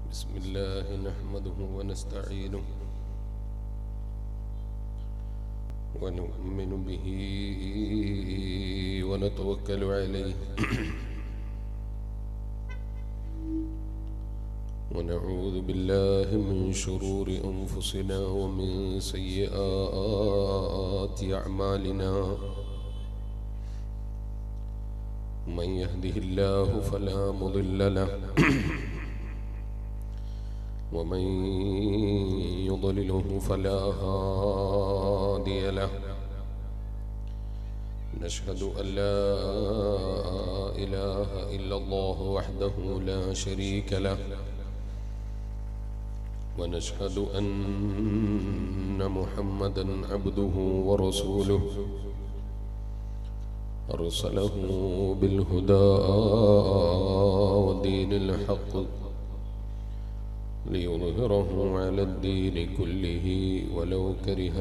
بسم الله نحمده ونستعينه ونؤمن به ونتوكل عليه ونعوذ بالله من شرور أنفسنا ومن سيئات أعمالنا من يهده الله فلا مضل له ومن يضلله فلا هادي له نشهد أن لا إله إلا الله وحده لا شريك له ونشهد أن محمدا عبده ورسوله أرسله بالهدى ودين الحق ليظهره على الدين كله ولو كره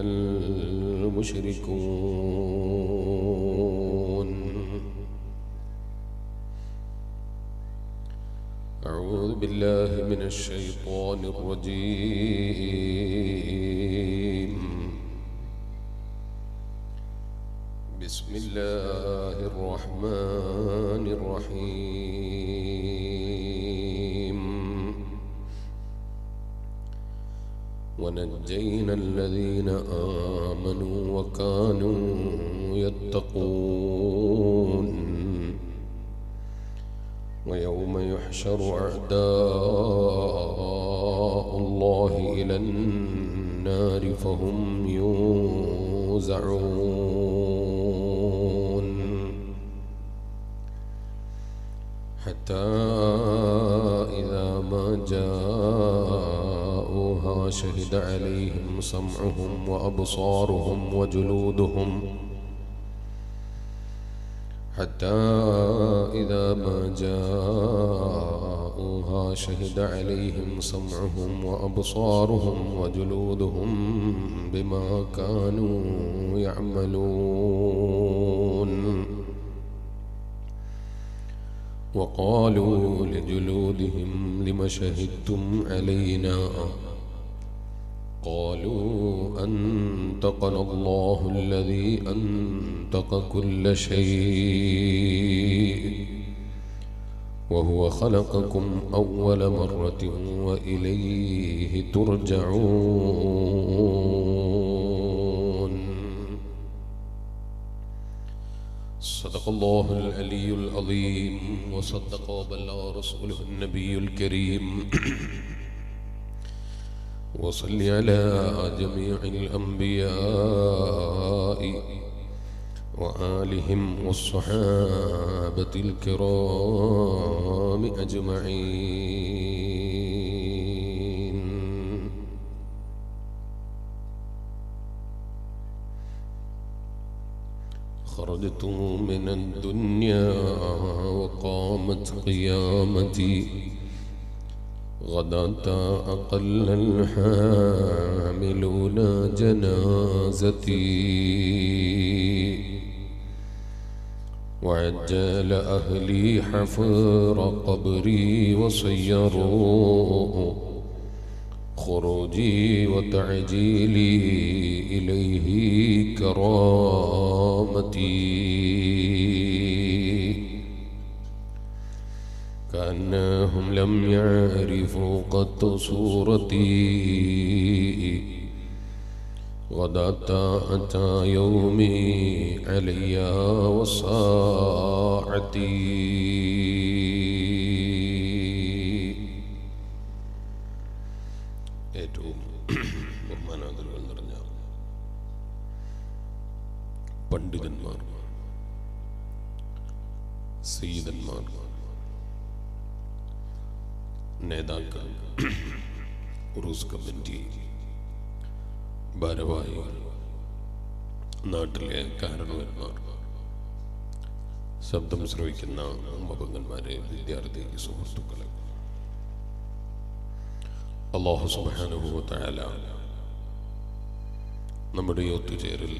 المشركون أعوذ بالله من الشيطان الرجيم بسم الله الرحمن الرحيم ونجينا الذين آمنوا وكانوا يتقون ويوم يحشر أعداء الله إلى النار فهم يوزعون حتى إذا ما جاءوها شهد عليهم سمعهم وأبصارهم وجلودهم حتى إذا ما جاءوها شهد عليهم سمعهم وأبصارهم وجلودهم بما كانوا يعملون وقالوا لجلودهم لم شهدتم علينا قالوا أنطقنا الله الذي أنطق كل شيء وهو خلقكم أول مرة وإليه ترجعون صدق الله العلي العظيم وصدق وبلغ رسوله النبي الكريم وصل على جميع الأنبياء وآلهم والصحابة الكرام أجمعين خرجت من الدنيا وقامت قيامتي غداة أقل الحاملون جنازتي وعجل أهلي حفر قبري وصيروا خروجي وتعجيلي إليه كرامتي كأنهم لم يعرفوا قط صورتي غداة أتى يومي علي وساعتي ഏറ്റവും ബഹുമാനാദരവുകൾ നിറഞ്ഞ പണ്ഡിതന്മാർ സീതന്മാർ നേതാക്കൾ ഉറൂസ് കമ്മിറ്റി ഭാരവാഹികൾ നാട്ടിലെ കാരണവന്മാർ ശബ്ദം ശ്രവിക്കുന്ന മപങ്ങന്മാരെ വിദ്യാർത്ഥി സുഹൃത്തുക്കളെ അള്ളാഹു സുബാനുഭവത്തായാല നമ്മുടെ ഈ ഒത്തുചേരൽ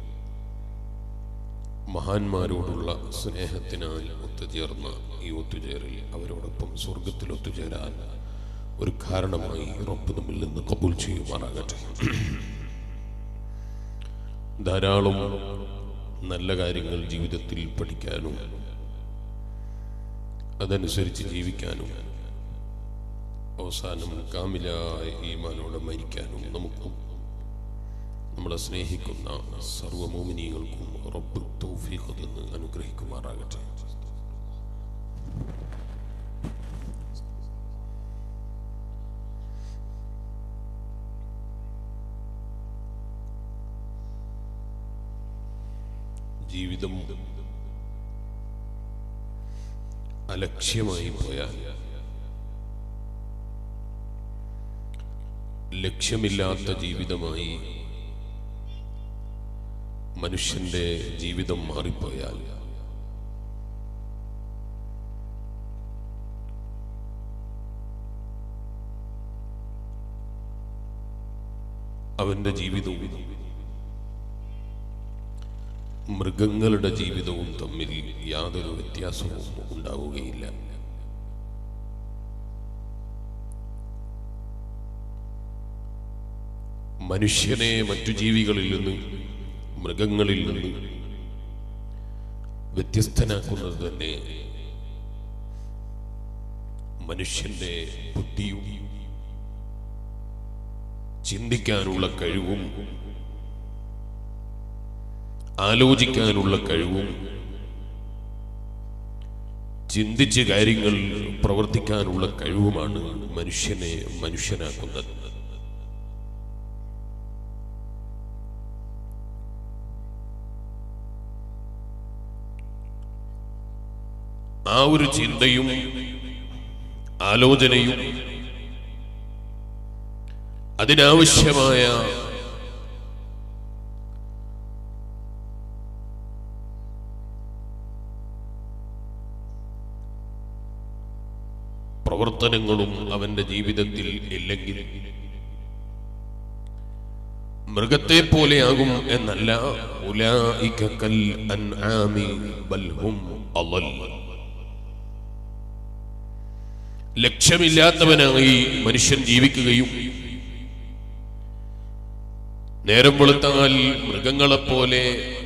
മഹാന്മാരോടുള്ള സ്നേഹത്തിനാൽ ഒത്തുചേർന്ന ഈ ഒത്തുചേരൽ അവരോടൊപ്പം സ്വർഗത്തിൽ ഒത്തുചേരാൻ ഒരു കാരണമായി റബ്ബ് നമ്മിൽ നിന്ന് കബൂൽ ചെയ്യുമാറാകട്ടെ ധാരാളം നല്ല കാര്യങ്ങൾ ജീവിതത്തിൽ പഠിക്കാനും അതനുസരിച്ച് ജീവിക്കാനും അവസാനം കാമിലായ ഈമാനോടെ മരിക്കാനും നമുക്കും നമ്മളെ സ്നേഹിക്കുന്ന സർവമോമിനികൾക്കും റബ്ബ് തൗഫീഖ് തന്ന് അനുഗ്രഹിക്കുമാറാകട്ടെ ജീവിതം അലക്ഷ്യമായി പോയാൽ ലക്ഷ്യമില്ലാത്ത ജീവിതമായി മനുഷ്യന്റെ ജീവിതം മാറിപ്പോയാൽ അവന്റെ ജീവിതവും മൃഗങ്ങളുടെ ജീവിതവും തമ്മിൽ യാതൊരു വ്യത്യാസവും ഉണ്ടാവുകയില്ല മനുഷ്യനെ മറ്റു ജീവികളിൽ നിന്ന് മൃഗങ്ങളിൽ നിന്ന് വ്യത്യസ്തനാക്കുന്നത് തന്നെ മനുഷ്യന്റെ ബുദ്ധിയും ചിന്തിക്കാനുള്ള കഴിവും ആലോചിക്കാനുള്ള കഴിവും ചിന്തിച്ച് കാര്യങ്ങൾ പ്രവർത്തിക്കാനുള്ള കഴിവുമാണ് മനുഷ്യനെ മനുഷ്യനാക്കുന്നത് ആ ഒരു ചിന്തയും ആലോചനയും അതിനാവശ്യമായ പ്രവർത്തനങ്ങളും അവന്റെ ജീവിതത്തിൽ ഇല്ലെങ്കിൽ മൃഗത്തെ പോലെയാകും എന്നല്ല ഉലായിക കൽ അൻആമി ബൽ ഹും അളൽ. ലക്ഷ്യമില്ലാത്തവനായി മനുഷ്യൻ ജീവിക്കുകയും നേരം വെളുത്താൽ മൃഗങ്ങളെപ്പോലെ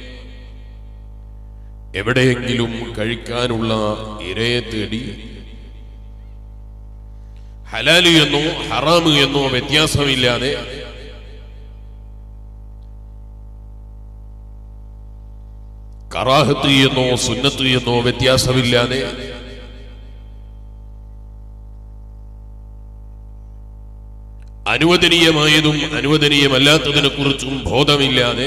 എവിടെയെങ്കിലും കഴിക്കാനുള്ള ഇരയെ തേടി ഹലാല് എന്നോ ഹറാമ് എന്നോ വ്യത്യാസമില്ലാതെ കറാഹത്ത് എന്നോ സുന്നത്ത് എന്നോ വ്യത്യാസമില്ലാതെ അനുവദനീയമായതും അനുവദനീയമല്ലാത്തതിനെ കുറിച്ചും ബോധമില്ലാതെ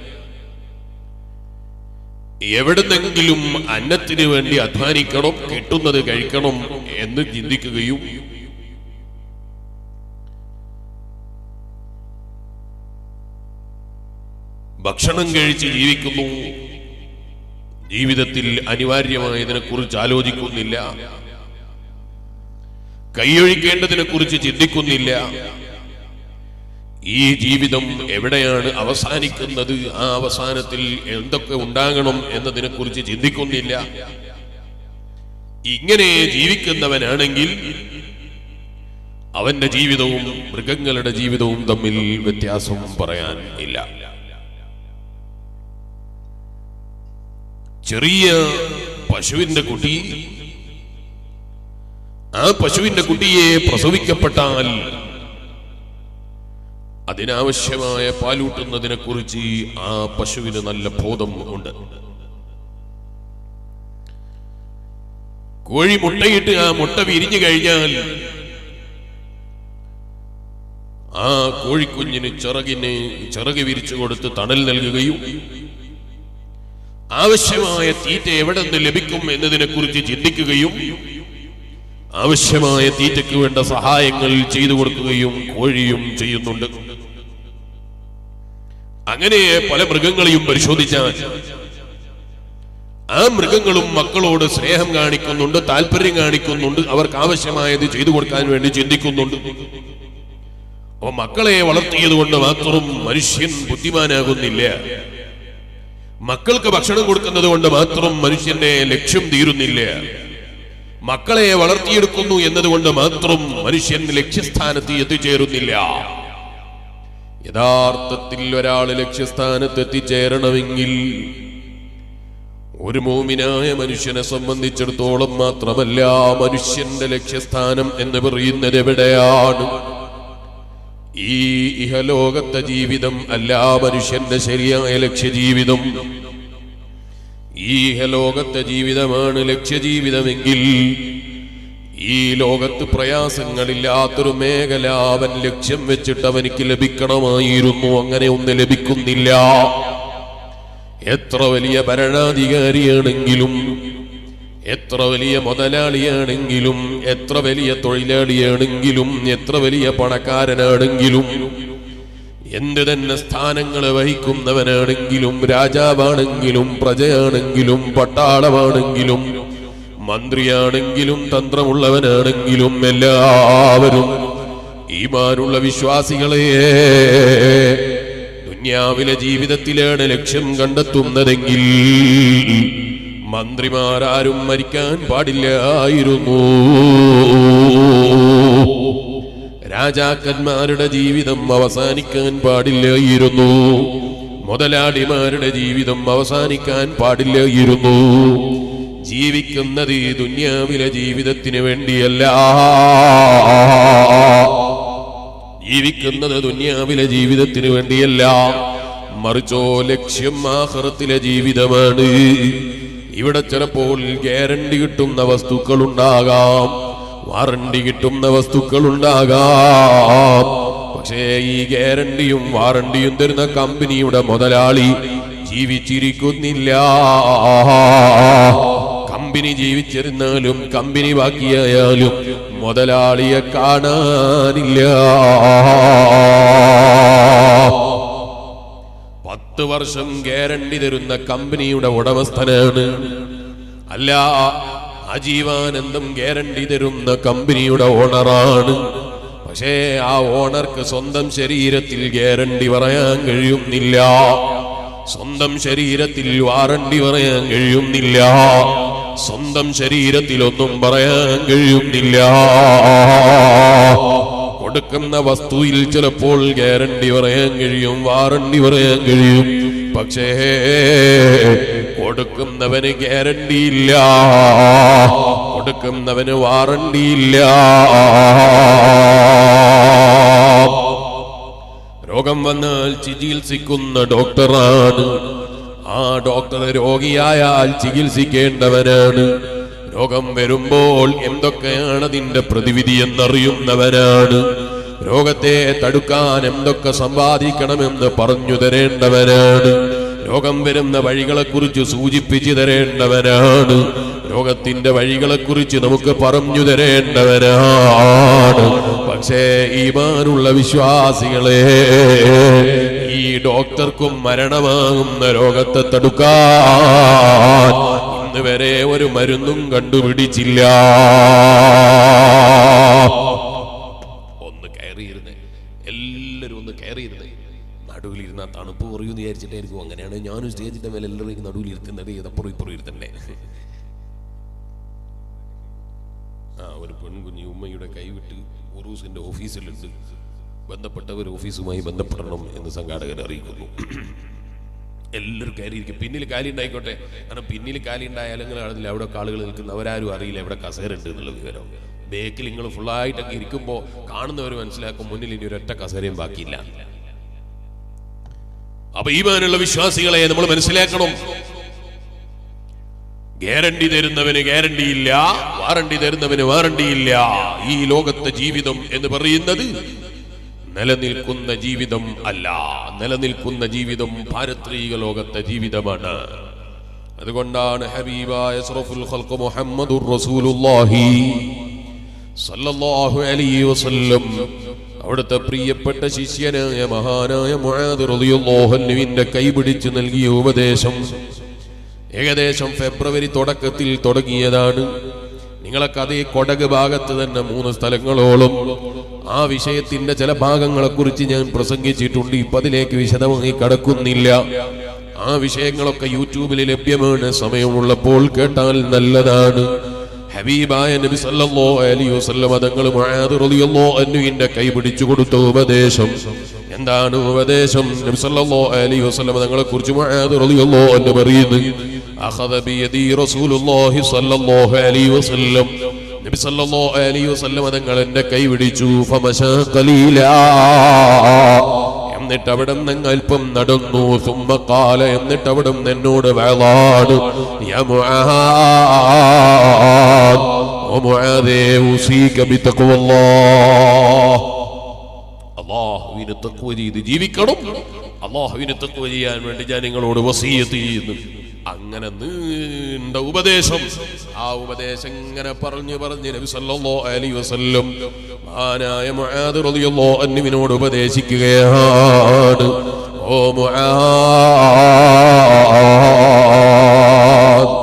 എവിടുന്നെങ്കിലും അന്നത്തിന് വേണ്ടി അധ്വാനിക്കണം കിട്ടുന്നത് കഴിക്കണം എന്ന് ചിന്തിക്കുകയും ഭക്ഷണം കഴിച്ച് ജീവിക്കുന്നു ജീവിതത്തിൽ അനിവാര്യമായതിനെ കുറിച്ച് ആലോചിക്കുന്നില്ല കൈയൊഴിക്കേണ്ടതിനെ കുറിച്ച് ചിന്തിക്കുന്നില്ല ഈ ജീവിതം എവിടെയാണ് അവസാനിക്കുന്നത് ആ അവസാനത്തിൽ എന്തൊക്കെ ഉണ്ടാകണം എന്നതിനെ കുറിച്ച് ചിന്തിക്കുന്നില്ല ഇങ്ങനെ ജീവിക്കുന്നവനാണെങ്കിൽ അവന്റെ ജീവിതവും മൃഗങ്ങളുടെ ജീവിതവും തമ്മിൽ വ്യത്യാസം പറയാൻ ഇല്ല ചെറിയ പശുവിന്റെ കുട്ടി ആ പശുവിന്റെ കുട്ടിയെ പ്രസവിക്കപ്പെട്ടാൽ അതിനാവശ്യമായ പാലൂട്ടുന്നതിനെ കുറിച്ച് ആ പശുവിന് നല്ല ബോധം ഉണ്ട് കോഴി മുട്ടയിട്ട് ആ മുട്ട വിരിഞ്ഞു കഴിഞ്ഞാൽ ആ കോഴിക്കുഞ്ഞിന് ചിറകിന് ചിറക് വിരിച്ചു കൊടുത്ത് തണൽ നൽകുകയും ആവശ്യമായ തീറ്റ എവിടെ നിന്ന് ലഭിക്കും എന്നതിനെ കുറിച്ച് ചിന്തിക്കുകയും ആവശ്യമായ തീറ്റയ്ക്ക് വേണ്ട സഹായങ്ങൾ ചെയ്തു കൊടുക്കുകയും കോഴിയും ചെയ്യുന്നുണ്ട് അങ്ങനെ പല മൃഗങ്ങളെയും പരിശോധിച്ചാൽ ആ മൃഗങ്ങളും മക്കളോട് സ്നേഹം കാണിക്കുന്നുണ്ട് താല്പര്യം കാണിക്കുന്നുണ്ട് അവർക്ക് ആവശ്യമായത് ചെയ്തു കൊടുക്കാൻ വേണ്ടി ചിന്തിക്കുന്നുണ്ട് അപ്പൊ മക്കളെ വളർത്തിയത് കൊണ്ട് മാത്രം മനുഷ്യൻ ബുദ്ധിമാനാകുന്നില്ല മക്കൾക്ക് ഭക്ഷണം കൊടുക്കുന്നത് കൊണ്ട് മാത്രം മനുഷ്യന്റെ ലക്ഷ്യം തീരുന്നില്ല മക്കളെ വളർത്തിയെടുക്കുന്നു എന്നതുകൊണ്ട് മാത്രം മനുഷ്യൻ ലക്ഷ്യസ്ഥാനത്ത് എത്തിച്ചേരുന്നില്ല യഥാർത്ഥത്തിൽ ഒരാൾ ലക്ഷ്യസ്ഥാനത്ത് എത്തിച്ചേരണമെങ്കിൽ ഒരു മോമിനായ മനുഷ്യനെ സംബന്ധിച്ചിടത്തോളം മാത്രമല്ല മനുഷ്യന്റെ ലക്ഷ്യസ്ഥാനം എന്ന് പറയുന്നത് എവിടെയാണ് ഈ ഇഹലോകത്തെ ജീവിതം അല്ല മനുഷ്യന്റെ ശരിയായ ലക്ഷ്യജീവിതം ഈ ഇഹലോകത്തെ ജീവിതമാണ് ലക്ഷ്യജീവിതമെങ്കിൽ ഈ ലോകത്ത് പ്രയാസങ്ങളില്ലാത്തൊരു മേഖല അവൻ ലക്ഷ്യം വെച്ചിട്ട് അവനിക്ക് ലഭിക്കണമായിരുന്നു അങ്ങനെ ഒന്ന് ലഭിക്കുന്നില്ല എത്ര വലിയ ഭരണാധികാരിയാണെങ്കിലും എത്ര വലിയ മുതലാളിയാണെങ്കിലും എത്ര വലിയ തൊഴിലാളിയാണെങ്കിലും എത്ര വലിയ പണക്കാരനാണെങ്കിലും എന്ത് തന്നെ സ്ഥാനങ്ങൾ വഹിക്കുന്നവനാണെങ്കിലും രാജാവാണെങ്കിലും പ്രജയാണെങ്കിലും പട്ടാളമാണെങ്കിലും മന്ത്രിയാണെങ്കിലും തന്ത്രമുള്ളവനാണെങ്കിലും എല്ലാവരും ഈമാനുള്ള വിശ്വാസികളെ ദുന്യാവിലെ ജീവിതത്തിലാണ് ലക്ഷ്യം കണ്ടെത്തുന്നതെങ്കിൽ മന്ത്രിമാരാരും മരിക്കാൻ പാടില്ലായിരുന്നു രാജാക്കന്മാരുടെ ജീവിതം അവസാനിക്കാൻ പാടില്ലായിരുന്നു മുതലാളിമാരുടെ ജീവിതം അവസാനിക്കാൻ പാടില്ലായിരുന്നു ജീവിക്കുന്നത് ഈ ദുന്യാവിലെ ജീവിതത്തിന് വേണ്ടിയല്ല ജീവിക്കുന്നത് ദുന്യാവിലെ ജീവിതത്തിന് വേണ്ടിയല്ല മറിച്ചോ ലക്ഷ്യം ആഹ്റത്തിലെ ജീവിതമാണ് ഇവിടെ ചിലപ്പോൾ ഗ്യാരണ്ടി കിട്ടുന്ന വസ്തുക്കൾ ഉണ്ടാകാം വാറണ്ടി കിട്ടുന്ന വസ്തുക്കൾ ഉണ്ടാകാം പക്ഷേ ഈ ഗ്യാരണ്ടിയും വാറണ്ടിയും തരുന്ന കമ്പനിയുടെ മുതലാളി ജീവിച്ചിരിക്കുന്നില്ല കമ്പനി ജീവിച്ചിരുന്നാലും കമ്പനി ബാക്കിയായാലും മുതലാളിയെ കാണാനില്ല പത്ത് വർഷം ഗ്യാരണ്ടി തരുന്ന കമ്പനിയുടെ ഉടമസ്ഥനാണ് അല്ല ആജീവാനന്ദം ഗ്യാരണ്ടി തരുന്ന കമ്പനിയുടെ ഓണറാണ് പക്ഷേ ആ ഓണർക്ക് സ്വന്തം ശരീരത്തിൽ ഗ്യാരണ്ടി പറയാൻ കഴിയുന്നില്ല സ്വന്തം ശരീരത്തിൽ വാറണ്ടി പറയാൻ കഴിയുന്നില്ല സ്വന്തം ശരീരത്തിൽ ഒന്നും പറയാൻ കഴിയുന്നില്ല കൊടുക്കുന്ന വസ്തുവിൽ ചിലപ്പോൾ ഗ്യാരണ്ടി പറയാൻ കഴിയും വാറണ്ടി പറയാൻ കഴിയും പക്ഷേ കൊടുക്കുന്നവന് ഗ്യാരണ്ടി ഇല്ല കൊടുക്കുന്നവന് വാറണ്ടി ഇല്ല രോഗം വന്നാൽ ചികിത്സിക്കുന്ന ഡോക്ടറാണ് ആ ഡോക്ടർ രോഗിയായാൽ ചികിത്സിക്കേണ്ടവനാണ് രോഗം വരുമ്പോൾ എന്തൊക്കെയാണ് അതിന്റെ പ്രതിവിധി എന്നറിയുന്നവനാണ് രോഗത്തെ തടുക്കാൻ എന്തൊക്കെ സമ്പാദിക്കണമെന്ന് പറഞ്ഞു തരേണ്ടവനാണ് രോഗം വരുന്ന വഴികളെക്കുറിച്ച് സൂചിപ്പിച്ചു തരേണ്ടവനാണ് രോഗത്തിന്റെ വഴികളെക്കുറിച്ച് നമുക്ക് പറഞ്ഞു തരേണ്ടവനാണ് പക്ഷേ ഈമാനുള്ള വിശ്വാസികളെ ഈ ഡോക്ടർക്കും മരണമാകുന്ന രോഗത്തെ തടുക്കാൻ ഇന്ന് വരെ ഒരു മരുന്നും കണ്ടുപിടിച്ചില്ല ഒന്ന് കയറിയിരുന്നേ എല്ലാവരും ഒന്ന് കയറിയിരുന്നേ നടുവിലിരുന്ന തണുപ്പ് കുറയുമെന്ന് വിചാരിച്ചിട്ടായിരിക്കും അങ്ങനെയാണ് ഞാനും സ്റ്റേജിന്റെ മേലെ എല്ലാവരും നടുവിലിരുത്തുന്നത് ഇതപ്പുറം ഇപ്പുറം ഇരുത്തണ്ടേ ആ ഒരു പെൺകുഞ്ഞി ഉമ്മയുടെ കൈവിട്ട് ഉറൂസിന്റെ ഓഫീസിലുണ്ട് ബന്ധപ്പെട്ടവർ ഓഫീസുമായി ബന്ധപ്പെടണം എന്ന് സംഘാടകർ അറിയിക്കുന്നു എല്ലാവരും കയറിയിരിക്കും പിന്നിൽ കാലി ഉണ്ടായിക്കോട്ടെ കാരണം പിന്നിൽ കാലി ഉണ്ടായാലും നിങ്ങൾ കാണുന്നില്ല അവിടെ ആളുകൾ നിൽക്കുന്ന അവരാരും അറിയില്ല എവിടെ കസേര ഉണ്ട് എന്നുള്ള വിവരം ബേക്കിൽ നിങ്ങൾ ഫുള്ളായിട്ടൊക്കെ ഇരിക്കുമ്പോൾ കാണുന്നവർ മനസ്സിലാക്കും മുന്നിൽ ഇനി ഒരൊറ്റ കസേരയും ബാക്കിയില്ല അപ്പൊ ഈമാനുള്ള വിശ്വാസികളെ നമ്മൾ മനസ്സിലാക്കണം ഗ്യാരണ്ടി തരുന്നവന് ഗ്യാരണ്ടി ഇല്ല വാറണ്ടി തരുന്നവന് വാറണ്ടി ഇല്ല ഈ ലോകത്തെ ജീവിതം എന്ന് പറയുന്നത് നിലനിൽക്കുന്ന ജീവിതം അല്ല നിലനിൽക്കുന്ന ജീവിതം പാരത്രിക ലോകത്തെ ജീവിതമാണ് അതുകൊണ്ടാണ് ഹബീബായ അഷ്റഫുൽ ഖൽഖ് മുഹമ്മദുർ റസൂലുള്ളാഹി സല്ലല്ലാഹു അലൈഹി വസല്ലം അവിടുത്തെ പ്രിയപ്പെട്ട ശിഷ്യനായ മഹാനായ മുആദ് റളിയല്ലാഹു അൻഹുവിന്റെ കൈപിടിച്ച് നൽകിയ ഉപദേശം ഏകദേശം ഫെബ്രുവരി തുടക്കത്തിൽ തുടങ്ങിയതാണ് നിങ്ങളൊക്കെ അതേ കൊടക് ഭാഗത്ത് തന്നെ മൂന്ന് സ്ഥലങ്ങളോളം ആ വിഷയത്തിന്റെ ചില ഭാഗങ്ങളെ കുറിച്ച് ഞാൻ പ്രസംഗിച്ചിട്ടുണ്ട് ഇപ്പൊ അതിലേക്ക് വിശദമായി കടക്കുന്നില്ല ആ വിഷയങ്ങളൊക്കെ യൂട്യൂബിൽ ലഭ്യമാണ് സമയമുള്ളപ്പോൾ കേട്ടാൽ നല്ലതാണ് ഹബീബായ നബി സല്ലല്ലാഹു അലൈഹി വസല്ലം തങ്ങൾ മുആദ് റളിയല്ലാഹു അൻഹുവിന്റെ കൈ പിടിച്ചു കൊടുത്ത ഉപദേശം എന്താണ് ഉപദേശം നബി സല്ലല്ലാഹു അലൈഹി വസല്ലം തങ്ങളെ കുറിച്ച് മുആദ് റളിയല്ലാഹു അൻഹു പറയുന്നു അഖദ ബിയദി റസൂലുള്ളാഹി സല്ലല്ലാഹു അലൈഹി വസല്ലം നബി സല്ലല്ലാഹു അലൈഹി വസല്ലം തങ്ങൾ എന്റെ കൈ പിടിച്ചു ഫമശാ ഖലീലാ എന്നിട്ട് അവിടെ നിന്ന് അല്പം നടന്നു സുമ്മക്കാല എന്നിട്ട് അവിടെ നിന്ന് എന്നോട് വേളാട് യാ മുആദ്, ഓ മുആദേ, ഉസീക ബിത്തഖ്വല്ലാഹ്. അള്ളാഹുവിന് തക്വ ചെയ്ത് ജീവിക്കണം അള്ളാഹുവിന് തക്വ ചെയ്യാൻ വേണ്ടി ഞാൻ നിങ്ങളോട് വസീയത്ത് ചെയ്യുന്നു അങ്ങനെ നീണ്ട ഉപദേശം ആ ഉപദേശം ഇങ്ങനെ പറഞ്ഞു പറഞ്ഞ് നബി സല്ലല്ലാഹു അലൈഹി വസല്ലം മഹാനായ മുആദ് റളിയല്ലാഹു അൻഹുവിനോട് ഉപദേശിക്കുകയാണ് ഓ മുആദ്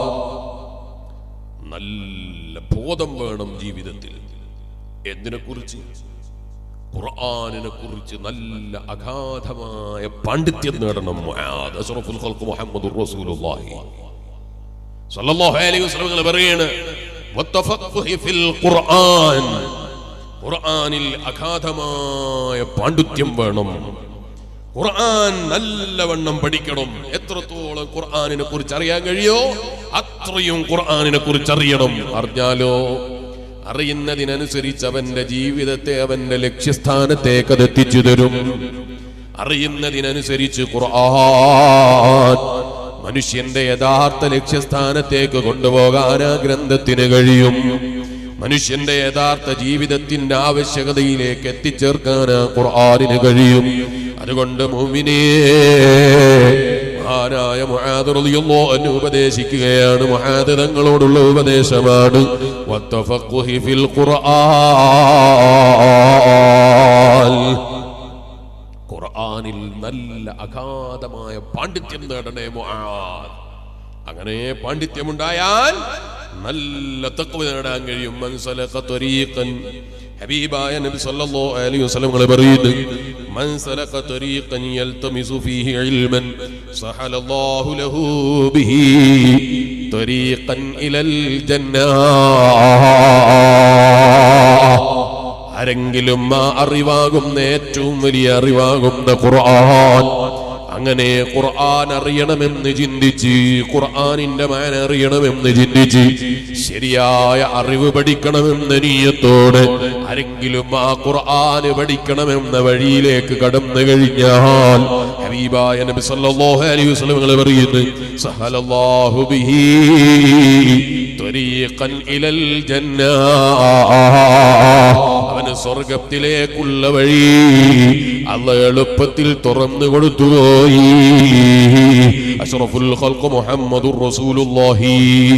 നല്ല ബോധം വേണം ജീവിതത്തിൽ എന്തിനെ കുറിച്ച് ഖുർആനിനെ കുറിച്ച് നല്ല അഗാധമായ പാണ്ഡിത്യം നേടണം മുആദ് അഷ്റഫുൽ ഖൽഖ് മുഹമ്മദുർ റസൂലുള്ളാഹി സ്വല്ലല്ലാഹു അലൈഹി വസല്ലം നിങ്ങൾ പറയാണ് വത്തഫഖുഹി ഫിൽ ഖുർആൻ ഖുർആനിൽ അഗാധമായ പാണ്ഡിത്യം വേണം ഖുർആൻ നല്ലവണ്ണം പഠിക്കണം എത്രത്തോളം ഖുർആനിനെ കുറിച്ച് അറിയാൻ കഴിയോ അത്രയും ഖുർആനിനെ കുറിച്ച് അറിയണം അറിഞ്ഞാലോ അറിയുന്നതിനനുസരിച്ച് അവന്റെ ജീവിതത്തെ അവന്റെ ലക്ഷ്യസ്ഥാനത്തേക്ക് അത് എത്തിച്ചു തരും അറിയുന്നതിനനുസരിച്ച് ഖുർആൻ മനുഷ്യന്റെ യഥാർത്ഥ ലക്ഷ്യസ്ഥാനത്തേക്ക് കൊണ്ടുപോകാൻ ആ ഗ്രന്ഥത്തിന് കഴിയും മനുഷ്യന്റെ യഥാർത്ഥ ജീവിതത്തിന്റെ ആവശ്യകതയിലേക്ക് എത്തിച്ചേർക്കാൻ ആ ഖുർആനിന് കഴിയും അതുകൊണ്ട് മുഅ്മിനേ മഹാനായ മുആദ് റളിയല്ലാഹു അൻഹു ഉപദേശിക്കുകയാണ് മുആദ് തങ്ങളോടുള്ള ഉപദേശമാണ് വത്തഫഖുഹി ഫിൽ ഖുർആൻ ഖുർആനിൽ നല്ല അഗാധമായ പാണ്ഡിത്യം നേടണേ മുആദ് അങ്ങനെ പാണ്ഡിത്യമുണ്ടായാൽ നല്ല തഖ്വ നേടാൻ കഴിയും മൻസലഖ ത്വരീഖൻ ഹബീബായ നബി സല്ലല്ലാഹു അലൈഹി വസല്ലം ങ്ങൾ പറയുന്നു മൻ സലഖ ത്വരീഖൻ യൽതമിസു ഫീഹി ഇൽമൻ സഹലല്ലാഹു ലഹു ബിഹി ത്വരീഖൻ ഇലൽ ജന്നാ ആരെങ്കിലും ആ അറിവാകുന്ന ഏറ്റവും വലിയ അറിവാകുന്ന ഖുർആൻ അങ്ങനെ ഖുർആൻ അറിയണമെന്ന് ചിന്തിച്ച് ഖുർആനിന്റെ മാന അറിയണമെന്ന് ചിന്തിച്ച് ശരിയായ അറിവ് പഠിക്കണമെന്ന നീയത്തോടെ ആരെങ്കിലും ആ ഖുർആന് പഠിക്കണമെന്ന വഴിയിലേക്ക് കടന്നു കഴിഞ്ഞാൽ ഹബീബായ നബി സല്ലല്ലാഹു അലൈഹി വസല്ലം ങ്ങൾ പറയുന്നു സഹലല്ലാഹു ബിഹി ത്വരീഖൻ ഇലൽ ജന്നാ അവന് സ്വർഗത്തിലേക്കുള്ള വഴി അള്ള എളുപ്പത്തിൽ തുറന്നു കൊടുത്തുപോയി അഷ്റഫുൽ ഖൽഖ് മുഹമ്മദുർ റസൂലുള്ളാഹി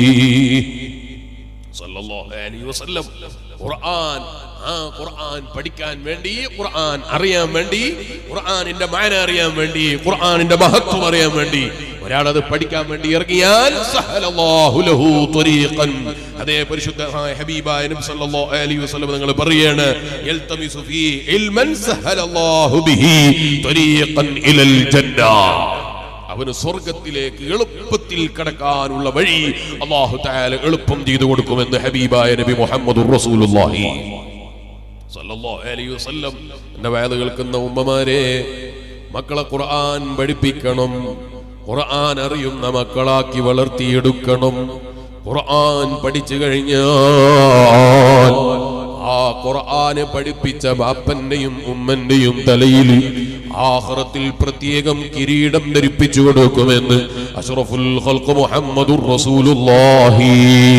സല്ലല്ലാഹു അലൈഹി വസല്ലം ഖുർആൻ ആ ഖുർആൻ പഠിക്കാൻ വേണ്ടി ഖുർആൻ അറിയാൻ വേണ്ടി ഖുർആനിന്റെ മാന അറിയാൻ വേണ്ടി ഖുർആനിന്റെ മഹത്വം അറിയാൻ വേണ്ടി ഒരാളത് പഠിക്കാൻ വേണ്ടി ഇറങ്ങിയാൽ സഹലല്ലാഹു ലഹു ത്വരീഖൻ അതേ പരിശുദ്ധമായ ഹബീബായ നബി സല്ലല്ലാഹു അലൈഹി വസല്ലം നിങ്ങൾ പറയാണ് യൽതമിസു ഫീ ഇൽമൻ സഹലല്ലാഹു ബിഹി ത്വരീഖൻ ഇലൽ ജന്ന അവന് സ്വർഗത്തിലേക്ക് എളുപ്പത്തിൽ കടക്കാനുള്ള വഴി അള്ളാഹു താല എളുപ്പം ചെയ്തു കൊടുക്കുമെന്ന് ഹബീബായ നബി മുഹമ്മദ് റസൂലുള്ളാഹി സല്ലല്ലാഹു അലൈഹി വസല്ലം എന്റെ വയത് കേൾക്കുന്ന ഉമ്മമാരെ മക്കളെ ഖുർആൻ പഠിപ്പിക്കണം ഖുർആൻ അറിയുന്ന മക്കളാക്കി വളർത്തിയെടുക്കണം ഖുർആൻ പഠിച്ചു കഴിഞ്ഞാൽ ആ ഖുർആന് പഠിപ്പിച്ച ബാപ്പന്റെയും ഉമ്മന്റെയും തലയിൽ ആഖിറത്തിൽ പ്രത്യേകം കിരീടം ധരിപ്പിച്ചു കൊടുക്കുമെന്ന് അഷ്റഫുൽ ഖൽഖ് മുഹമ്മദുർ റസൂലുള്ളാഹി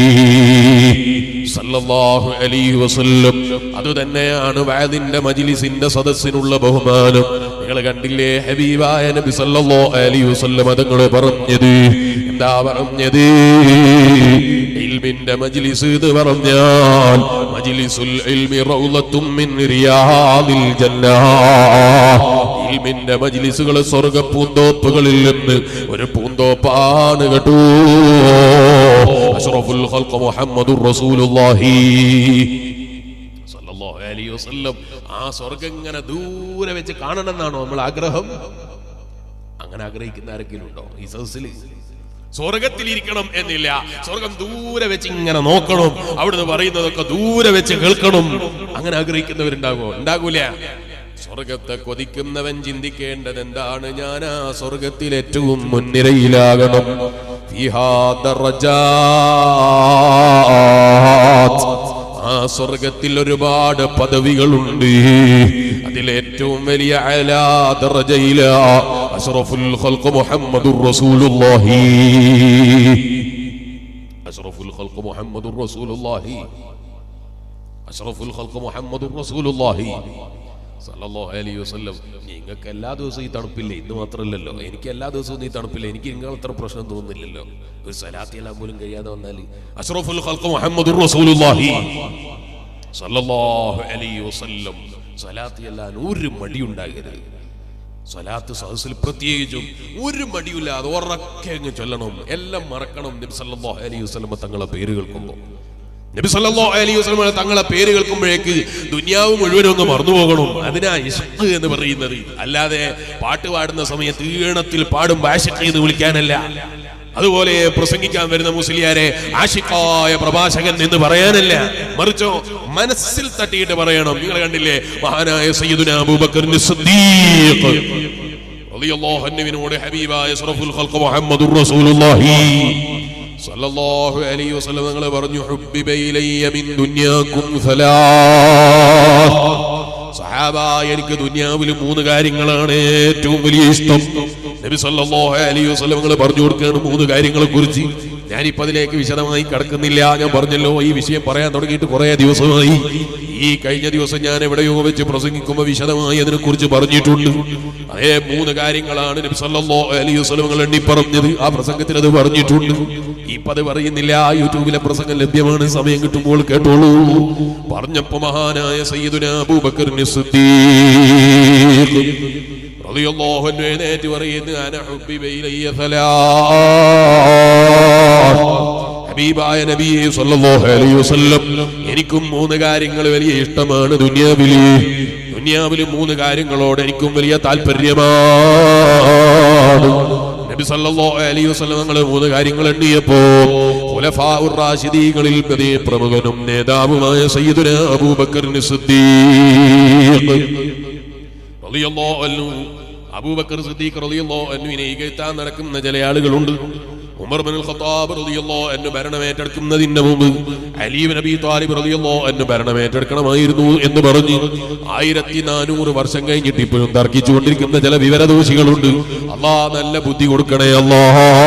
സല്ലല്ലാഹു അലൈഹി വസല്ലം അത് തന്നെയാണ് വഅദിന്റെ മജ്ലിസിന്റെ സദസ്സിനുള്ള ബഹുമാനം നിങ്ങൾ കണ്ടില്ലേ ഹബീബായ നബി സല്ലല്ലാഹു അലൈഹി വസല്ലം അതങ്ങൾ പറഞ്ഞത് എന്താ പറഞ്ഞത് ഇൽമിന്റെ മജ്ലിസ് എന്ന് പറഞ്ഞാൽ മജ്ലിസുൽ ഇൽമി റൗളത്തും മിൻ റിയാദിൽ ജന്നാ ഇൽമിന്റെ മജ്ലിസുകൾ സ്വർഗ പൂന്തോപ്പുകളിൽ നിന്ന് ഒരു പൂന്തോപ്പാണ് കേട്ടോ അഷ്റഫുൽ ഖൽഖ് മുഹമ്മദുർ റസൂലുള്ളാഹി സല്ലല്ലാഹു അലൈഹി വസല്ലം ആ സ്വർഗം ഇങ്ങനെ ദൂരെ വെച്ച് കാണണം എന്നാണോ നമ്മൾ ആഗ്രഹം അങ്ങനെ ആഗ്രഹിക്കുന്ന ആരെങ്കിലും ഉണ്ടോ ഈ സദസ്സിൽ സ്വർഗത്തിലിരിക്കണം എന്നില്ല സ്വർഗം ദൂരെ വെച്ച് ഇങ്ങനെ നോക്കണം അവിടുന്ന് പറയുന്നതൊക്കെ ദൂരെ വെച്ച് കേൾക്കണം അങ്ങനെ ആഗ്രഹിക്കുന്നവരുണ്ടാകുമോ ഉണ്ടാകൂല സ്വർഗത്തെ കൊതിക്കുന്നവൻ ചിന്തിക്കേണ്ടത് എന്താണ് ഞാൻ ആ സ്വർഗത്തിൽ ഏറ്റവും മുൻനിരയിലാകണം ഫിഹാ ദറജാത്ത്. ആ സ്വർഗത്തിൽ ഒരുപാട് പദവികളുണ്ട് അതിലേറ്റവും വലിയ അലാ ദറജയില അഷ്റഫുൽ ഖൽഖ് മുഹമ്മദുർ റസൂലുള്ളാഹി അഷ്റഫുൽ ഖൽഖ് മുഹമ്മദുർ റസൂലുള്ളാഹി അഷ്റഫുൽ ഖൽഖ് മുഹമ്മദുർ റസൂലുള്ളാഹി സല്ലല്ലാഹു അലൈഹി വസല്ലം നിങ്ങൾക്ക് എല്ലാ ദിവസവും ഈ തണുപ്പില്ല ഇന്ന് മാത്രമല്ലല്ലോ എനിക്ക് എല്ലാ ദിവസവും ഈ തണുപ്പില്ല എനിക്ക് നിങ്ങൾ അത്ര പ്രശ്നം തോന്നുന്നില്ലല്ലോ ഒരു സലാത്തിയെല്ലാം പോലും കഴിയാതെ വന്നാൽ അഷ്റഫുൽ ഖൽഖ് മുഹമ്മദുർ റസൂലുള്ളാഹി സല്ലല്ലാഹു അലൈഹി വസല്ലം സലാത്തി എല്ലാം ഒരു മടിയുണ്ടാകരുത് സ്വലാത്ത് സഹസിൽ പ്രത്യേകിച്ചും ഒരു മടിയില്ലാതെ ഉറക്കെ അങ്ങ് ചൊല്ലണം എല്ലാം മറക്കണം നബി സല്ലല്ലാഹു അലൈഹി വസല്ലം തങ്ങളെ പേര് കേൾക്കുമ്പോൾ നബി സല്ലല്ലാഹു അലൈഹി വസല്ലം തങ്ങളെ പേര് കേൾക്കുമ്പോഴേക്ക് ദുനിയാവ് മുഴുവനും ഒന്ന് മറന്നു പോകണം അതിനാ ഇഷ്ക് എന്ന് പറയുന്നത് അല്ലാതെ പാട്ട് പാടുന്ന സമയത്ത് ഈണത്തിൽ പാടും ആഷിഖ് എന്ന് വിളിക്കാനല്ല അതുപോലെ പ്രസംഗിക്കാൻ വരുന്ന മുസ്ലിയാരെ ആഷിഖായ പ്രഭാഷകൻ എന്ന് പറയാനല്ല മറിച്ചോ മനസ്സിൽ തട്ടിയിട്ട് പറയണം നിങ്ങൾ കണ്ടില്ലേ മഹാനായ സയ്യിദുന അബൂബക്കർ സിദ്ദീഖ് റളിയല്ലാഹു അൻഹുവിനോട് ഹബീബായ അഷ്റഫുൽ ഖൽഖ് മുഹമ്മദുർ റസൂലുള്ളാഹി സല്ലല്ലാഹു അലൈഹി വസല്ലം നിങ്ങൾ പറഞ്ഞു ഹുബ്ബിബ ഇലയ്യ മിൻ ദുനിയാകും സലാത്ത് സഹാബ എനിക്ക് ദുനിയാവിൽ മൂന്ന് കാര്യങ്ങളാണ് ഏറ്റവും വലിയ ഇഷ്ടം നബി സല്ലല്ലാഹു അലൈഹി വസല്ലം നിങ്ങൾ പറഞ്ഞു കൊടുക്കുകയാണ് മൂന്ന് കാര്യങ്ങളെ കുറിച്ച് ഞാനിപ്പോ അതിലേക്ക് വിശദമായി കടക്കുന്നില്ല ഞാൻ പറഞ്ഞല്ലോ ഈ വിഷയം പറയാൻ തുടങ്ങിയിട്ട് കുറെ ദിവസമായി ഈ കഴിഞ്ഞ ദിവസം ഞാൻ എവിടെയോ വെച്ച് പ്രസംഗിക്കുമ്പോൾ വിശദമായി അതിനെ കുറിച്ച് പറഞ്ഞിട്ടുണ്ട് അതേ മൂന്ന് കാര്യങ്ങളാണ് നബി സല്ലല്ലാഹു അലൈഹി വസല്ലം നിങ്ങൾ എണ്ണി പറഞ്ഞത് ആ പ്രസംഗത്തിൽ അത് പറഞ്ഞിട്ടുണ്ട് ഇപ്പൊ അത് പറയുന്നില്ല യൂട്യൂബിലെ പ്രസംഗം ലഭ്യമാണ് സമയം കിട്ടുമ്പോൾ കേട്ടോളൂ പറഞ്ഞപ്പോ മഹാനായ സയ്യിദുന അബൂബക്കറിന് സിദ്ദീഖ് റളിയല്ലാഹു അൻഹു എഴുന്നേറ്റ് പറയുന്നു അന ഹുബ്ബിബ ഇലയ്യ സലാത്ത് ഹബീബായ നബിയെ സല്ലല്ലാഹു അലൈഹി വസല്ലം എനിക്കും മൂന്ന് കാര്യങ്ങൾ വലിയ ഇഷ്ടമാണ് ദുനിയാവിൽ ദുനിയാവിൽ മൂന്ന് കാര്യങ്ങളോട് എനിക്കും വലിയ താല്പര്യമാണ് നബി സല്ലല്ലാഹു അലൈഹി വസല്ലം ഞങ്ങൾ മൂന്ന് കാര്യങ്ങൾ എണ്ണിയപ്പോ ഖുലഫാഉർ റാഷിദീകളിൽ പ്രതി പ്രമുഖനും നേതാവുമായ സയ്യിദുന അബൂബക്കറിന് സിദ്ദീഖ് റളിയല്ലാഹു അൻഹു അബൂബക്കർ സിദ്ദീഖ് റളിയല്ലാഹു അൻഹുവിനെ ഇകഴ്ത്താൻ നടക്കുന്ന ചില ആളുകളുണ്ട് ഉമർ ബിൻ ഖത്താബ് റളിയല്ലാഹു അൻഹു ഭരണം ഏറ്റെടുക്കുന്നതിന് മുമ്പ് അലി ബിൻ അബി താലിബ് റളിയല്ലാഹു അൻഹു ഭരണം ഏറ്റെടുക്കണമായിരുന്നു എന്ന് പറഞ്ഞ് ആയിരത്തി നാനൂറ് വർഷം കഴിഞ്ഞിട്ട് ഇപ്പോഴും തർക്കിച്ചുകൊണ്ടിരിക്കുന്ന ചില വിവരദോഷികളുണ്ട് അല്ലാ നല്ല ബുദ്ധി കൊടുക്കണേ അല്ലാ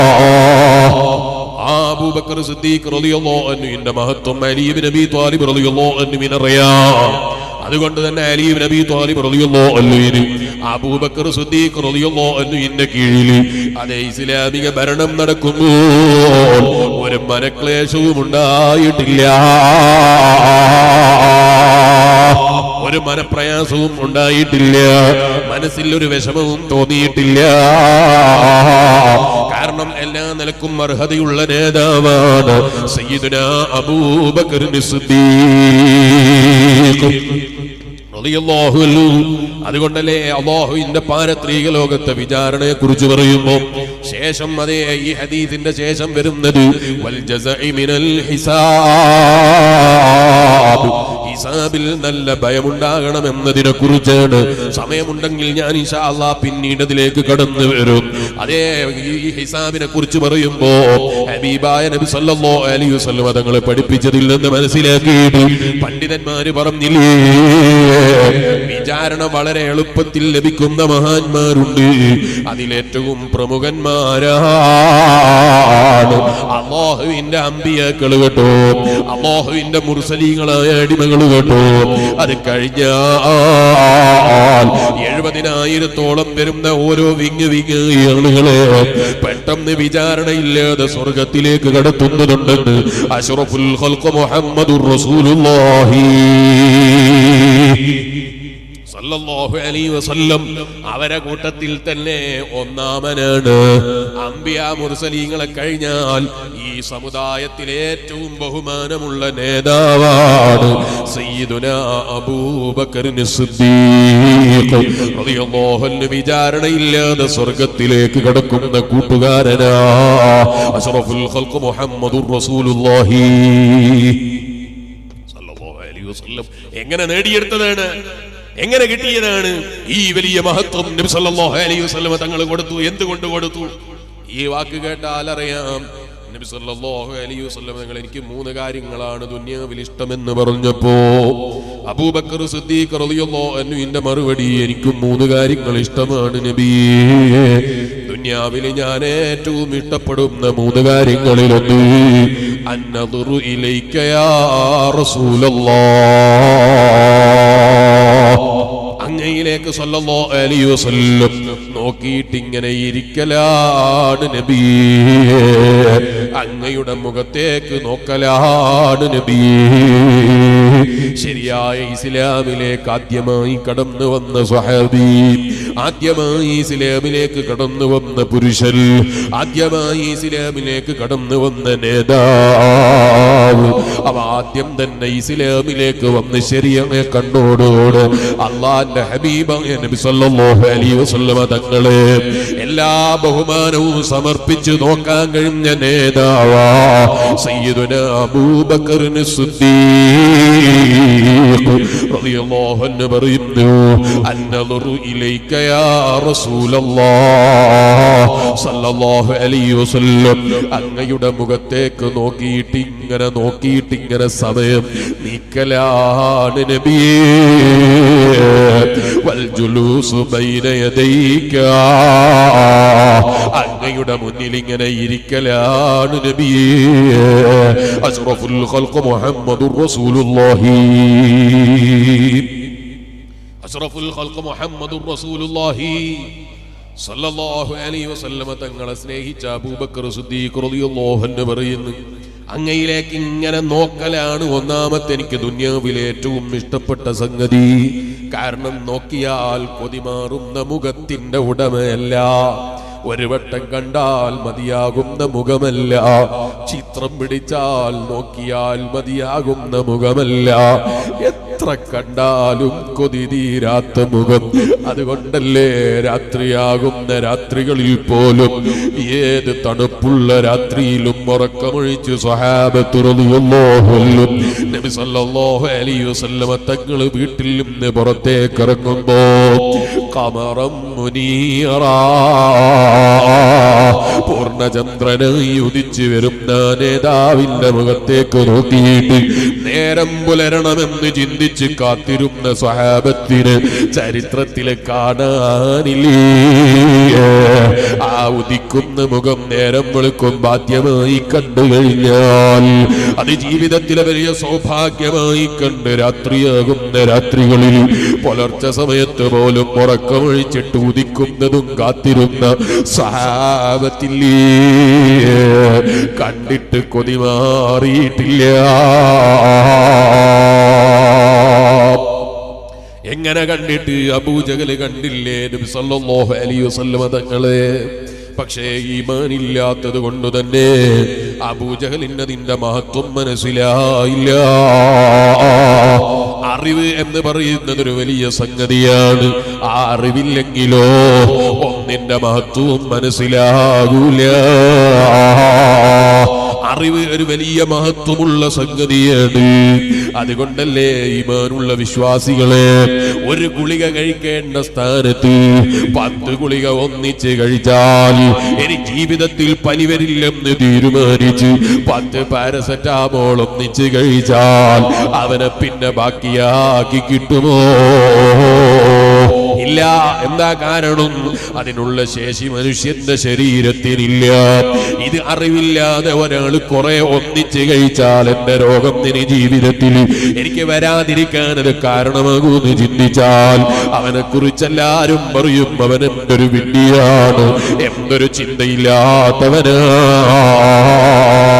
ആ അബൂബക്കർ സിദ്ദീഖ് റളിയല്ലാഹു അൻഹുവിന്റെ മഹത്വം അലി ബിൻ അബി താലിബ് റളിയല്ലാഹു അൻഹുവിന് അറിയാം അതുകൊണ്ട് തന്നെ അലി നബി താലിബ് റളിയല്ലാഹു അൻഹുവിന് അബൂബക്കർ സിദ്ദീഖ് റളിയല്ലാഹു അൻഹുവിന്റെ കീഴിൽ അതേ ഇസ്ലാമിക ഭരണം നടക്കുമ്പോൾ ഒരു മനക്ലേശവും ഉണ്ടായിട്ടില്ല ഒരു മനപ്രയാസവും ഉണ്ടായിട്ടില്ല മനസ്സിൽ ഒരു വിഷമവും തോന്നിയിട്ടില്ല കാരണം എല്ലാ നിലക്കും അർഹതയുള്ള നേതാവാണ് സയ്യിദുന അബൂബക്കർ സിദ്ദീഖ് റളിയല്ലാഹു അൻഹു. അതുകൊണ്ടല്ലേ അള്ളാഹുവിന്റെ പാരത്രീക ലോകത്തെ വിചാരണയെ കുറിച്ച് പറയുമ്പോ ശേഷം അതേ ഈ ഹദീസിന്റെ ശേഷം വരുന്നത് വൽ ജസഇ മിനൽ ഹിസാബ് ഹിസാബിൽ നല്ല ഭയമുണ്ടാകണം എന്നതിനെ കുറിച്ചാണ് സമയമുണ്ടെങ്കിൽ ഞാൻ ഇൻഷാ അള്ളാ പിന്നീട് അതിലേക്ക് കടന്നു വരും അതേ ഈ ഹിസാബിനെ കുറിച്ച് പറയുമ്പോ ഹബീബായ നബി സല്ലല്ലാഹു അലൈഹി വസല്ലം തങ്ങളെ പഠിപ്പിച്ചതിൽ നിന്ന് മനസ്സിലാക്കിയിട്ട് പണ്ഡിതന്മാര് പറഞ്ഞില്ലേ വിചാരണ വളരെ എളുപ്പത്തിൽ ലഭിക്കുന്ന മഹാന്മാരുണ്ട് അതിലേറ്റവും പ്രമുഖന്മാരാണ് അള്ളാഹുവിന്റെ അമ്പിയാക്കൾ കേട്ടോ അള്ളാഹുവിന്റെ മുർസലീങ്ങളായ അടിമകൾ കേട്ടോ അത് കഴിഞ്ഞാൽ എഴുപതിനായിരത്തോളം വരുന്ന ഓരോ വിങ് വിങ് ആളുകളെ പെട്ടെന്ന് വിചാരണയില്ലാതെ സ്വർഗത്തിലേക്ക് കടത്തുന്നതുണ്ടെന്ന് അഷ്റഫുൽ ഖൽഖ് മുഹമ്മദുർ റസൂലുള്ളാഹി സല്ലല്ലാഹു അലൈഹി വസല്ലം അവരെ കൂട്ടത്തിൽ തന്നെ ഒന്നാമനാണ് അമ്പിയ മുർസലീങ്ങളെ കഴിഞ്ഞാൽ ഈ സമുദായത്തിലെ ഏറ്റവും ബഹുമാനമുള്ള നേതാവാണ് സയ്യിദുന അബൂബക്കറിന് സിദ്ദീഖ് റളിയല്ലാഹു അൻഹു വിചാരണയില്ലാതെ സ്വർഗത്തിലേക്ക് കടക്കുന്ന കൂട്ടുകാരനാ അഷ്റഫുൽ ഖൽഖ് മുഹമ്മദുർ റസൂലുള്ളാഹി സല്ലല്ലാഹു അലൈഹി വസല്ലം എങ്ങനെ നേടിയെടുത്തതാണ് എങ്ങനെ കിട്ടിയതാണ് ഈ വലിയ മഹത്വം നബി സല്ലല്ലാഹു അലൈഹി വസല്ലം തങ്ങൾ കൊടുത്തു എന്തുകൊണ്ട് കൊടുത്തു ഈ വാക്ക് കേട്ടാൽ അറിയാം നബി സല്ലല്ലാഹു അലൈഹി വസല്ലം തങ്ങൾ എനിക്ക് മൂന്ന് കാര്യങ്ങളാണ് ദുനിയാവിൽ ഇഷ്ടമെന്ന് പറഞ്ഞപ്പോ അബൂബക്കർ സിദ്ദീഖ് റളിയല്ലാഹു അൻഹുവിന്റെ മറുപടി എനിക്ക് മൂന്ന് കാര്യങ്ങൾ ഇഷ്ടമാണ് നബിയേ ദുനിയാവിൽ ഞാൻ ഏറ്റവും ഇഷ്ടപ്പെടുന്ന മൂന്ന് കാര്യങ്ങളിലൊന്ന് അന്നദുറു ഇലൈക യാ റസൂലല്ലാഹ് അങ്ങയിലേക്ക് സല്ലല്ലാഹു അലൈഹി വസല്ലം നോക്കിയിട്ട് ഇങ്ങനെ ഇരിക്കലാണ് നബിയേ അങ്ങയുടെ മുഖത്തേക്ക് നോക്കലാണ് നബിയേ ശരിയായ ഇസ്ലാമിലേക്ക് ആദ്യമായി കടന്നു വന്ന സ്വഹാബി ആദ്യമായി ഇസ്ലാമിലേക്ക് കടന്നു വന്ന പുരുഷൻ ആദ്യമായി ഇസ്ലാമിലേക്ക് കടന്നു വന്ന നേതാവ് അവ ആദ്യം തന്നെ ഇസ്ലാമിലേക്ക് വന്ന് ശരിയായ കണ്ണോടോട് അള്ളാന്റെ ഹബീബായ നബി സല്ലല്ലാഹു അലൈഹി വസല്ലമ തങ്ങളെ എല്ലാ ബഹുമാനവും സമർപ്പിച്ച് നോക്കാൻ കഴിഞ്ഞ നേതാവാ സയ്യിദുന അബൂബക്കറിന് സിദ്ദീഖ് റളിയല്ലാഹു അൻഹു പറയുന്നു അന്നദുറു ഇലൈക യാ റസൂലല്ലാഹ് സല്ലല്ലാഹു അലൈഹി വസല്ലം അങ്ങയുടെ മുഖത്തേക്ക് നോക്കിയിട്ട് ഇങ്ങനെ നോക്കിയിട്ട് ഇങ്ങനെ സമയം നീക്കലാണ് നബിയേ വൽജുലൂസു ബൈന യദൈക അങ്ങയുടെ മുന്നിൽ ഇങ്ങനെ ഇരിക്കലാണ് നബിയേ അഷ്റഫുൽ ഖൽഖ് മുഹമ്മദുർ റസൂലുള്ളാഹി അഷ്റഫുൽ ഖൽഖ് മുഹമ്മദുർ റസൂലുള്ളാഹി സല്ലല്ലാഹു അലൈഹി വസല്ലമ തങ്ങളെ സ്നേഹിച്ച അബൂബക്കർ സിദ്ദീഖ് റളിയല്ലാഹു അൻഹു പറയുന്നു അങ്ങയിലേക്ക് ഇങ്ങനെ നോക്കലാണ് ഒന്നാമത്തെ എനിക്ക് ദുന്യാവിലെ ഏറ്റവും ഇഷ്ടപ്പെട്ട സംഗതി കാരണം നോക്കിയാൽ കൊതിമാറുന്ന മുഖത്തിന്റെ ഉടമയല്ല ഒരു വട്ടം കണ്ടാൽ മതിയാകുന്ന മുഖമല്ല ചിത്രം പിടിച്ചാൽ നോക്കിയാൽ മതിയാകുന്ന മുഖമല്ല എത്ര കണ്ടാലും കൊതി തീരാത്ത മുഖം അതുകൊണ്ടല്ലേ രാത്രിയാകുന്ന രാത്രികളിൽ പോലും ഏത് തണുപ്പുള്ള രാത്രിയിലും ഉറക്കമൊഴിച്ച് സ്വഹാബത്തുറതിയൊല്ലോഹൊല്ലും നബി സല്ലല്ലാഹു അലൈഹി വസല്ലമ തങ്ങൾ വീട്ടിൽ നിന്ന് പുറത്തേക്ക് ഇറങ്ങുമ്പോ കമറം മുനീറാ പൂർണ്ണചന്ദ്രനായി ഉദിച്ചു വരുന്ന നേതാവിന്റെ മുഖത്തേക്ക് നോക്കിയിട്ട് നേരം പുലരണമെന്ന് ചിന്തിച്ച് കാത്തിരുന്ന സ്വഹാബത്തിന് ചരിത്രത്തിലെ കാണാനില്ലേ ആ ഉദിക്കുന്ന മുഖം നേരം വെളുക്കും ബാധ്യമായി കണ്ടു കഴിഞ്ഞാൽ അത് ജീവിതത്തിലെ വലിയ സൗഭാഗ്യമായി കണ്ട് രാത്രിയാകുന്ന രാത്രികളിൽ പുലർച്ചെ സമയത്ത് പോലും ഉറക്കമൊഴിച്ചിട്ട് ഉദിക്കുന്നതും കാത്തിരുന്ന സഹാബത്തില്ലേ കണ്ടിട്ട് കൊതി മാറിയിട്ടില്ല എങ്ങനെ കണ്ടിട്ട് അബൂജകല് കണ്ടില്ലേ നബി സല്ലല്ലാഹു അലൈഹി വസല്ലമ തങ്ങളെ പക്ഷേ ഈമാനില്ലാത്തത് കൊണ്ട് തന്നെ അബൂജഹലിന് അതിന്റെ മഹത്വം മനസ്സിലായില്ല അറിവ് എന്ന് പറയുന്നത് ഒരു വലിയ സംഗതിയാണ് ആ അറിവില്ലെങ്കിലോ ഒന്നിന്റെ മഹത്വവും മനസ്സിലാകൂല അറിവ് ഒരു വലിയ മഹത്വമുള്ള സംഗതിയാണ് അതുകൊണ്ടല്ലേ ഈമാനുള്ള വിശ്വാസികളെ ഒരു ഗുളിക കഴിക്കേണ്ട സ്ഥാനത്ത് പത്ത് ഗുളിക ഒന്നിച്ച് കഴിച്ചാൽ ഇനി ജീവിതത്തിൽ പനി വരില്ലെന്ന് തീരുമാനിച്ച് പത്ത് പാരസെറ്റാമോൾ ഒന്നിച്ച് കഴിച്ചാൽ അവനെ പിന്നെ ബാക്കിയാക്കി കിട്ടുമോ ഇല്ല എന്താ കാരണം അതിനുള്ള ശേഷി മനുഷ്യന്റെ ശരീരത്തിനില്ല ഇത് അറിവില്ലാതെ ഒരാൾ കുറെ ഒന്നിച്ച് കഴിച്ചാൽ എന്റെ രോഗം ഇനി ജീവിതത്തിൽ എനിക്ക് വരാതിരിക്കാൻ അത് കാരണമാകുമെന്ന് ചിന്തിച്ചാൽ അവനെ കുറിച്ചെല്ലാരും പറയും അവൻ എന്തൊരു വിഡ്ഢിയാണ് എന്തൊരു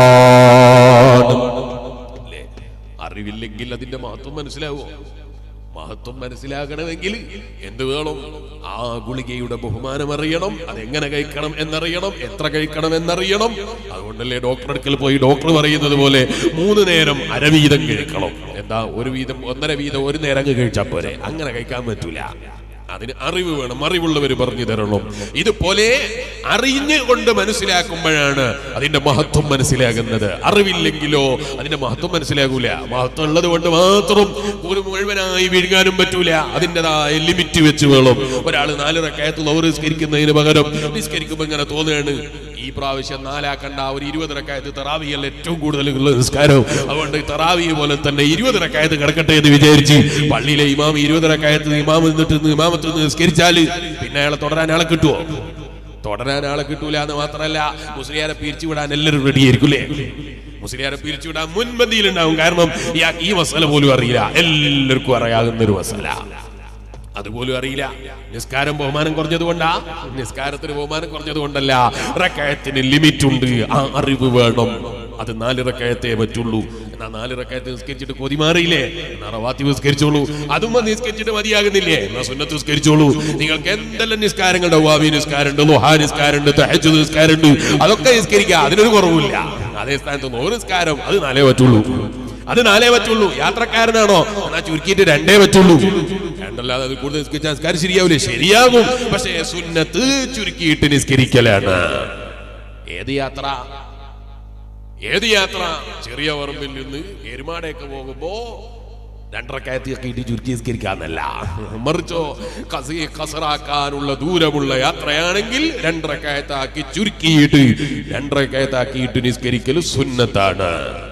ചിന്തയില്ലാത്തവനാണ് അല്ലേ? അറിവില്ലെങ്കിൽ അതിന്റെ മഹത്വം മനസ്സിലാവോ മഹത്വം മനസ്സിലാകണമെങ്കിൽ എന്ത് വേണം ആ ഗുളികയുടെ ബഹുമാനം അറിയണം അതെങ്ങനെ കഴിക്കണം എന്നറിയണം എത്ര കഴിക്കണം എന്നറിയണം അതുകൊണ്ടല്ലേ ഡോക്ടർ അടുക്കൽ പോയി ഡോക്ടർ പറയുന്നത് പോലെ മൂന്ന് നേരം അരവീതം കഴിക്കണം എന്താ ഒരു വീതം ഒന്നര വീതം ഒരു നേരം അങ്ങ് കഴിച്ചാൽ പോരെ അങ്ങനെ കഴിക്കാൻ പറ്റൂല അതിന് അറിവ് വേണം അറിവുള്ളവർ പറഞ്ഞു തരണം ഇതുപോലെ അറിഞ്ഞുകൊണ്ട് മനസ്സിലാക്കുമ്പോഴാണ് അതിന്റെ മഹത്വം മനസ്സിലാകുന്നത് അറിവില്ലെങ്കിലോ അതിന്റെ മഹത്വം മനസ്സിലാകൂല മഹത്വം ഉള്ളത് കൊണ്ട് മാത്രം ഒരു മുഴുവനായി വീഴുകാനും പറ്റൂല അതിൻ്റെതായ ലിമിറ്റ് വെച്ച് വേണം ഒരാൾ നാല് റക്കായത്ത് ലോറ് നിസ്കരിക്കുന്നതിന് പകരം നിസ്കരിക്കുമ്പോൾ ഇങ്ങനെ തോന്നുകയാണ് ഈ പ്രാവശ്യം നാലാക്കണ്ട ഒരു ഇരുപത് റക്കായത്ത് തെറാവിയല്ല ഏറ്റവും കൂടുതൽ ഉള്ള നിസ്കാരം അതുകൊണ്ട് തെറാവി പോലെ തന്നെ ഇരുപത് റക്കായത്ത് കിടക്കട്ടെ എന്ന് വിചാരിച്ച് പള്ളിയിലെ ഇമാം ഇരുപത് റക്കായത്ത് ഇമാം നിന്നിട്ട് ഇമാമത്ത് നിന്ന് നിസ്കരിച്ചാൽ പിന്നെ അയാളെ തുടരാൻ ആളെ കിട്ടുമോ തുടരാൻ ആളെ കിട്ടൂല എന്ന് മാത്രമല്ല മുസ്ലിയാരെ പിരിച്ചു വിടാൻ എല്ലാവരും റെഡി ആയിരിക്കും അല്ലേ മുസ്ലിയാരെ പിരിച്ചു വിടാൻ മുൻപന്തിയിലുണ്ടാവും കാരണം ഇയാൾക്ക് ഈ മസാല പോലും അറിയില്ല എല്ലാവർക്കും അറിയാവുന്ന ഒരു മസാല അതുപോലും അറിയില്ല നിസ്കാരം ബഹുമാനം കുറഞ്ഞത് കൊണ്ടാ നിസ്കാരത്തിന് ബഹുമാനം കുറഞ്ഞത് കൊണ്ടല്ല റക്കയത്തിന് ലിമിറ്റ് ഉണ്ട് ആ അറിവ് വേണം അത് നാല് റക്കയത്തേ പറ്റുള്ളൂ എന്നാ നാല് റക്കയത്ത് നിസ്കരിച്ചിട്ട് കൊതി മാറിയില്ലേ എന്നാ റവാത്തി നിസ്കരിച്ചോളൂ അതും മതി നിസ്കരിച്ചിട്ട് മതിയാകുന്നില്ലേ എന്നാ സുന്നത്ത് നിസ്കരിച്ചോളൂ നിങ്ങൾക്ക് എന്തെല്ലാം നിസ്കാരങ്ങളുണ്ട് വാവി നിസ്കാരമുണ്ട് ലുഹാ നിസ്കാരമുണ്ട് തഹജ് നിസ്കാരമുണ്ട് അതൊക്കെ നിസ്കരിക്കുക അതിനൊരു കുറവില്ല അതേ സ്ഥാനത്ത് നൂറ് നിസ്കാരം അത് നാലേ പറ്റുള്ളൂ അത് നാലേ പറ്റുള്ളൂ യാത്രക്കാരനാണോ എന്നാ ചുരുക്കിയിട്ട് രണ്ടേ പറ്റുള്ളൂ രണ്ടല്ലാതെ അത് കൂടുതൽ നിസ്കരിച്ചാൽ നിസ്കാരം ശരിയാവില്ലേ ശരിയാകും പക്ഷേ സുന്നത്ത് ചുരുക്കിയിട്ട് നിസ്കരിക്കലാണ് ഏത് യാത്ര ഏത് യാത്ര ചെറിയ പറമ്പിൽ നിന്ന് എരുമാടയൊക്കെ പോകുമ്പോ രണ്ടരക്കയത്തൊക്കെ ഇട്ട് ചുരുക്കി നിസ്കരിക്കാന്നല്ല മറിച്ചോ കസി കസറാക്കാനുള്ള ദൂരമുള്ള യാത്രയാണെങ്കിൽ രണ്ടരക്കയത്താക്കി ചുരുക്കിയിട്ട് രണ്ടരക്കയത്താക്കിയിട്ട് നിസ്കരിക്കൽ സുന്നത്താണ്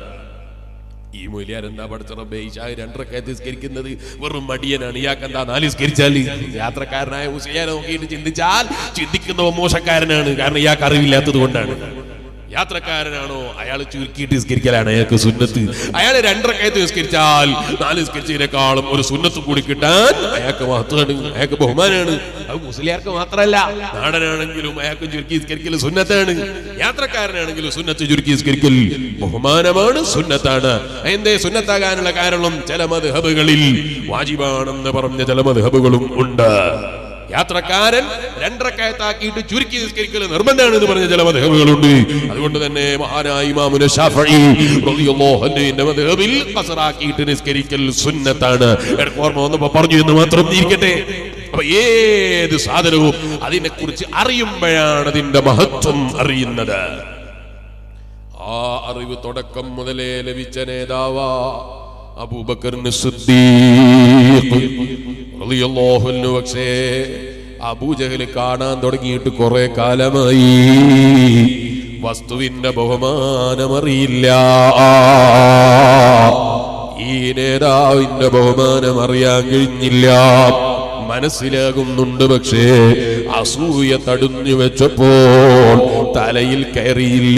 ഈ മൂല്യാർ എന്താ പഠിച്ച റബ്ബേ ഈശാ രണ്ടരക്കയത്ത് നിസ്കരിക്കുന്നത് വെറും മടിയനാണ് ഇയാൾക്ക് എന്താ നാല് നിസ്കരിച്ചാൽ യാത്രക്കാരനായ മുസ്ലിയാരെ നോക്കിയിട്ട് ചിന്തിച്ചാൽ ചിന്തിക്കുന്നവ മോശക്കാരനാണ് കാരണം ഇയാൾക്ക് അറിവില്ലാത്തത് കൊണ്ടാണ് യാത്രക്കാരനാണോ അയാൾ ചുരുക്കിയിട്ട് നിസ്കരിക്കലാണ് അയാൾക്ക് സുന്നത്ത് അയാൾ രണ്ടരക്കയത്ത് നിസ്കരിച്ചാൽ നാല് നിസ്കരിച്ചതിനേക്കാളും ഒരു സുന്നത്ത് കൂടി കിട്ടാൻ അയാൾക്ക് മഹത്വമാണ് അയാൾക്ക് ബഹുമാനാണ് അത് മുസ്ലിയാർക്ക് മാത്രമല്ല നാടനാണെങ്കിലും അയാൾക്ക് ചുരുക്കി നിസ്കരിക്കൽ സുന്നത്താണ് യാത്രക്കാരനാണെങ്കിലും സുന്നത്ത് ചുരുക്കി നിസ്കരിക്കൽ ബഹുമാനമാണ് സുന്നത്താണ് എന്തേ സുന്നത്താകാനുള്ള കാരണം ചില മദ്ഹബുകളിൽ വാജിബാണെന്ന് പറഞ്ഞ ചില മദ്ഹബുകളും ഉണ്ട് യാത്രക്കാരൻ രണ്ടരക്കയത്താക്കിയിട്ട് ചുരുക്കി നിസ്കരിക്കൽ നിർബന്ധമാണ് എന്ന് പറഞ്ഞ ചില മധുഹബുകളുണ്ട് അതുകൊണ്ട് തന്നെ മഹാനായ ഇമാമുന ഷാഫഈ റളിയല്ലാഹു അൻഹുവിന്റെ മധുഹബിൽ ഖസറാക്കിയിട്ട് നിസ്കരിക്കൽ സുന്നത്താണ് എനിക്ക് ഓർമ്മ വന്നപ്പോ പറഞ്ഞു എന്ന് മാത്രം ഇരിക്കട്ടെ അപ്പൊ ഏത് സാധനവും അതിനെ കുറിച്ച് അറിയുമ്പോഴാണ് അതിന്റെ മഹത്വം അറിയുന്നത് ആ അറിവ് തുടക്കം മുതലേ ലഭിച്ച നേതാവാ അബൂബക്കറിന് പക്ഷേ അബൂജഹല് കാണാൻ തുടങ്ങിയിട്ട് കുറെ കാലമായി വസ്തുവിന്റെ ബഹുമാനമറിയില്ല ഈ നേതാവിന്റെ ബഹുമാനം അറിയാൻ കഴിഞ്ഞില്ല മനസ്സിലാകുന്നുണ്ട് പക്ഷേ അസൂയ തടഞ്ഞു വെച്ചപ്പോൾ തലയിൽ കയറിയില്ല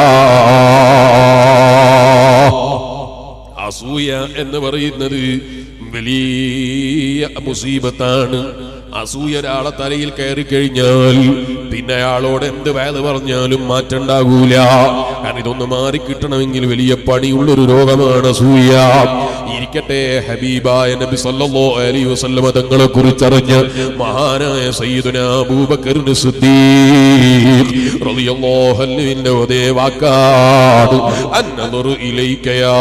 അസൂയ എന്ന് പറയുന്നത് വലിയ മുസീബത്താണ് അസൂയ ഒരാളെ തലയിൽ കയറി കഴിഞ്ഞാൽ പിന്നെ അയാളോട് എന്ത് വേല പറഞ്ഞാലും മാറ്റണ്ടാകൂല കാരണം ഇതൊന്ന് മാറി കിട്ടണമെങ്കിൽ വലിയ പണിയുള്ളൊരു രോഗമാണ് അസൂയ ഇരിക്കട്ടെ ഹബീബായ നബി സല്ലല്ലാഹു അലൈഹി വസല്ലമ തങ്ങളെ കുറിച്ചറിഞ്ഞ് മഹാനായ സയ്യിദുന അബൂബക്കറിന് സിദ്ദീഖ് റളിയല്ലാഹു അൻഹുവിന്റെ ഒതേ വാക്കാണ് അന്നദറു ഇലൈക യാ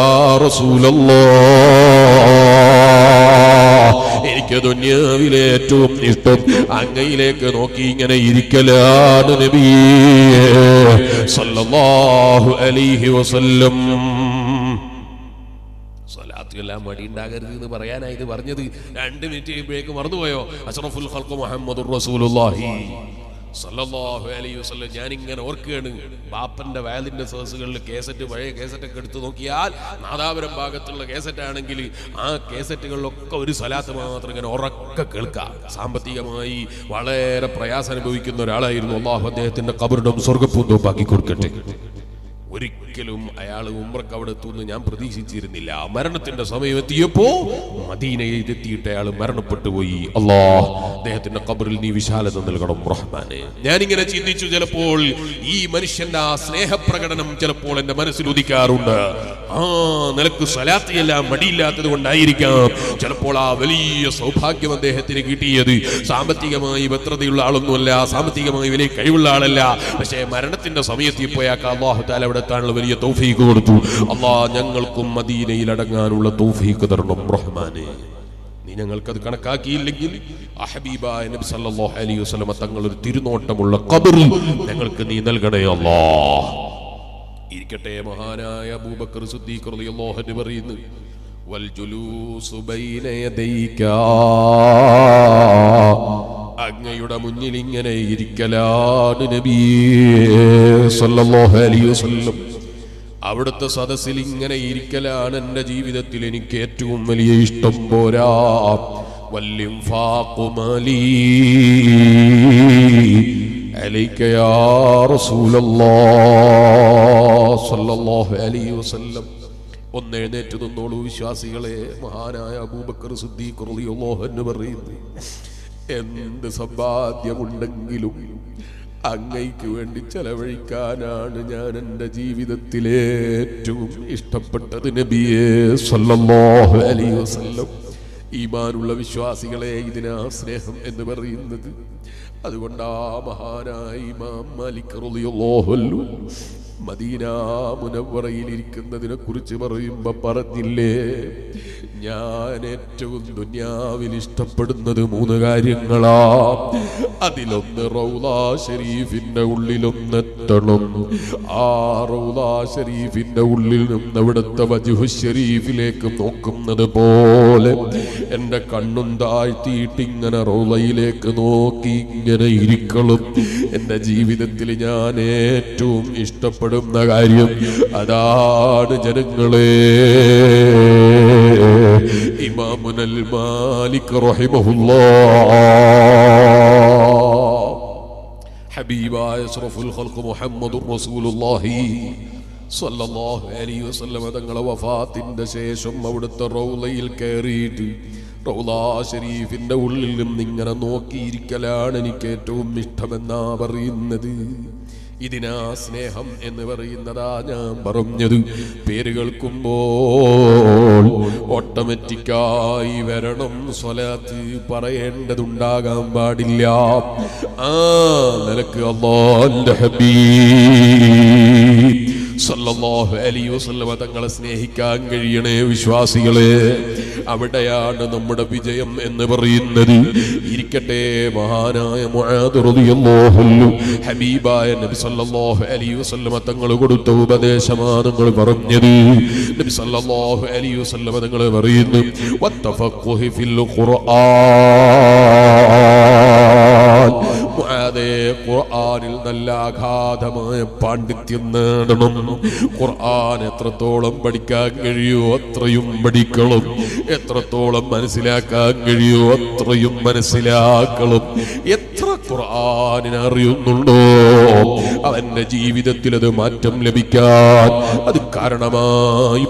റസൂലല്ലാഹ് എനിക്ക് ദുന്യാവിലെ ഏറ്റവും ഇഷ്ടം അങ്ങയിലേക്ക് നോക്കി ഇങ്ങനെ ഇരിക്കലാണ് നബിയേ സല്ലല്ലാഹു അലൈഹി വസല്ലം സ്വലാത്തുമെല്ലാം മടി ഉണ്ടാകരുത് എന്ന് പറയാനായി ഇത് പറഞ്ഞത് രണ്ട് മിനിറ്റ് കഴിയുമ്പോഴേക്ക് മറന്നുപോയോ അഷറഫുൽ ഖൽഖ് മുഹമ്മദുർ റസൂലുള്ളാഹി സല്ലല്ലാഹു അലൈഹി വസല്ലം ഞാൻ ഇങ്ങനെ ഓർക്കുകയാണ് ബാപ്പന്റെ വയലിന്റെ സദസ്സുകളിൽ കേസറ്റ് പഴയ കേസറ്റ് ഒക്കെ എടുത്തു നോക്കിയാൽ നാദാപുരം ഭാഗത്തുള്ള കേസറ്റ് ആണെങ്കിൽ ആ കേസറ്റുകളിലൊക്കെ ഒരു സ്വലാത്ത് മാത്രം ഇങ്ങനെ ഉറക്കെ കേൾക്കാം സാമ്പത്തികമായി വളരെ പ്രയാസം അനുഭവിക്കുന്ന ഒരാളായിരുന്നു അള്ളാഹു അദ്ദേഹത്തിന്റെ കബറിടം സ്വർഗപ്പൂന്തോപ്പാക്കി കൊടുക്കട്ടെ ഒരിക്കലും അയാൾ ഉമ്രക്ക് അവിടെ എത്തുമെന്ന് ഞാൻ പ്രതീക്ഷിച്ചിരുന്നില്ല മരണത്തിന്റെ സമയം എത്തിയപ്പോ മദീനയിൽ എത്തിയിട്ട് അയാൾ മരണപ്പെട്ടു പോയി അല്ലാ അദ്ദേഹത്തിന്റെ കബറിൽ നീ വിശാലത നൽകണം റഹ്മാനെ ഞാനിങ്ങനെ ചിന്തിച്ചു ചിലപ്പോൾ ഈ മനുഷ്യന്റെ ആ സ്നേഹപ്രകടനം ചിലപ്പോൾ എന്റെ മനസ്സിൽ ഉദിക്കാറുണ്ട് ആ നിലക്ക് സ്വലാത്ത് എല്ലാം മടിയില്ലാത്തത് കൊണ്ടായിരിക്കാം ചിലപ്പോൾ ആ വലിയ സൗഭാഗ്യം അദ്ദേഹത്തിന് കിട്ടിയത് സാമ്പത്തികമായി ഭദ്രതയുള്ള ആളൊന്നുമല്ല സാമ്പത്തികമായി വലിയ കഴിവുള്ള ആളല്ല പക്ഷേ മരണത്തിന്റെ സമയത്ത് ഇപ്പോയാക്ക് അള്ളാഹു താല അവിടെ എത്താനുള്ള വലിയ തൗഫീക്ക് കൊടുത്തു അള്ളാഹ് ഞങ്ങൾക്കും മദീനയിൽ അടങ്ങാനുള്ള തൗഫീക്ക് തരണം റഹ്മാനെ നീ ഞങ്ങൾക്കത് കണക്കാക്കിയില്ലെങ്കിൽ ആ ഹബീബായ നബി സല്ലല്ലാഹു അലൈഹി വസല്ലമ തങ്ങൾ ഒരു തിരുനോട്ടമുള്ള ഖബറിൽ ഞങ്ങൾക്ക് നീ നൽകണേ അല്ലാഹ് ഇരിക്കട്ടെ മഹാനായ അബൂബക്കർ സിദ്ദീഖ് റളിയല്ലാഹു അൻഹു പറയുന്നു വൽ ജുലൂസു ബൈന യദൈക അങ്ങയുടെ മുന്നിൽ ഇങ്ങനെ ഇരിക്കലാണ് നബിയേ സല്ലല്ലാഹു അലൈഹി വസല്ലം അവിടുത്തെ സദസ്സിൽ ഇങ്ങനെ ഇരിക്കലാണ് എൻ്റെ ജീവിതത്തിൽ എനിക്ക് ഏറ്റവും വലിയ ഇഷ്ടം പോരാ വല്യം ഫാക്കുമലീ عليك يا رسول الله صلى الله عليه وسلم ഒന്ന് എഴുന്നേറ്റ് നിന്നോളൂ വിശ്വാസികളെ മഹാനായ അബൂബക്കർ സിദ്ദീഖ് റളിയല്ലാഹു അൻഹു പറയുന്നു എന്ത് സമ്പാദ്യമുണ്ടെങ്കിലും അങ്ങയ്ക്ക് വേണ്ടി ചെലവഴിക്കാനാണ് ഞാൻ എൻ്റെ ജീവിതത്തിലെ ഏറ്റവും ഇഷ്ടപ്പെട്ടത് നബിയെ സല്ലല്ലാഹു അലൈഹി വസല്ലം ഈമാനുള്ള വിശ്വാസികളെ ഇതിനാ സ്നേഹം എന്ന് പറയുന്നത് അതുകൊണ്ട് ആ മഹാനായ ഇമാം മാലിക് റളിയല്ലാഹു അൻഹു മദീന മുനവറയിൽ ഇരിക്കുന്നതിനെ കുറിച്ച് പറയുമ്പോ പറഞ്ഞില്ലേ ഞാൻ ഏറ്റവും ദുന്യാവിൽ ഇഷ്ടപ്പെടുന്നത് മൂന്ന് കാര്യങ്ങളാ അതിലൊന്ന് റൗലാ ഷരീഫിന്റെ ഉള്ളിലൊന്നെത്തണം ആ റൗലാ ഷരീഫിന്റെ ഉള്ളിൽ നിന്ന് അവിടുത്തെ വജുഹു ഷരീഫിലേക്ക് നോക്കുന്നത് പോലെ എന്റെ കണ്ണും താഴ്ത്തിയിട്ട് ഇങ്ങനെ റൗലയിലേക്ക് നോക്കി ഇങ്ങനെ ഇരിക്കണം എന്റെ ജീവിതത്തിൽ ഞാൻ ഏറ്റവും ഇഷ്ടപ്പെടുന്ന കാര്യം അതാണ് ജനങ്ങളെ ഇമാമുനൽ മാലിക് റഹിമഹുല്ലാ ഹബീബായ അഷ്റഫുൽ ഖൽഖ് മുഹമ്മദുർ റസൂലുള്ളാഹി സ്വല്ലല്ലാഹു അലൈഹി വസല്ലം തങ്ങളെ വഫാത്തിന്റെ ശേഷം അവിടുത്തെ റൗളയിൽ കയറിയിട്ട് റൗളാ ഷരീഫിന്റെ ഉള്ളിൽ നിന്ന് ഇങ്ങനെ നോക്കിയിരിക്കലാണ് എനിക്ക് ഏറ്റവും ഇഷ്ടമെന്നാ പറയുന്നത് ഇതിനാ സ്നേഹം എന്ന് പറയുന്നതാ ഞാൻ പറഞ്ഞത് പേര് കേൾക്കുമ്പോൾ ഓട്ടോമാറ്റിക്കായി വരണം സ്വലാത്ത് പറയേണ്ടതുണ്ടാകാൻ പാടില്ല ആ നിലക്ക് അള്ളാന്റെ ഹബീബ് സല്ലല്ലാഹു അലൈഹി വസല്ലമ തങ്ങളെ സ്നേഹിക്കാൻ കഴിയണേ വിശ്വാസികളെ അവിടെയാണ് നമ്മുടെ വിജയം എന്ന് പറയുന്നത് ഇരിക്കട്ടെ മഹാനായ മുആദ് റളിയല്ലാഹു അൻഹു ഹബീബായ നബി സല്ലല്ലാഹു അലൈഹി വസല്ലമ തങ്ങൾ കൊടുത്ത ഉപദേശമാണ് നിങ്ങൾ പറഞ്ഞത് നബി സല്ലല്ലാഹു അലൈഹി വസല്ലമ തങ്ങൾ പറയുന്നു വത്തഫഖുഹി ഫിൽ ഖുർആൻ മുആദേ ഖുർആനിൽ നല്ല അഗാധമായ പാണ്ഡിത്യം നേടണം ഖുർആൻ എത്രത്തോളം പഠിക്കാൻ കഴിയുമോ അത്രയും പഠിക്കണം എത്രത്തോളം മനസ്സിലാക്കാൻ കഴിയുമോ അത്രയും മനസ്സിലാക്കണം എത്ര ഖുർആനിനെ അറിയുന്നുണ്ടോ അവന്റെ ജീവിതത്തിൽ അത് മാറ്റം ലഭിക്കാൻ അത് കാരണമായി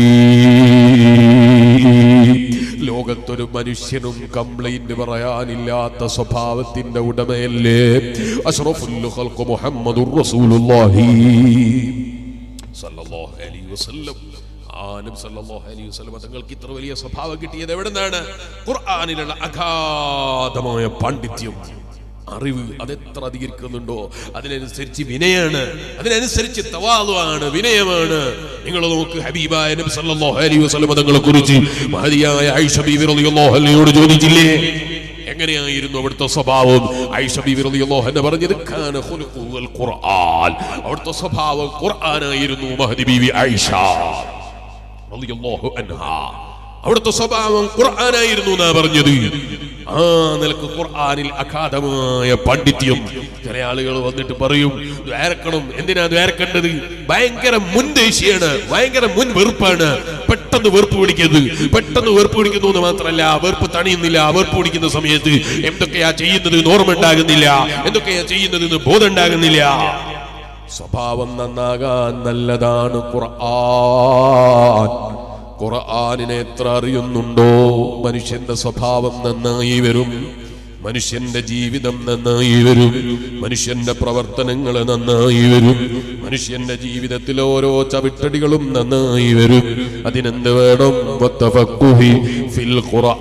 പോയി ലോകത്തൊരു മനുഷ്യനും കംപ്ലൈന്റ് പറയാനില്ലാത്ത സ്വഭാവത്തിന്റെ ഉടമയല്ലേ അഷ്റഫുൽ ഖൽഖ് മുഹമ്മദുർ റസൂലുള്ളാഹി സല്ലല്ലാഹു അലൈഹി വസല്ലം ആ നബി സല്ലല്ലാഹു അലൈഹി വസല്ലം തങ്ങൾക്ക് ഇത്ര വലിയ സ്വഭാവം കിട്ടിയത് എവിടുന്നാണ് ഖുർആനിലുള്ള അഗാധമായ പാണ്ഡിത്യം അറിവ് അതെത്ര അധികരിക്കുന്നുണ്ടോ അതിനനുസരിച്ച് വിനയാണ് അതിനനുസരിച്ച് തവാളുവാണ് വിനയമാണ് നിങ്ങൾ നോക്ക് ഹബീബായ നബി സല്ലല്ലാഹു അലൈഹി വസല്ലം തങ്ങളെ കുറിച്ച് മഹദിയായ ആയിഷ ബീവി റളിയല്ലാഹു അൻഹയോട് ചോദിച്ചില്ലേ എങ്ങനെയായിരുന്നു അവിടുത്തെ സ്വഭാവം ആയിഷ ബീവി റളിയല്ലാഹു അൻഹ പറഞ്ഞത് കാന ഖുലുഖുൽ ഖുർആൻ അവിടുത്തെ സ്വഭാവം ഖുർആനായിരുന്നു മഹദി ബീവി ആയിഷ റളിയല്ലാഹു അൻഹ അവിടുത്തെ സ്വഭാവം ഖുർആനായിരുന്നു എന്നാ പറഞ്ഞത് ആ നിലക്ക് ഖുർആനിൽ അഗാധമായ പാണ്ഡിത്യം ചില ആളുകൾ വന്നിട്ട് പറയും ദ്വാരക്കണം എന്തിനാ ദ്വാരക്കേണ്ടത് ഭയങ്കര മുൻദേശിയാണ് ഭയങ്കര മുൻ വെറുപ്പാണ് പെട്ടെന്ന് വെറുപ്പ് പിടിക്കുന്നത് പെട്ടെന്ന് വെറുപ്പ് പിടിക്കുന്നു എന്ന് മാത്രമല്ല ആ വെറുപ്പ് തണിയുന്നില്ല ആ വെറുപ്പ് പിടിക്കുന്ന സമയത്ത് എന്തൊക്കെയാ ചെയ്യുന്നത് എന്ന് ഓർമ്മ ഉണ്ടാകുന്നില്ല എന്തൊക്കെയാ ചെയ്യുന്നത് എന്ന് ബോധം ഉണ്ടാകുന്നില്ല സ്വഭാവം നന്നാകാൻ നല്ലതാണ് ഖുർആൻ ഖുർആനിനെ എത്ര അറിയുന്നുണ്ടോ മനുഷ്യന്റെ സ്വഭാവം നന്നായി വരും മനുഷ്യന്റെ ജീവിതം നന്നായി വരും മനുഷ്യന്റെ പ്രവർത്തനങ്ങൾ നന്നായി വരും മനുഷ്യന്റെ ജീവിതത്തിൽ ഓരോ ചവിട്ടടികളും നന്നായി വരും അതിനെന്ത് വേണം വത്തഫക്കുഹി ഫിൽ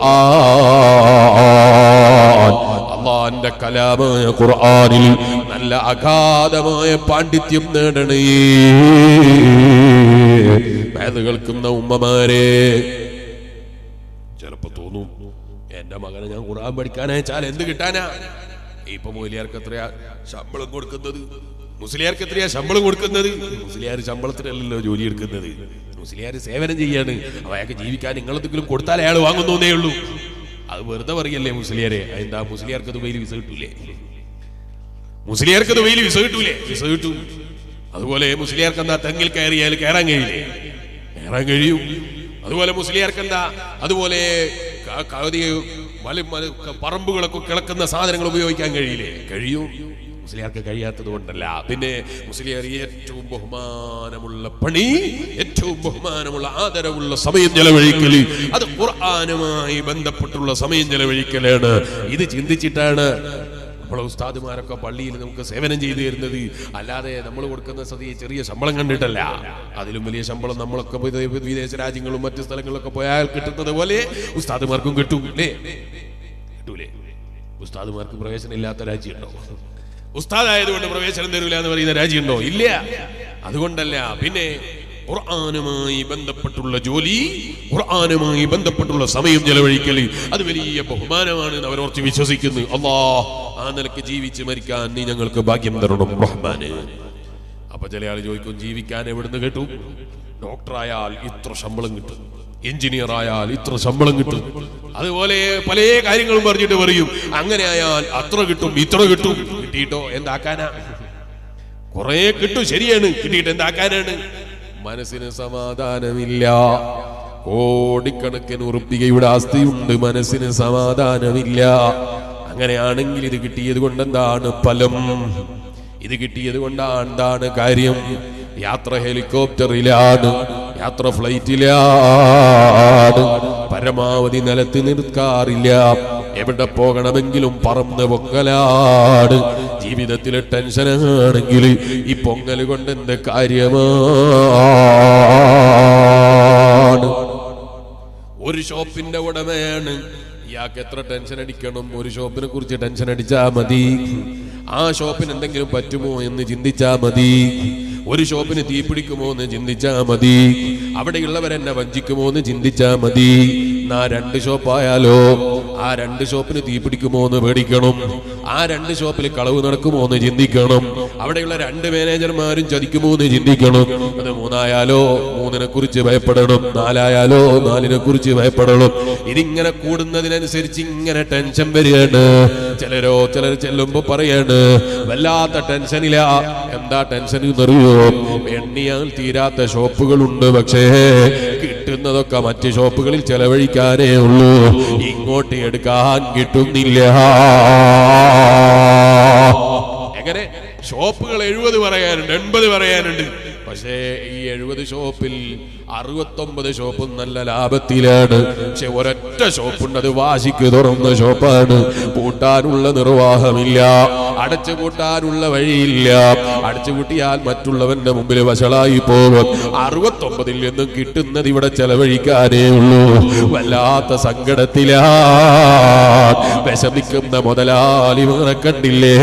ഖുർആൻ അള്ളാന്റെ കലാമായ ഖുർആനിൽ നല്ല അഗാധമായ പാണ്ഡിത്യം നേടണേ വേദ കേൾക്കുന്ന ഉമ്മമാരെ ചിലപ്പോ തോന്നും എന്റെ മകനെ ഞാൻ ഖുർആൻ പഠിക്കാനയച്ചാൽ എന്ത് കിട്ടാനാ ഇപ്പൊ മൂലിയാർക്ക് എത്രയാ ശമ്പളം കൊടുക്കുന്നത് മുസ്ലിയാർക്ക് എത്രയാ ശമ്പളം കൊടുക്കുന്നത് മുസ്ലിയാർ ശമ്പളത്തിനല്ലല്ലോ ജോലി എടുക്കുന്നത് മുസ്ലിയാർ സേവനം ചെയ്യാണ് അപ്പൊ അയാൾക്ക് ജീവിക്കാൻ നിങ്ങളെന്തെങ്കിലും കൊടുത്താൽ അയാൾ വാങ്ങുന്നേ ഉള്ളൂ അത് വെറുതെ പറയല്ലേ മുസ്ലിയാരെ എന്താ മുസ്ലിയാർക്ക് ദുബൈയിൽ വിസ കിട്ടൂലേ മുസ്ലിയാർക്ക് ദുബൈയിൽ വിസ കിട്ടൂലേ വിസ കിട്ടും അതുപോലെ മുസ്ലിയാർക്ക് എന്താ തെങ്ങിൽ കയറിയാൽ കയറാൻ കഴിയില്ലേ കയറാൻ കഴിയും അതുപോലെ മുസ്ലിയാർക്ക് എന്താ അതുപോലെ ക- ക- ഇത് മല- മല- ക- പറമ്പുകളൊക്കെ കിളക്കുന്ന സാധനങ്ങൾ ഉപയോഗിക്കാൻ കഴിയില്ലേ കഴിയും മുസ്ലിയാർക്ക് കഴിയാത്തത് കൊണ്ടല്ല പിന്നെ മുസ്ലിയാർ ഏറ്റവും ബഹുമാനമുള്ള പണി ഏറ്റവും ബഹുമാനമുള്ള ആദരവുള്ള സമയം ചെലവഴിക്കൽ അത് ഖുർആനുമായി ബന്ധപ്പെട്ടുള്ള സമയം ചെലവഴിക്കലാണ് ഇത് ചിന്തിച്ചിട്ടാണ് നമ്മളെ ഉസ്താദുമാരൊക്കെ പള്ളിയിൽ നമുക്ക് സേവനം ചെയ്തു തരുന്നത് അല്ലാതെ നമ്മൾ കൊടുക്കുന്ന സതി ചെറിയ ശമ്പളം കണ്ടിട്ടല്ല അതിലും വലിയ ശമ്പളം നമ്മളൊക്കെ പോയി ദേ വിദേശ രാജ്യങ്ങളും മറ്റു സ്ഥലങ്ങളിലൊക്കെ പോയാൽ കിട്ടുന്നത് പോലെ ഉസ്താദുമാർക്കും കിട്ടും അല്ലേ കിട്ടൂലേ ഉസ്താദുമാർക്ക് പ്രവേശനം ഇല്ലാത്ത രാജ്യമുണ്ടോ ഉസ്താദായതുകൊണ്ട് പ്രവേശനം തരൂല എന്ന് പറയുന്ന രാജ്യമുണ്ടോ ഇല്ല അതുകൊണ്ടല്ല പിന്നെ ഖുർആനുമായി ബന്ധപ്പെട്ടുള്ള ജോലി ഖുർആനുമായി ബന്ധപ്പെട്ടുള്ള സമയം ചെലവഴിക്കൽ അത് വലിയ ബഹുമാനമാണ് എന്ന് അവരോർത്ത് വിശ്വസിക്കുന്നു അള്ളാ ആ നിലക്ക് ജീവിച്ച് മരിക്കാൻ നീ ഞങ്ങൾക്ക് ഭാഗ്യം തരണം റഹ്മാന് അപ്പൊ ചില ആൾ ചോദിക്കും ജീവിക്കാൻ എവിടുന്ന് കിട്ടും ഡോക്ടറായാൽ ഇത്ര ശമ്പളം കിട്ടും എഞ്ചിനീയർ ആയാൽ ഇത്ര ശമ്പളം കിട്ടും അതുപോലെ പല കാര്യങ്ങളും പറഞ്ഞിട്ട് പറയും അങ്ങനെ ആയാൽ അത്ര കിട്ടും ഇത്ര കിട്ടും കിട്ടിയിട്ടോ എന്താക്കാനാ കുറെ കിട്ടും ശരിയാണ് കിട്ടിയിട്ട് എന്താക്കാനാണ് മനസ്സിന് സമാധാനമില്ല കോടിക്കണക്കിന് ഉറുപ്പികയുടെ ആസ്തിയുണ്ട് മനസ്സിന് സമാധാനമില്ല അങ്ങനെയാണെങ്കിൽ ഇത് കിട്ടിയത് കൊണ്ട് എന്താണ് ഫലം ഇത് കിട്ടിയത് കൊണ്ടാണ് എന്താണ് കാര്യം യാത്ര ഹെലികോപ്റ്ററിലാണ് യാത്ര ഫ്ലൈറ്റിലാണ് പരമാവധി നിലത്ത് നിൽക്കാറില്ല എവിടെ പോകണമെങ്കിലും പറന്ന് പൊങ്ങലാണ് ജീവിതത്തിലെ ടെൻഷനാണെങ്കിൽ ഈ പൊങ്ങൽ കൊണ്ട് എന്ത് കാര്യമാണ് ഒരു ഷോപ്പിന്റെ ഉടമയാണ് ഇയാൾക്ക് എത്ര ടെൻഷൻ അടിക്കണം ഒരു ഷോപ്പിനെ കുറിച്ച് ടെൻഷൻ അടിച്ചാ മതി ആ ഷോപ്പിന് എന്തെങ്കിലും പറ്റുമോ എന്ന് ചിന്തിച്ചാ മതി ഒരു ഷോപ്പിന് തീ പിടിക്കുമോ എന്ന് ചിന്തിച്ചാ മതി അവിടെയുള്ളവരെന്നെ വഞ്ചിക്കുമോ എന്ന് ചിന്തിച്ചാ മതി എന്നാ രണ്ട് ഷോപ്പായാലോ ആ രണ്ട് ഷോപ്പിന് തീ പിടിക്കുമോ എന്ന് പേടിക്കണം ആ രണ്ട് ഷോപ്പിൽ കളവ് നടക്കുമോ എന്ന് ചിന്തിക്കണം അവിടെയുള്ള രണ്ട് മാനേജർമാരും ചതിക്കുമോ എന്ന് ചിന്തിക്കണം അത് മൂന്നായാലോ മൂന്നിനെ കുറിച്ച് ഭയപ്പെടണം നാലായാലോ നാലിനെ കുറിച്ച് ഭയപ്പെടണം ഇതിങ്ങനെ കൂടുന്നതിനനുസരിച്ച് ഇങ്ങനെ ടെൻഷൻ വരികയാണ് ചിലരോ ചിലർ ചെല്ലുമ്പോ പറയാണ് വല്ലാത്ത ടെൻഷനില്ല എന്താ ടെൻഷൻ എന്നറിയോ എണ്ണിയാൽ തീരാത്ത ഷോപ്പുകളുണ്ട് പക്ഷേ കിട്ടുന്നതൊക്കെ മറ്റ് ഷോപ്പുകളിൽ ചെലവഴിക്കാനേ ഉള്ളൂ ഇങ്ങോട്ട് എടുക്കാൻ കിട്ടുന്നില്ല എങ്ങനെ ഷോപ്പുകൾ എഴുപത് പറയാനുണ്ട് എൺപത് പറയാനുണ്ട് പക്ഷേ ഈ എഴുപത് ഷോപ്പിൽ അറുപത്തൊമ്പത് ഷോപ്പും നല്ല ലാഭത്തിലാണ് പക്ഷെ ഒരൊറ്റ ഷോപ്പുണ്ട് അത് വാശിക്ക് തുറന്ന ഷോപ്പാണ് പൂട്ടാനുള്ള നിർവാഹമില്ല അടച്ചു പൂട്ടാനുള്ള വഴിയില്ല അടച്ചു പൂട്ടിയാൽ മറ്റുള്ളവന്റെ മുമ്പിൽ വഷളായി പോകും അറുപത്തൊമ്പതിൽ നിന്നും കിട്ടുന്നത് ഇവിടെ ചെലവഴിക്കാനേ ഉള്ളൂ വല്ലാത്ത സങ്കടത്തിലാ വിഷമിക്കുന്ന മുതലാളിമാരെ കണ്ടില്ലേ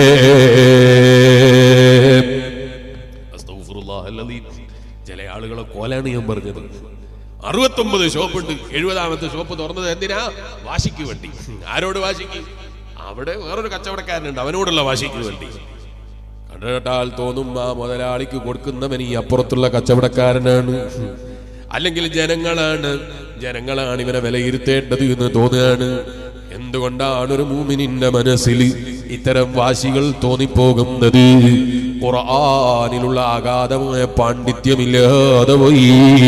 അസ്തഗ്ഫിറുല്ലാഹ് അൽ-അലീം. ചില ആളുകളെ കോലാണ് ഞാൻ പറഞ്ഞത് അറുപത്തൊമ്പത് ഷോപ്പുണ്ട് എഴുപതാമത്തെ ഷോപ്പ് തുറന്നത് എന്തിനാ വാശിക്ക് വേണ്ടി ആരോട് വാശിക്ക് അവിടെ വേറൊരു കച്ചവടക്കാരനുണ്ട് അവനോടുള്ള വാശിക്ക് വേണ്ടി കണ്ടുകേട്ടാൽ തോന്നും ആ മുതലാളിക്ക് കൊടുക്കുന്നവൻ ഈ അപ്പുറത്തുള്ള കച്ചവടക്കാരനാണ് അല്ലെങ്കിൽ ജനങ്ങളാണ് ജനങ്ങളാണ് ഇവനെ വിലയിരുത്തേണ്ടത് എന്ന് തോന്നുകയാണ് എന്തുകൊണ്ടാണ് ഒരു മൂമിനിന്റെ മനസ്സിൽ ഇത്തരം വാശികൾ തോന്നിപ്പോകുന്നത് ഖുർആനിലുള്ള അഗാധമായ പാണ്ഡിത്യമില്ലാതെ പോയി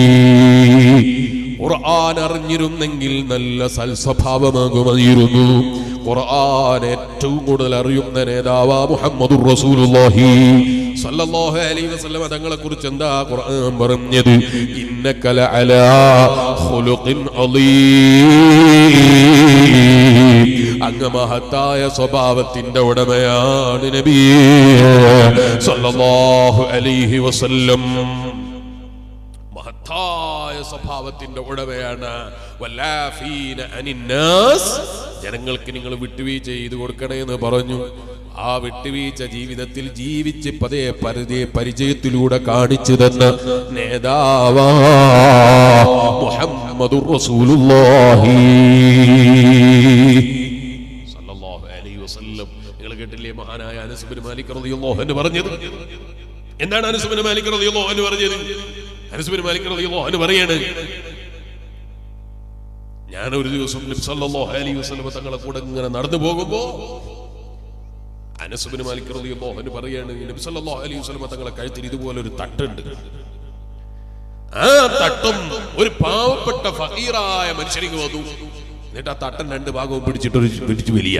ഖുർആൻ അറിഞ്ഞിരുന്നെങ്കിൽ നല്ല സൽസ്വഭാവമാകുമായിരുന്നു ഖുർആൻ ഏറ്റവും കൂടുതൽ അറിയുന്ന നേതാവാ മുഹമ്മദുർ റസൂലുള്ളാഹി സല്ലല്ലാഹു അലൈഹി വസല്ലം തങ്ങളെ കുറിച്ച് എന്താ ഖുർആൻ പറഞ്ഞത് ഇന്നക ലഅലാ ഖുലുഖിൻ അളീം അങ്ങ് മഹത്തായ സ്വഭാവത്തിന്റെ ഉടമയാണ് നബി സല്ലല്ലാഹു അലൈഹി വസല്ലം മഹത്തായ സ്വഭാവത്തിന്റെ ഉടമയാണ് വല്ലാഫീന അനിന്നാസ് ജനങ്ങൾക്ക് നിങ്ങൾ വിട്ടുവീഴ്ച ചെയ്തു കൊടുക്കണേ എന്ന് പറഞ്ഞു ആ വിട്ടുവീഴ്ച ജീവിതത്തിൽ ജീവിച്ച് പതേ പരിചയ പരിചയത്തിലൂടെ കാണിച്ചു തന്ന നേതാവാ മുഹമ്മദുർ റസൂലുള്ളാഹി സല്ലല്ലാഹു അലൈഹി വസല്ലം നിങ്ങൾ കേട്ടില്ലേ മഹാനായ അനസ് ബിൻ മാലിക് റളിയല്ലാഹു അൻഹു പറഞ്ഞത് എന്താണ് അനസ് ബിൻ മാലിക് റളിയല്ലാഹു അൻഹു പറഞ്ഞത് അനസ് ബിൻ മാലിക് റളിയല്ലാഹു അൻഹു പറയാണ് ഞാൻ ഒരു ദിവസം നബി സല്ലല്ലാഹു അലൈഹി വസല്ലം തങ്ങളെ കൂടെ ഇങ്ങനെ നടന്നു പോകുമ്പോ അനസ് ബിൻ മാലിക് റളിയല്ലാഹു അൻഹു പറയാണ് നബി സല്ലല്ലാഹു അലൈഹി വസല്ലം തങ്ങളെ കഴുത്തിൽ ഇതുപോലെ ഒരു തട്ടുണ്ട് ആ തട്ടും ഒരു പാവപ്പെട്ട ഫക്കീറായ മനുഷ്യനിക്ക് വന്നു എന്നിട്ട് ആ തട്ടൻ രണ്ട് ഭാഗവും പിടിച്ചിട്ട് ഒരു പിടിച്ചു വലിയ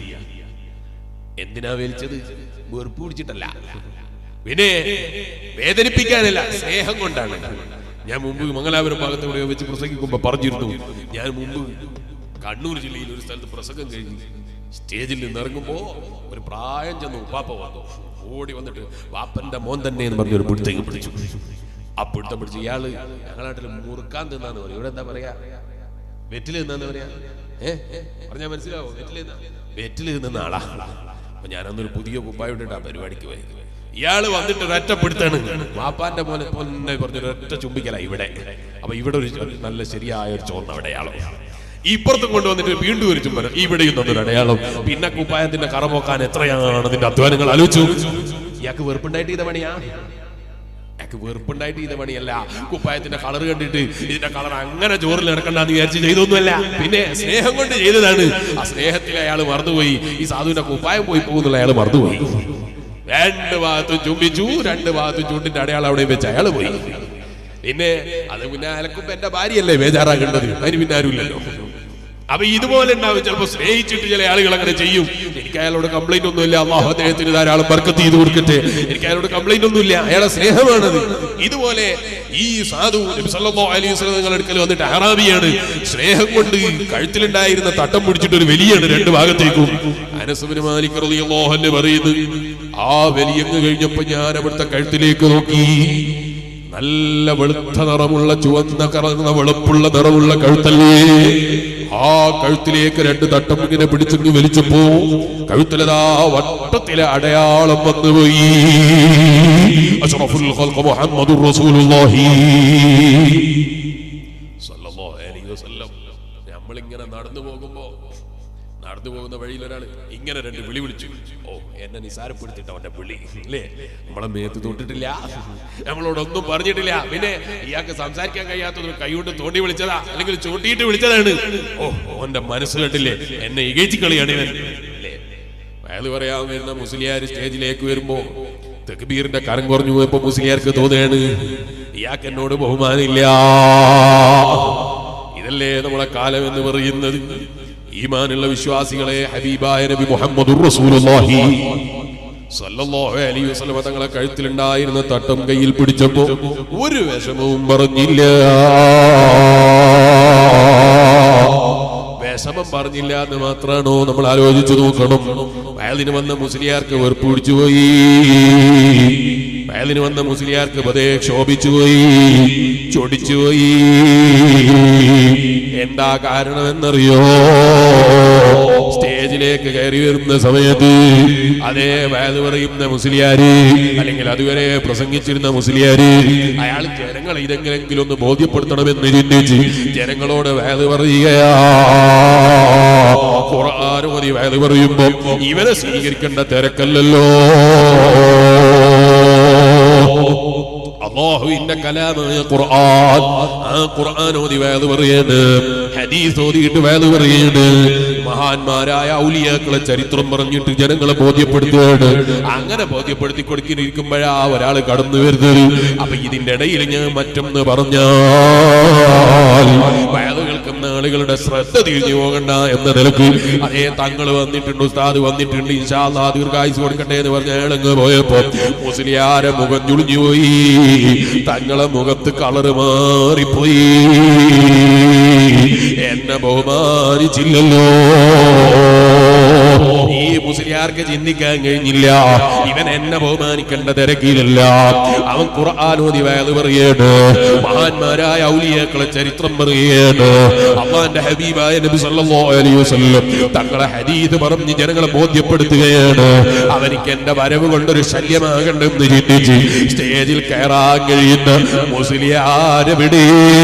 എന്തിനാ വലിച്ചത് വെറുപ്പ് പിടിച്ചിട്ടല്ല പിന്നെ വേദനിപ്പിക്കാനല്ല സ്നേഹം കൊണ്ടാണ് ഞാൻ മുമ്പ് മംഗലാപുരം ഭാഗത്ത് ഇവിടെ വെച്ച് പ്രസംഗിക്കുമ്പോ പറഞ്ഞിരുന്നു ഞാൻ മുമ്പ് കണ്ണൂർ ജില്ലയിൽ ഒരു സ്ഥലത്ത് പ്രസംഗം കഴിഞ്ഞു സ്റ്റേജിൽ നിന്ന് ഇറങ്ങുമ്പോ ഒരു പ്രായം ചെന്ന് ഉപ്പാപ്പ വന്നു ഓടി വന്നിട്ട് വാപ്പന്റെ മോൻ തന്നെ എന്ന് പറഞ്ഞൊരു പിടുത്തേക്ക് പിടിച്ചു ആ പിടുത്തം പിടിച്ച് ഇയാള് ഞങ്ങളുടെ നാട്ടിൽ മുറുക്കാൻ തിന്നാന്ന് പറയും ഇവിടെ എന്താ പറയാ വെറ്റില് തിന്നാന്ന് പറയാ ഏ പറഞ്ഞാ മനസ്സിലാവോ വെറ്റില് തിന്നാ വെറ്റില് തിന്നുന്ന ആളാ അപ്പൊ ഞാനന്നൊരു പുതിയ കുപ്പായ ഇട്ടിട്ട് ആ പരിപാടിക്ക് പോയി ഇയാള് വന്നിട്ട് ഒരൊറ്റ പിടുത്താണ് വാപ്പാന്റെ പോലെ പൊന്നെ പറഞ്ഞൊരു ഒറ്റ ചുംബിക്കല ഇവിടെ അപ്പൊ ഇവിടെ ഒരു ഒരു നല്ല ശരിയായ ഒരു ചോന്ന അടയാളം ഇപ്പുറത്തും കൊണ്ടുവന്നിട്ട് വീണ്ടും ഒരു ചുംബനം ഇവിടെയും തന്നൊരു അടയാളം പിന്നെ കുപ്പായത്തിന്റെ കറമോക്കാൻ എത്രയാണ് അതിന്റെ അധ്വാനങ്ങൾ ആലോചിച്ചു ഇയാൾക്ക് വെറുപ്പുണ്ടായിട്ട് ചെയ്ത പണിയാ അയാൾക്ക് വെറുപ്പുണ്ടായിട്ട് ചെയ്ത പണിയല്ല കുപ്പായത്തിന്റെ കളർ കണ്ടിട്ട് ഇതിന്റെ കളർ അങ്ങനെ ചോറിൽ നടക്കണ്ടെന്ന് വിചാരിച്ച് ചെയ്തൊന്നുമല്ല പിന്നെ സ്നേഹം കൊണ്ട് ചെയ്തതാണ് ആ സ്നേഹത്തിൽ അയാൾ മറന്നുപോയി ഈ സാധുവിന്റെ കുപ്പായം പോയി പോകുന്നുള്ള അയാൾ മറന്നുപോയി രണ്ട് ഭാഗത്തും ചുംബിച്ചു രണ്ട് ഭാഗത്തും ചൂണ്ടിന്റെ അടയാളം അവിടെ വെച്ച് അയാൾ പോയി പിന്നെ അത് പിന്നെ അലക്കുമ്പോ എന്റെ ഭാര്യയല്ലേ ബേജാറാകേണ്ടത് അതിന് പിന്നെ ആരുമില്ലല്ലോ അപ്പൊ ഇതുപോലെ ഉണ്ടാവും ചിലപ്പോ സ്നേഹിച്ചിട്ട് ചില ആളുകൾ അങ്ങനെ ചെയ്യും എനിക്ക് അയാളോട് കംപ്ലൈന്റ് ഒന്നുമില്ല അള്ളാഹു അദ്ദേഹത്തിന് ധാരാളം ബർക്കത്ത് ചെയ്ത് കൊടുക്കട്ടെ എനിക്ക് അയാളോട് കംപ്ലൈന്റ് ഒന്നുമില്ല അയാളെ സ്നേഹമാണത് ഇതുപോലെ ഈ സാധു നബി സല്ലല്ലാഹു അലൈഹി വസല്ലം നിങ്ങളുടെ അടുക്കൽ വന്നിട്ട് അഹറാബിയാണ് സ്നേഹം കൊണ്ട് കഴുത്തിലുണ്ടായിരുന്ന തട്ടം പിടിച്ചിട്ട് ഒരു വലിയാണ് രണ്ട് ഭാഗത്തേക്കും അനസുബിന് മാലിക് റളിയല്ലാഹു അൻഹു പറയുന്നു ആ വലിയങ്ങ് കഴിഞ്ഞപ്പോ ഞാൻ അവിടുത്തെ കഴുത്തിലേക്ക് നോക്കി നല്ല വെളുത്ത നിറമുള്ള ചുവന്ന കറന്ന വെളുപ്പുള്ള നിറമുള്ള കഴുത്തല്ലേ ആ കഴുത്തിലേക്ക് രണ്ട് തട്ടം ഇങ്ങനെ പിടിച്ചിട്ട് വലിച്ചപ്പോ കഴുത്തിലതാ വട്ടത്തിലെ അടയാളം വന്നുപോയി അഷ്റഫുൽ ഖൽഖ് മുഹമ്മദുർ റസൂലുള്ളാഹി സല്ലല്ലാഹു അലൈഹി വസല്ലം നമ്മളിങ്ങനെ നടന്നു പോകുമ്പോ നടന്നു പോകുന്ന വഴിയിൽ ഒരാൾ ഇങ്ങനെ രണ്ട് വിളി വിളിച്ചു ഓ എന്നെ നിസാരപ്പെടുത്തിട്ട് അവന്റെ വിളി അല്ലേ നമ്മളെ മേത്ത് തൊട്ടിട്ടില്ല നമ്മളോടൊന്നും പറഞ്ഞിട്ടില്ല പിന്നെ ഇയാൾക്ക് സംസാരിക്കാൻ കഴിയാത്തത് കൈകൊണ്ട് തോണ്ടി വിളിച്ചതാ അല്ലെങ്കിൽ ചൂണ്ടിയിട്ട് വിളിച്ചതാണ് ഓ ഓന്റെ മനസ്സ് കണ്ടില്ലേ എന്നെ ഇകഴ്ചി കളിയാണ് ഇവൻ അല്ലേ അയാൾ പറയാൻ വരുന്ന മുസ്ലിയാർ സ്റ്റേജിലേക്ക് വരുമ്പോ തെക്ബീറിന്റെ കരം കുറഞ്ഞു പോയപ്പോ മുസ്ലിയാർക്ക് തോന്നുകയാണ് ഇയാൾക്ക് എന്നോട് ബഹുമാനമില്ല ഇതല്ലേ നമ്മളെ കാലം എന്ന് പറയുന്നത് ഈമാനുള്ള വിശ്വാസികളെ ഹബീബായ നബി മുഹമ്മദുർ റസൂലുള്ളാഹി സല്ലല്ലാഹു അലൈഹി വസല്ലം തങ്ങളെ കഴുത്തിലുണ്ടായിരുന്ന തട്ടം കയ്യിൽ പിടിച്ചപ്പോ ഒരു വിഷമവും പറഞ്ഞില്ല വിഷമം പറഞ്ഞില്ല എന്ന് മാത്രാണോ നമ്മൾ ആലോചിച്ചു നോക്കണം വയലിന് വന്ന മുസ്ലിയാർക്ക് വെറുപ്പ് പിടിച്ചുപോയി വയലിന് വന്ന മുസ്ലിയാർക്ക് പതേ ക്ഷോഭിച്ചുപോയി ചൊടിച്ചുപോയി എന്താ കാരണമെന്നറിയോ സ്റ്റേജിലേക്ക് കയറി വരുന്ന സമയത്ത് അതേ വയത് പറയുന്ന മുസ്ലിയാര് അല്ലെങ്കിൽ അതുവരെ പ്രസംഗിച്ചിരുന്ന മുസ്ലിയാര് അയാൾ ജനങ്ങളെ ഇതെങ്കിലെങ്കിലും ഒന്ന് ബോധ്യപ്പെടുത്തണമെന്ന് ചിന്തിച്ച് ജനങ്ങളോട് വയത് പറയുകയാ ഖുർആാനോദി വയത് പറയുമ്പോ ഇവരെ സ്വീകരിക്കേണ്ട തിരക്കല്ലല്ലോ അള്ളാഹുവിന്റെ കലാമായ ഖുർആൻ ആ ഖുർആൻ ഓതി വേദ പറയാണ് ഹദീസ് ഓതിയിട്ട് വേദ പറയാണ് മഹാന്മാരായ ഔലിയാക്കളെ ചരിത്രം പറഞ്ഞിട്ട് ജനങ്ങളെ ബോധ്യപ്പെടുത്തുകയാണ് അങ്ങനെ ബോധ്യപ്പെടുത്തി കൊടുക്കിരിക്കുമ്പോഴാ ഒരാൾ കടന്നു വരുന്നത് അപ്പൊ ഇതിന്റെ ഇടയിൽ ഞാൻ മറ്റൊന്ന് പറഞ്ഞാൽ വേദ കേൾക്കുന്ന ആളുകളുടെ ശ്രദ്ധ തിരിഞ്ഞു പോകണ്ട എന്ന നിലക്ക് അതേ തങ്ങൾ വന്നിട്ടുണ്ട് ഉസ്താദ് വന്നിട്ടുണ്ട് ഇൻഷാല്ലാ ദീർഘായുസ് കൊടുക്കട്ടെ എന്ന് പറഞ്ഞ അയാളങ്ങ് പോയപ്പോ മുസ്ലിയാരെ മുഖം ചുളിഞ്ഞു പോയി തങ്ങളെ മുഖത്ത് കളറ് മാറിപ്പോയി എന്നെ ബഹുമാനിച്ചില്ലല്ലോ ഈ മുസ്ലിയാർക്ക് ചിന്തിക്കാൻ കഴിഞ്ഞില്ല ഇവൻ എന്നെ ബഹുമാനിക്കേണ്ട തിരക്കിലല്ല അവൻ ഖുർആാനോദി വയത് പറയാണ് മഹാന്മാരായ ഔലിയാക്കളെ ചരിത്രം പറയാണ് അള്ളാന്റെ ഹബീബായ നബി സല്ലല്ലാഹു അലൈഹി വസല്ലം തങ്ങളെ ഹദീദ് പറഞ്ഞ് ജനങ്ങളെ ബോധ്യപ്പെടുത്തുകയാണ് അവനിക്ക് എന്റെ വരവ് കൊണ്ടൊരു ശല്യമാകണ്ടെന്ന് ചിന്തിച്ച് സ്റ്റേജിൽ കയറാൻ കഴിയുന്ന മുസ്ലിയാരെവിടെ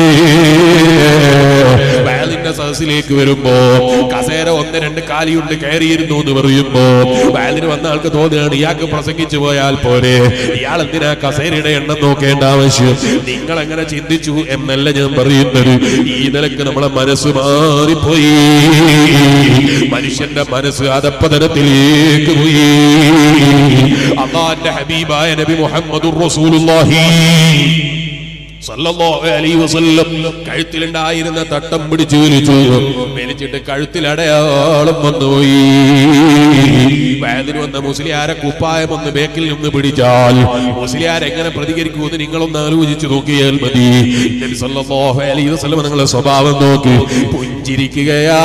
വയലിന്റെ സദസ്സിലേക്ക് വരുമ്പോ കസേര ഒന്ന് രണ്ട് കാലിയുണ്ട് കയറിയിരുന്നു എന്ന് പറയുമ്പോ വയലിന് വന്ന ആൾക്ക് തോന്നുകയാണ് ഇയാൾക്ക് പ്രസംഗിച്ചു പോയാൽ പോരെ ഇയാൾ എന്തിനാ കസേരയുടെ എണ്ണം നോക്കേണ്ട ആവശ്യം നിങ്ങൾ എങ്ങനെ ചിന്തിച്ചു എന്നല്ല ഞാൻ പറയുന്നത് ഈ നിലക്ക് നമ്മളെ മനസ്സ് മാറിപ്പോയി മനുഷ്യന്റെ മനസ്സ് അതപ്പതനത്തിലേക്ക് പോയി അള്ളാന്റെ ഹബീബായ നബി മുഹമ്മദുർ റസൂലുള്ളാഹി സല്ലല്ലാഹു അലൈഹി വസല്ലം കഴുത്തിലുണ്ടായിരുന്ന തട്ടം പിടിച്ചു വലിച്ചു വലിച്ചിട്ട് കഴുത്തിൽ അടയാളം വന്നുപോയി വയലിന് വന്ന മുസ്ലിയാരെ കുപ്പായം ഒന്ന് ബേക്കിൽ നിന്ന് പിടിച്ചാൽ മുസ്ലിയാർ എങ്ങനെ പ്രതികരിക്കുമെന്ന് നിങ്ങളൊന്ന് ആലോചിച്ചു നോക്കിയാൽ മതി നബി സല്ലല്ലാഹു അലൈഹി വസല്ലം നിങ്ങളുടെ സ്വഭാവം നോക്കി പുഞ്ചിരിക്കുകയാ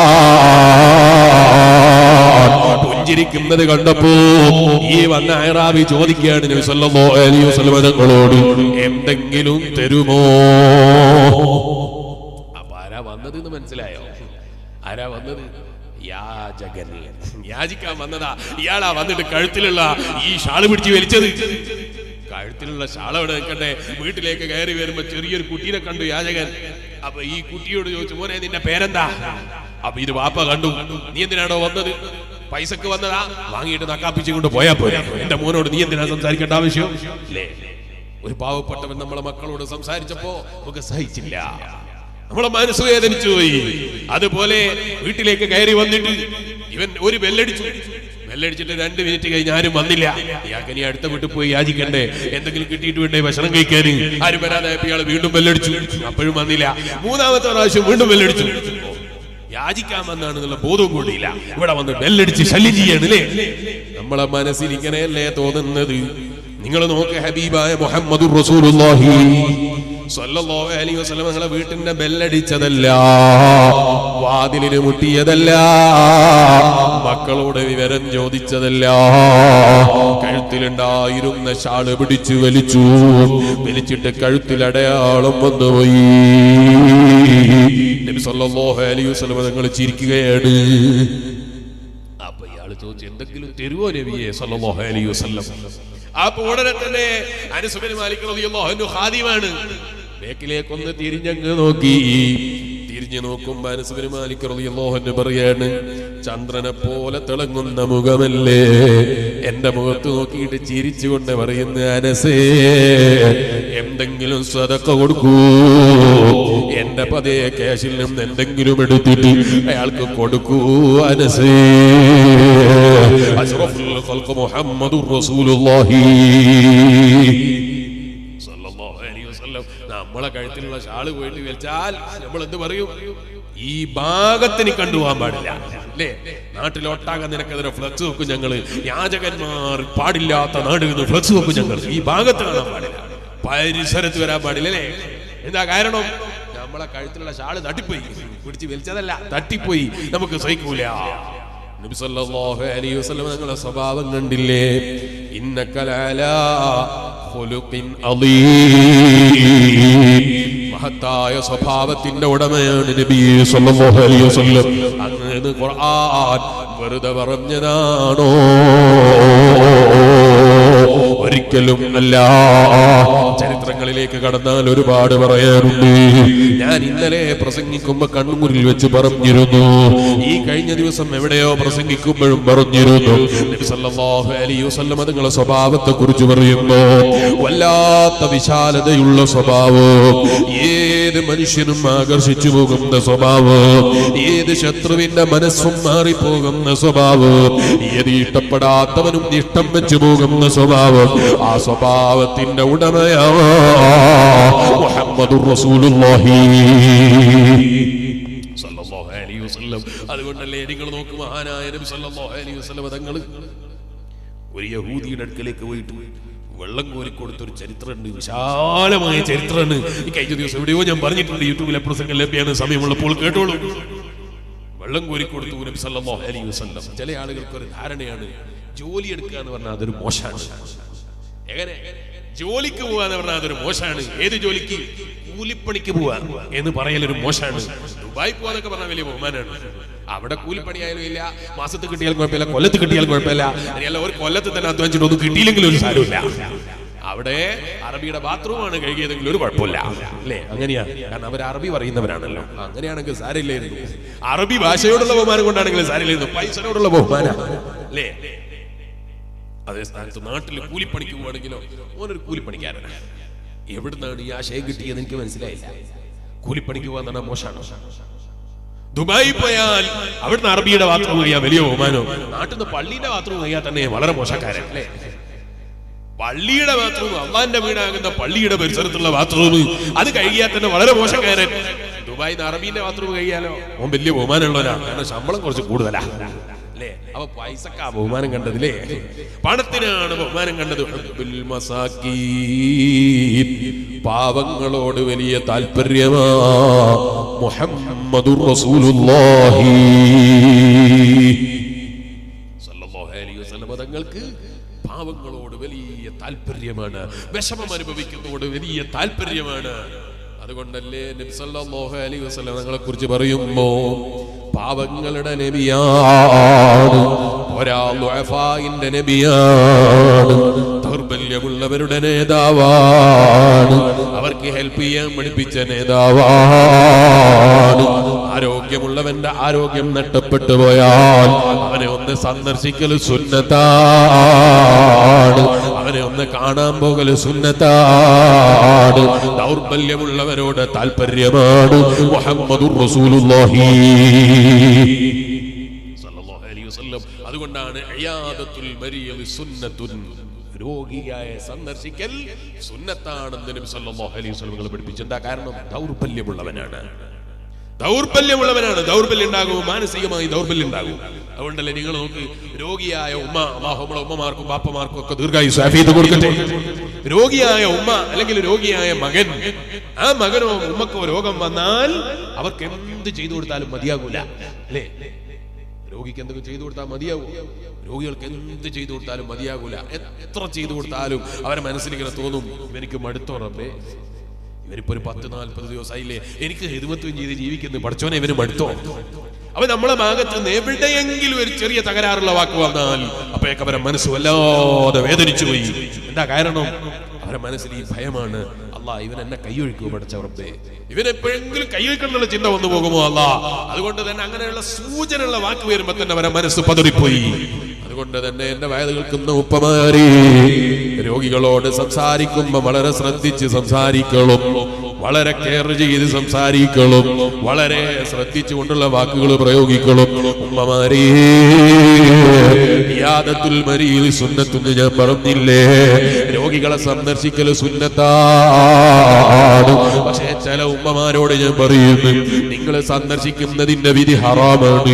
പുഞ്ചിരിക്കുന്നത് കണ്ടപ്പോ ഈ വന്ന അയറാബി ചോദിക്കുകയാണ് നബി സല്ലല്ലാഹു അലൈഹി വസല്ലം തങ്ങളോട് എന്തെങ്കിലും തരുമോ അപ്പൊ ആരാ വന്നത് എന്ന് മനസ്സിലായോ ആരാ വന്നത് യാചകൻ യാചിക്കാൻ വന്നതാ ഇയാളാ വന്നിട്ട് കഴുത്തിലുള്ള ഈ ഷാള് പിടിച്ച് വലിച്ചത് കഴുത്തിലുള്ള ഷാള അവിടെ നിൽക്കട്ടെ വീട്ടിലേക്ക് കയറി വരുമ്പോ ചെറിയൊരു കുട്ടീനെ കണ്ടു യാചകൻ അപ്പൊ ഈ കുട്ടിയോട് ചോദിച്ചു മോനെ നിന്റെ പേരെന്താ അപ്പൊ ഇത് വാപ്പ കണ്ടു നീ എന്തിനാണോ വന്നത് പൈസക്ക് വന്നതാ വാങ്ങിയിട്ട് നക്കാപ്പിച്ചു കൊണ്ട് പോയാ പോരെ എന്റെ മോനോട് നീ എന്തിനാ സംസാരിക്കേണ്ട ആവശ്യം അല്ലേ ഒരു പാവപ്പെട്ടവൻ നമ്മളെ മക്കളോട് സംസാരിച്ചപ്പോ നമുക്ക് സഹിച്ചില്ല നമ്മളെ മനസ്സ് വേദനിച്ചു പോയി അതുപോലെ വീട്ടിലേക്ക് കയറി വന്നിട്ട് ഇവൻ ഒരു ബെല്ലടിച്ചു ബെല്ലടിച്ചിട്ട് രണ്ട് മിനിറ്റ് കഴിഞ്ഞ് ആരും വന്നില്ല ഇയാൾക്ക് ഇനി അടുത്ത വീട്ടിൽ പോയി യാചിക്കണ്ടേ എന്തെങ്കിലും കിട്ടിയിട്ട് വേണ്ടേ ഭക്ഷണം കഴിക്കാൻ ആരും വരാതെ ഇയാൾ വീണ്ടും ബെല്ലടിച്ചു അപ്പോഴും വന്നില്ല മൂന്നാമത്തെ പ്രാവശ്യം വീണ്ടും ബെല്ലടിച്ചു യാചിക്കാൻ വന്നാണെന്നുള്ള ബോധവും കൂടിയില്ല ഇവിടെ വന്ന് ബെല്ലടിച്ച് ശല്യം ചെയ്യണല്ലേ നമ്മളെ മനസ്സിൽ ഇങ്ങനെയല്ലേ തോന്നുന്നത് നിങ്ങൾ നോക്ക് ഹബീബായ മുഹമ്മദ് റസൂലുള്ളാഹി സ്വല്ലല്ലാഹു അലൈഹി വസല്ലം നിങ്ങളെ വീട്ടിന്റെ ബെല്ലടിച്ചതല്ല വാതിലിന് മുട്ടിയതല്ല മക്കളോട് വിവരം ചോദിച്ചതല്ല കഴുത്തിലുണ്ടായിരുന്ന ഷാള് പിടിച്ചു വലിച്ചു വലിച്ചിട്ട് കഴുത്തിൽ അടയാളം വന്നുപോയി നബി സല്ലല്ലാഹു അലൈഹി വസല്ലം നിങ്ങൾ ചിരിക്കുകയാണ് അപ്പൊ ഇയാള് ചോദിച്ചു എന്തെങ്കിലും തരുവോ നബിയെ സല്ലല്ലാഹു അലൈഹി വസല്ലം അപ്പൊ ഉടനെ തന്നെ അനുസുബിൻ മാലിക് റളിയല്ലാഹു അൻഹു ഖാദിമാണ് ബേക്കിലേക്കൊന്ന് തിരിഞ്ഞങ്ങ് നോക്കി തിരിഞ്ഞു നോക്കുമ്പോ അനുസുബിൻ മാലിക് റളിയല്ലാഹു അൻഹു പറയാണ് ചന്ദ്രനെ പോലെ തിളങ്ങുന്ന മുഖമല്ലേ എന്റെ മുഖത്ത് നോക്കിയിട്ട് ചിരിച്ചുകൊണ്ട് പറയുന്ന അനസേ എന്തെങ്കിലും സ്വതക്ക കൊടുക്കൂ എന്റെ പതേ കേശിൽ നിന്ന് എന്തെങ്കിലും എടുത്തിട്ട് അയാൾക്ക് കൊടുക്കൂ അനസേ അഷ്റഫുൽ ഖൽഖ് മുഹമ്മദുർ റസൂലുള്ളാഹി സല്ലല്ലാഹു അലൈഹി വസല്ലം നമ്മളെ കഴുത്തിലുള്ള ഷാള് പോയിട്ട് വെച്ചാൽ നമ്മൾ എന്ത് പറയും ഈ ഭാഗത്തിന് കണ്ടുപോകാൻ പാടില്ല അല്ലേ നാട്ടിലൊട്ടാകെ നിനക്കെതിരെ ഫ്ലക്സ് വെക്കും ഞങ്ങള് യാചകന്മാർ പാടില്ലാത്ത നാട് എന്ന് ഫ്ലക്സ് വെക്കും ഞങ്ങൾ ഈ ഭാഗത്ത് കാണാൻ പാടില്ല പരിസരത്ത് വരാൻ പാടില്ല അല്ലേ എന്താ കാരണം നമ്മളെ കഴുത്തിലുള്ള ഷാള് തട്ടിപ്പോയി പിടിച്ച് വലിച്ചതല്ല തട്ടിപ്പോയി നമുക്ക് സഹിക്കൂല നബി സല്ലല്ലാഹു അലൈഹി വസല്ലം നിങ്ങളുടെ സ്വഭാവം കണ്ടില്ലേ ഇന്നക്കലാലാ ഖുലുഖിൻ അളീം മഹത്തായ സ്വഭാവത്തിന്റെ ഉടമയാണ് നബി സല്ലല്ലാഹു അലൈഹി വസല്ലം അങ്ങ് ഖുർആൻ വെറുതെ പറഞ്ഞതാണോ ഒരിക്കലും അല്ല ചരിത്രങ്ങളിലേക്ക് കടന്നാൽ ഒരുപാട് പറയാറുണ്ട് ഞാൻ ഇന്നലെ പ്രസംഗിക്കുമ്പോ കണ്ണൂരിൽ വെച്ച് പറഞ്ഞിരുന്നു ഈ കഴിഞ്ഞ ദിവസം എവിടെയോ പ്രസംഗിക്കുമ്പോഴും പറഞ്ഞിരുന്നു നബി സല്ലല്ലാഹു അലൈഹി വസല്ലം അതുങ്ങളെ സ്വഭാവത്തെ കുറിച്ച് പറയുമ്പോ വല്ലാത്ത വിശാലതയുള്ള സ്വഭാവം ഏത് മനുഷ്യനും ആകർഷിച്ചു പോകുന്ന സ്വഭാവം ഏത് ശത്രുവിന്റെ മനസ്സും മാറിപ്പോകുന്ന സ്വഭാവം ഏത് ഇഷ്ടപ്പെടാത്തവനും ഇഷ്ടം വെച്ചു പോകുന്ന സ്വഭാവം ആ സ്വഭാവത്തിന്റെ ഉടമയാ മുഹമ്മദുർ റസൂലുള്ളാഹി സല്ലല്ലാഹു അലൈഹി വസല്ലം അതുകൊണ്ടല്ലേ നിങ്ങൾ നോക്ക് മഹാനായ നബി സല്ലല്ലാഹു അലൈഹി വസല്ലം തങ്ങൾ ഒരു യഹൂദിയുടെ അടുക്കലേക്ക് പോയിട്ട് വെള്ളം കോരി കൊടുത്തൊരു ചരിത്രമുണ്ട് വിശാലമായ ചരിത്രമാണ് ഈ കഴിഞ്ഞ ദിവസം എവിടെയോ ഞാൻ പറഞ്ഞിട്ടുണ്ട് യൂട്യൂബിലെ പ്രസംഗം ലഭ്യമാണ് സമയമുള്ളപ്പോൾ കേട്ടോളൂ വെള്ളം കോരി കൊടുത്തു നബി സല്ലല്ലാഹു അലൈഹി വസല്ലം ചില ആളുകൾക്ക് ഒരു ധാരണയാണ് ജോലി എടുക്കുക എന്ന് പറഞ്ഞാൽ അതൊരു മോശമാണ് എങ്ങനെ ജോലിക്ക് പോവാ എന്ന് പറഞ്ഞാൽ അതൊരു മോശമാണ് ഏത് ജോലിക്ക് കൂലിപ്പണിക്ക് പോവാ എന്ന് പറയലൊരു മോശമാണ് ദുബായ് പോവാന്നൊക്കെ പറഞ്ഞാൽ വലിയ ബഹുമാനമാണ് അവിടെ കൂലിപ്പണിയായാലും ഇല്ല മാസത്തിൽ കിട്ടിയാൽ കുഴപ്പമില്ല കൊല്ലത്ത് കിട്ടിയാൽ കുഴപ്പമില്ല അല്ല ഒരു കൊല്ലത്ത് തന്നെ അധ്വാനിച്ചിട്ട് ഒന്നും കിട്ടിയില്ലെങ്കിലും ഒരു സാരമില്ല അവിടെ അറബിയുടെ ബാത്റൂമാണ് കഴുകിയതെങ്കിൽ ഒരു കുഴപ്പമില്ല അല്ലേ അങ്ങനെയാ കാരണം അവർ അറബി പറയുന്നവരാണല്ലോ അങ്ങനെയാണെങ്കിൽ സാരില്ലായിരുന്നു അറബി ഭാഷയോടുള്ള ബഹുമാനം കൊണ്ടാണെങ്കിൽ സാരില്ലായിരുന്നു പൈസയോടുള്ള ബഹുമാനം അല്ലേ അതേ സ്ഥാനത്ത് നാട്ടിൽ കൂലിപ്പണിക്ക് പോവാണെങ്കിലോ ഓനൊരു കൂലിപ്പണിക്കാരനാണ് എവിടുന്നാണ് ഈ ആശയം കിട്ടിയത് എനിക്ക് മനസ്സിലായില്ല കൂലിപ്പണിക്ക് പോകാൻ തന്നെ മോശമാണ് ദുബായി പോയാൽ അവിടുന്ന് അറബിയുടെ ബാത്റൂം കഴിയാൻ വലിയ ബഹുമാനവും നാട്ടിൽ നിന്ന് പള്ളിയുടെ ബാത്റൂം കഴിയാൻ തന്നെ വളരെ മോശക്കാരൻ അല്ലേ പള്ളിയുടെ ബാത്റൂം അള്ളാന്റെ വീടാകുന്ന പള്ളിയുടെ പരിസരത്തുള്ള ബാത്റൂം അത് കഴിയാൻ തന്നെ വളരെ മോശക്കാരൻ ദുബായിൽ നിന്ന് അറബീന്റെ ബാത്റൂം കഴിയാലോ ഓൻ വലിയ ബഹുമാനമുള്ളവനാണ് കാരണം ശമ്പളം കുറച്ച് കൂടുതലാ അല്ലേ അപ്പൊ പൈസക്കാ ബഹുമാനം കണ്ടതില്ലേ പണത്തിനാണ് ബഹുമാനം കണ്ടത് ഹുബ്ബുൽ മസാക്കീൻ. പാവങ്ങളോട് വലിയ താല്പര്യമാ മുഹമ്മദുർ റസൂലുള്ളാഹി സല്ലല്ലാഹു അലൈഹി വസല്ലം തങ്ങൾക്ക് പാവങ്ങളോട് വലിയ താല്പര്യമാണ് വിഷമം അനുഭവിക്കുന്നതോട് വലിയ താല്പര്യമാണ് അതുകൊണ്ടല്ലേ നബി സല്ലല്ലാഹു അലൈഹി വസല്ലം തങ്ങളെ കുറിച്ച് പറയുമ്പോ പാവങ്ങളുടെ നബിയാണ് ഒരാൾ ദുഅഫായിന്റെ നബിയാണ് ദൗർബല്യമുള്ളവരുടെ നേതാവാണ് അവർക്ക് ഹെൽപ്പ് ചെയ്യാൻ പഠിപ്പിച്ച നേതാവാണ് ആരോഗ്യമുള്ളവന്റെ ആരോഗ്യം നഷ്ടപ്പെട്ടു പോയാൽ അവനെ ഒന്ന് സന്ദർശിക്കൽ സുന്നത്താണ് അവനെ ഒന്ന് കാണാൻ പോകൽ സുന്നത്താണ് ദൗർബല്യമുള്ളവരോട് താല്പര്യമാണ് മുഹമ്മദുർ റസൂലുള്ളാഹി സല്ലല്ലാഹു അലൈഹി വസല്ലം അതുകൊണ്ടാണ് ഇയാദത്തുൽ മരിയൽ സുന്നത്തുൻ രോഗിയായ സന്ദർശിക്കൽ സുന്നത്താണെന്ന് നബി സല്ലല്ലാഹു അലൈഹി വസല്ലം പഠിപ്പിച്ചു എന്താ കാരണം ദൗർബല്യമുള്ളവനാണ് ദൗർബല്യമുള്ളവനാണ് ദൗർബല്യം ഉണ്ടാകും മാനസികമായി ദൗർബല്യം ഉണ്ടാകും അതുകൊണ്ടല്ലേ നിങ്ങൾ നോക്ക് രോഗിയായ ഉമ്മ അള്ളാഹു നമ്മളെ ഉമ്മമാർക്കും ബാപ്പമാർക്കും ഒക്കെ ദീർഘായുസ് ആഫിയത്ത് കൊടുക്കട്ടെ രോഗിയായ ഉമ്മ അല്ലെങ്കിൽ രോഗിയായ മകൻ ആ മകനോ ഉമ്മക്കോ രോഗം വന്നാൽ അവർക്ക് എന്ത് ചെയ്തു കൊടുത്താലും മതിയാകൂല അല്ലേ രോഗിക്ക് എന്തൊക്കെ ചെയ്തു കൊടുത്താൽ മതിയാവും രോഗികൾക്ക് എന്ത് ചെയ്തു കൊടുത്താലും മതിയാകൂല എത്ര ചെയ്തു കൊടുത്താലും അവരെ മനസ്സിലിങ്ങനെ തോന്നും എനിക്ക് മടുത്തോ റബ്ബേ ഇവരിപ്പോ ഒരു പത്ത് നാൽപ്പത് ദിവസമായില്ലേ എനിക്ക് ഹിതുമത്വം ചെയ്ത് ജീവിക്കുന്നു പഠിച്ചോനെ ഇവന് മടുത്തോ അപ്പൊ നമ്മളെ ഭാഗത്ത് നിന്ന് എവിടെയെങ്കിലും ഒരു ചെറിയ തകരാറുള്ള വാക്ക് വന്നാൽ അപ്പോഴേക്ക് അവരെ മനസ്സ് വല്ലാതെ വേദനിച്ചു പോയി എന്താ കാരണം അവരെ മനസ്സിൽ ഈ ഭയമാണ് അല്ലാ ഇവൻ എന്നെ കൈയൊഴിക്കുമോ പഠിച്ചവർത്തെ ഇവൻ എപ്പോഴെങ്കിലും കൈയൊഴിക്കണമെന്നുള്ള ചിന്ത വന്നു പോകുമോ അല്ല അതുകൊണ്ട് തന്നെ അങ്ങനെയുള്ള സൂചനയുള്ള വാക്ക് വരുമ്പോ തന്നെ അവരെ മനസ്സ് പതറിപ്പോയി അതുകൊണ്ട് തന്നെ എന്റെ വയത് കേൾക്കുന്ന ഉപ്പമാരി രോഗികളോട് സംസാരിക്കുമ്പോ വളരെ ശ്രദ്ധിച്ച് സംസാരിക്കണം വളരെ കെയർ ചെയ്ത് സംസാരിക്കണം വളരെ ശ്രദ്ധിച്ചുകൊണ്ടുള്ള വാക്കുകൾ പ്രയോഗിക്കണം ഉമ്മമാരേ യാദത്തുൽ മരിയിൽ സുന്നത്തുന്ന് ഞാൻ പറഞ്ഞില്ലേ രോഗികളെ സന്ദർശിക്കൽ സുന്നത്താണ് പക്ഷേ ചില ഉമ്മമാരോട് ഞാൻ പറയുന്നു നിങ്ങൾ സന്ദർശിക്കുന്നതിന്റെ വിധി ഹറാമാണ്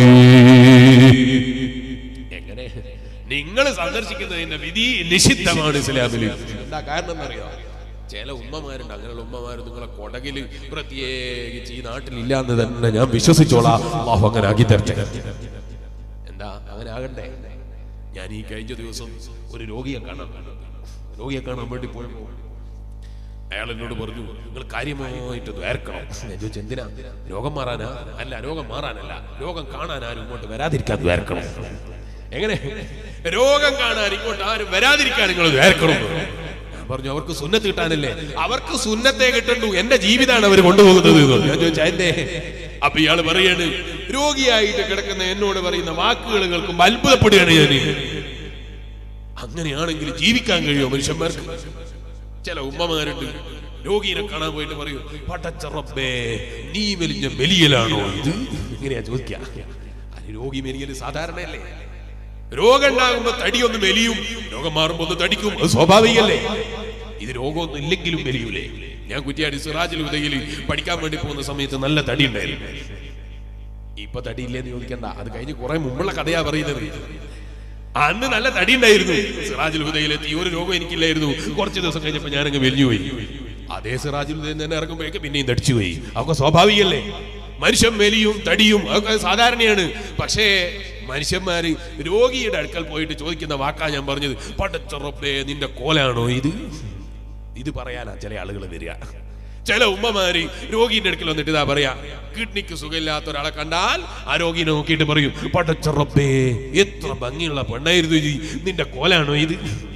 എങ്ങനെ നിങ്ങൾ സന്ദർശിക്കുന്നതിന്റെ വിധി നിഷിദ്ധമാണ് ഇസ്ലാമിൽ എന്താ കാരണം എന്നറിയോ ചില ഉമ്മമാരുണ്ട് അങ്ങനെയുള്ള ഉമ്മമാർ നിങ്ങളെ കൊടകില് പ്രത്യേകിച്ച് ഈ നാട്ടിൽ ഇല്ലാന്ന് തന്നെ ഞാൻ വിശ്വസിച്ചോളാം അള്ളാഹു അങ്ങനെ ആക്കി തരട്ടെ എന്താ അങ്ങനെ ആകണ്ടേ ഞാൻ ഈ കഴിഞ്ഞ ദിവസം ഒരു രോഗിയെ കാണാൻ രോഗിയെ കാണാൻ വേണ്ടി പോയപ്പോൾ അയാൾ എന്നോട് പറഞ്ഞു നിങ്ങൾ കാര്യമായിട്ട് ദ്വാരക്കണം ഞാൻ ചോദിച്ചു എന്തിനാ രോഗം മാറാനാ അല്ല രോഗം മാറാനല്ല രോഗം കാണാൻ ആരും ഇങ്ങോട്ട് വരാതിരിക്കാൻ ദ്വാരക്കണം എങ്ങനെ രോഗം കാണാൻ ഇങ്ങോട്ട് ആരും വരാതിരിക്കാൻ നിങ്ങൾ ദ്വാരക്കണം ഞാൻ പറഞ്ഞു അവർക്ക് സുന്നത്ത് കിട്ടാനല്ലേ അവർക്ക് സുന്നത്തെ കിട്ടണ്ടു എന്റെ ജീവിതമാണ് അവർ കൊണ്ടുപോകുന്നത് എന്ന്. ഞാൻ ചോദിച്ചു എന്റെ അപ്പൊ ഇയാൾ പറയാണ് രോഗിയായിട്ട് കിടക്കുന്ന എന്നോട് പറയുന്ന വാക്കുകൾ കേൾക്കുമ്പോൾ അത്ഭുതപ്പെടുകയാണ് ഞാൻ അങ്ങനെയാണെങ്കിൽ ജീവിക്കാൻ കഴിയുമോ മനുഷ്യന്മാർക്ക് ചില ഉമ്മമാരുണ്ട് രോഗീനെ കാണാൻ പോയിട്ട് പറയൂ പടച്ച റബ്ബേ നീ മെലിഞ്ഞ മെലിയലാണോ ഇത് ഇങ്ങനെയാ ചോദിക്കുക അത് രോഗി മെലിയൽ സാധാരണയല്ലേ രോഗം ഉണ്ടാകുമ്പോ തടിയൊന്ന് മെലിയും രോഗം മാറുമ്പോ ഒന്ന് തടിക്കും അത് സ്വാഭാവികല്ലേ ഇത് രോഗമൊന്നും ഇല്ലെങ്കിലും മെലിയൂലേ ഞാൻ കുറ്റിയാടി സിറാജിൽ ഉദയിൽ പഠിക്കാൻ വേണ്ടി പോകുന്ന സമയത്ത് നല്ല തടി ഉണ്ടായിരുന്നു ഇപ്പൊ തടിയില്ലേന്ന് ചോദിക്കണ്ട അത് കഴിഞ്ഞ് കുറെ മുമ്പുള്ള കഥയാ പറയുന്നത് അന്ന് നല്ല തടി ഉണ്ടായിരുന്നു സിറാജുൽ ഹുദയിലെത്തി ഒരു രോഗം എനിക്കില്ലായിരുന്നു കുറച്ച് ദിവസം കഴിഞ്ഞപ്പോ ഞാനങ്ങ് വെലിഞ്ഞു പോയി അതേ സിറാജുൽ ഹുദയിൽ തന്നെ ഇറങ്ങുമ്പോഴേക്ക് പിന്നെയും തടിച്ചു പോയി അവർക്ക് സ്വാഭാവികല്ലേ മനുഷ്യൻ മെലിയും തടിയും അതൊക്കെ സാധാരണയാണ് പക്ഷേ മനുഷ്യന്മാര് രോഗിയുടെ അടുക്കൽ പോയിട്ട് ചോദിക്കുന്ന വാക്കാ ഞാൻ പറഞ്ഞത് പടച്ചറപ്പേ നിന്റെ കോലാണോ ഇത് ഇത് പറയാനാ ചില ആളുകൾ വരിക ചില ഉമ്മമാര് രോഗീന്റെ അടുക്കൽ വന്നിട്ട് ഇതാ പറയാ കിഡ്നിക്ക് സുഖമില്ലാത്ത ഒരാളെ കണ്ടാൽ ആ രോഗീനെ നോക്കിയിട്ട് പറയും പടച്ചറപ്പേ എത്ര ഭംഗിയുള്ള പെണ്ണായിരുന്നു ഇത് നിന്റെ കോലാണോ ഇത്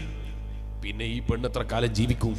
പിന്നെ ഈ പെണ്ണ് എത്ര കാലം ജീവിക്കും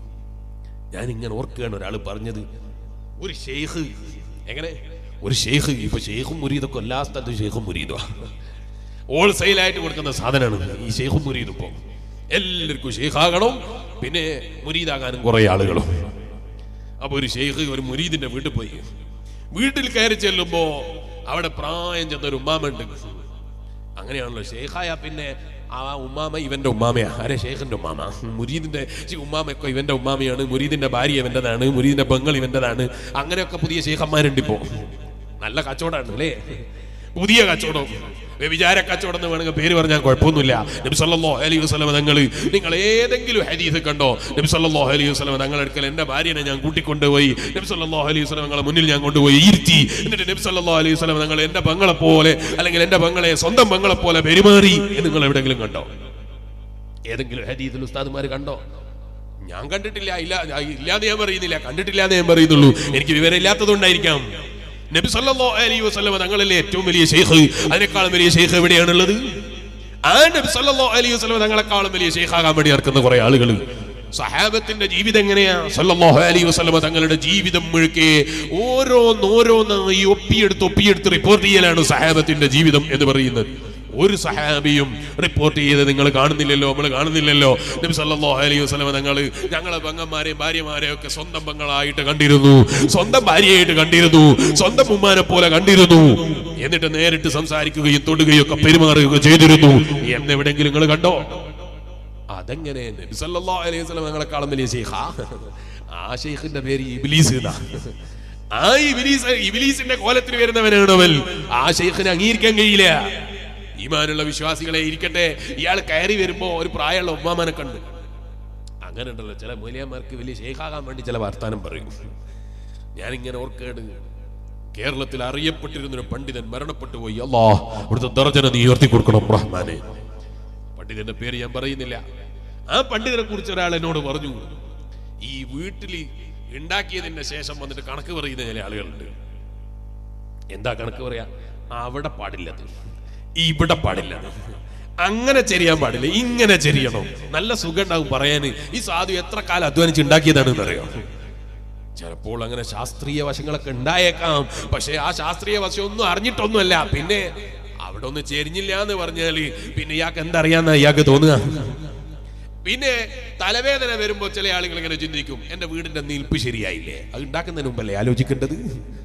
ഞാൻ ഇങ്ങനെ ഓർക്കുകയാണ് ഒരാൾ പറഞ്ഞത് ഒരു ഷെയ്ഖ് എങ്ങനെ ഒരു ഷെയ്ഖ് ഇപ്പൊ ഷെയ്ഖും മുരീദൊക്കെ എല്ലാ സ്ഥലത്തും ഷെയ്ഖും മുരീദുവാ ഹോൾസെയിലായിട്ട് കൊടുക്കുന്ന സാധനമാണ് ഈ ഷെയ്ഖും മുരീദും ഇപ്പൊ എല്ലാവർക്കും ഷെയ്ഖാകണം പിന്നെ മുരീദാകാനും കുറെ ആളുകളും അപ്പൊ ഒരു ഷെയ്ഖ് ഒരു മുരീദിന്റെ വീട്ടിൽ പോയി വീട്ടിൽ കയറി ചെല്ലുമ്പോ അവിടെ പ്രായം ചെന്ന ഒരു ഉമ്മാമുണ്ട് അങ്ങനെയാണല്ലോ ഷെയ്ഖായ പിന്നെ ആ ഉമ്മാമ ഇവന്റെ ഉമ്മാമയാ ആരെ ഷെയ്ഖിന്റെ ഉമ്മാമ മുരീദിന്റെ ചി, ഉമ്മാമയൊക്കെ ഇവന്റെ ഉമ്മാമയാണ് മുരീദിന്റെ ഭാര്യ ഇവന്റേതാണ് മുരീദിന്റെ പെങ്ങൾ ഇവന്റേതാണ് അങ്ങനെയൊക്കെ പുതിയ ഷെയ്ഖന്മാരുണ്ട് ഇപ്പോ നല്ല കച്ചവടമാണ് അല്ലേ പുതിയ കച്ചവടം വ്യഭിചാര കച്ചവടം എന്ന് വേണമെങ്കിൽ പേര് പറഞ്ഞാൽ കുഴപ്പമൊന്നുമില്ല നബി സല്ലല്ലാഹു അലൈഹി വസല്ലം തങ്ങൾ നിങ്ങൾ ഏതെങ്കിലും ഹദീസ് കണ്ടോ നബി സല്ലല്ലാഹു അലൈഹി വസല്ലം തങ്ങൾ അടുക്കൽ എന്റെ ഭാര്യനെ ഞാൻ കൂട്ടിക്കൊണ്ടുപോയി നബി സല്ലല്ലാഹു അലൈഹി വസല്ലം തങ്ങളെ മുന്നിൽ ഞാൻ കൊണ്ടുപോയി ഇരുത്തി എന്നിട്ട് നബി സല്ലല്ലാഹു അലൈഹി വസല്ലം തങ്ങൾ എന്റെ പെങ്ങളെ പോലെ അല്ലെങ്കിൽ എന്റെ പെങ്ങളെ സ്വന്തം പെങ്ങളെ പോലെ പെരുമാറി എന്ന് നിങ്ങൾ എവിടെയെങ്കിലും കണ്ടോ ഏതെങ്കിലും ഹദീസിൽ ഉസ്താദുമാർ കണ്ടോ ഞാൻ കണ്ടിട്ടില്ല ഇല്ല ഇല്ലാന്ന് ഞാൻ പറയുന്നില്ല കണ്ടിട്ടില്ല എന്ന് ഞാൻ പറയുന്നുള്ളൂ എനിക്ക് വിവരം ഇല്ലാത്തതുകൊണ്ടായിരിക്കാം നബി സല്ലല്ലാഹു അലൈഹി വസല്ലം തങ്ങളല്ലേ ഏറ്റവും വലിയ ഷെയ്ഖ് അതിനേക്കാളും വലിയ ഷെയ്ഖ് എവിടെയാണുള്ളത് ആ നബി സല്ലല്ലാഹു അലൈഹി വസല്ലം തങ്ങളെക്കാളും വലിയ ഷെയ്ഖാകാൻ വേണ്ടി നടക്കുന്ന കുറെ ആളുകൾ സഹാബത്തിന്റെ ജീവിതം എങ്ങനെയാ സല്ലല്ലാഹു അലൈഹി വസല്ലം തങ്ങളുടെ ജീവിതം മുഴുക്കെ ഓരോന്നോരോന്നായി ഒപ്പിയെടുത്ത് ഒപ്പിയെടുത്ത് റിപ്പോർട്ട് ചെയ്യലാണ് സഹാബത്തിന്റെ ജീവിതം എന്ന് പറയുന്നത് ഒരു സഹാബിയും റിപ്പോർട്ട് ചെയ്ത് നിങ്ങൾ കാണുന്നില്ലല്ലോ നമ്മൾ കാണുന്നില്ലല്ലോ നബി സല്ലല്ലാഹു അലൈഹി വസല്ലം തങ്ങൾ ഞങ്ങളെ പെങ്ങന്മാരെയും ഭാര്യമാരെയും ഒക്കെ സ്വന്തം പെങ്ങളായിട്ട് കണ്ടിരുന്നു സ്വന്തം ഭാര്യയായിട്ട് കണ്ടിരുന്നു സ്വന്തം ഉമ്മാനെ പോലെ കണ്ടിരുന്നു എന്നിട്ട് നേരിട്ട് സംസാരിക്കുകയും തൊടുകയും ഒക്കെ പെരുമാറുകയും ചെയ്തിരുന്നു എന്നെവിടെങ്കിലും നിങ്ങൾ കണ്ടോ അതെങ്ങനെ നബി സല്ലല്ലാഹു അലൈഹി വസല്ലം ഞങ്ങളെക്കാളും വലിയ ഷെയ്ഖാ ആ ഷെയ്ഖിന്റെ പേര് ഇബ്ലീസ് എന്നാ ആ ഇബ്ലീസ് ഇബ്ലീസിന്റെ കോലത്തിൽ വരുന്നവനാണ് അവൻ ആ ഷെയ്ഖിനെ അംഗീകരിക്കാൻ കഴിയില്ല ഈമാനുള്ള വിശ്വാസികളെ ഇരിക്കട്ടെ ഇയാൾ കയറി വരുമ്പോ ഒരു പ്രായമുള്ള ഉമ്മാമനെ കണ്ടു അങ്ങനെ ഉണ്ടല്ലോ ചില മൂലിയന്മാർക്ക് വലിയ ഷെയ്ഖാകാൻ വേണ്ടി ചില വർത്താനം പറയും ഞാനിങ്ങനെ ഓർക്കേട് കേരളത്തിൽ അറിയപ്പെട്ടിരുന്ന ഒരു പണ്ഡിതൻ മരണപ്പെട്ടു പോയി അല്ലാ ഇവിടുത്തെ ദർജന നീ ഉയർത്തി കൊടുക്കണം റഹ്മാനെ പണ്ഡിതന്റെ പേര് ഞാൻ പറയുന്നില്ല ആ പണ്ഡിതനെ കുറിച്ച് ഒരാൾ എന്നോട് പറഞ്ഞു ഈ വീട്ടിൽ ഉണ്ടാക്കിയതിന്റെ ശേഷം വന്നിട്ട് കണക്ക് പറയുന്ന ചില ആളുകളുണ്ട് എന്താ കണക്ക് പറയാ അവിടെ പാടില്ലത് ഇവിടെ പാടില്ലത് അങ്ങനെ ചെരിയാൻ പാടില്ല ഇങ്ങനെ ചെരിയണം നല്ല സുഖം ഉണ്ടാവും പറയാന് ഈ സാധു എത്ര കാലം അധ്വാനിച്ച് ഉണ്ടാക്കിയതാണെന്ന് അറിയാം ചിലപ്പോൾ അങ്ങനെ ശാസ്ത്രീയ വശങ്ങളൊക്കെ ഉണ്ടായേക്കാം പക്ഷെ ആ ശാസ്ത്രീയ വശം ഒന്നും അറിഞ്ഞിട്ടൊന്നുമല്ല പിന്നെ അവിടെ ഒന്ന് ചെരിഞ്ഞില്ല എന്ന് പറഞ്ഞാല് പിന്നെ ഇയാൾക്ക് എന്തറിയാന്നാ ഇയാൾക്ക് തോന്നുക പിന്നെ തലവേദന വരുമ്പോ ചില ആളുകൾ ഇങ്ങനെ ചിന്തിക്കും എന്റെ വീടിന്റെ നിൽപ്പ് ശരിയായില്ലേ അത് ഉണ്ടാക്കുന്നതിന് മുമ്പല്ലേ ആലോചിക്കേണ്ടത്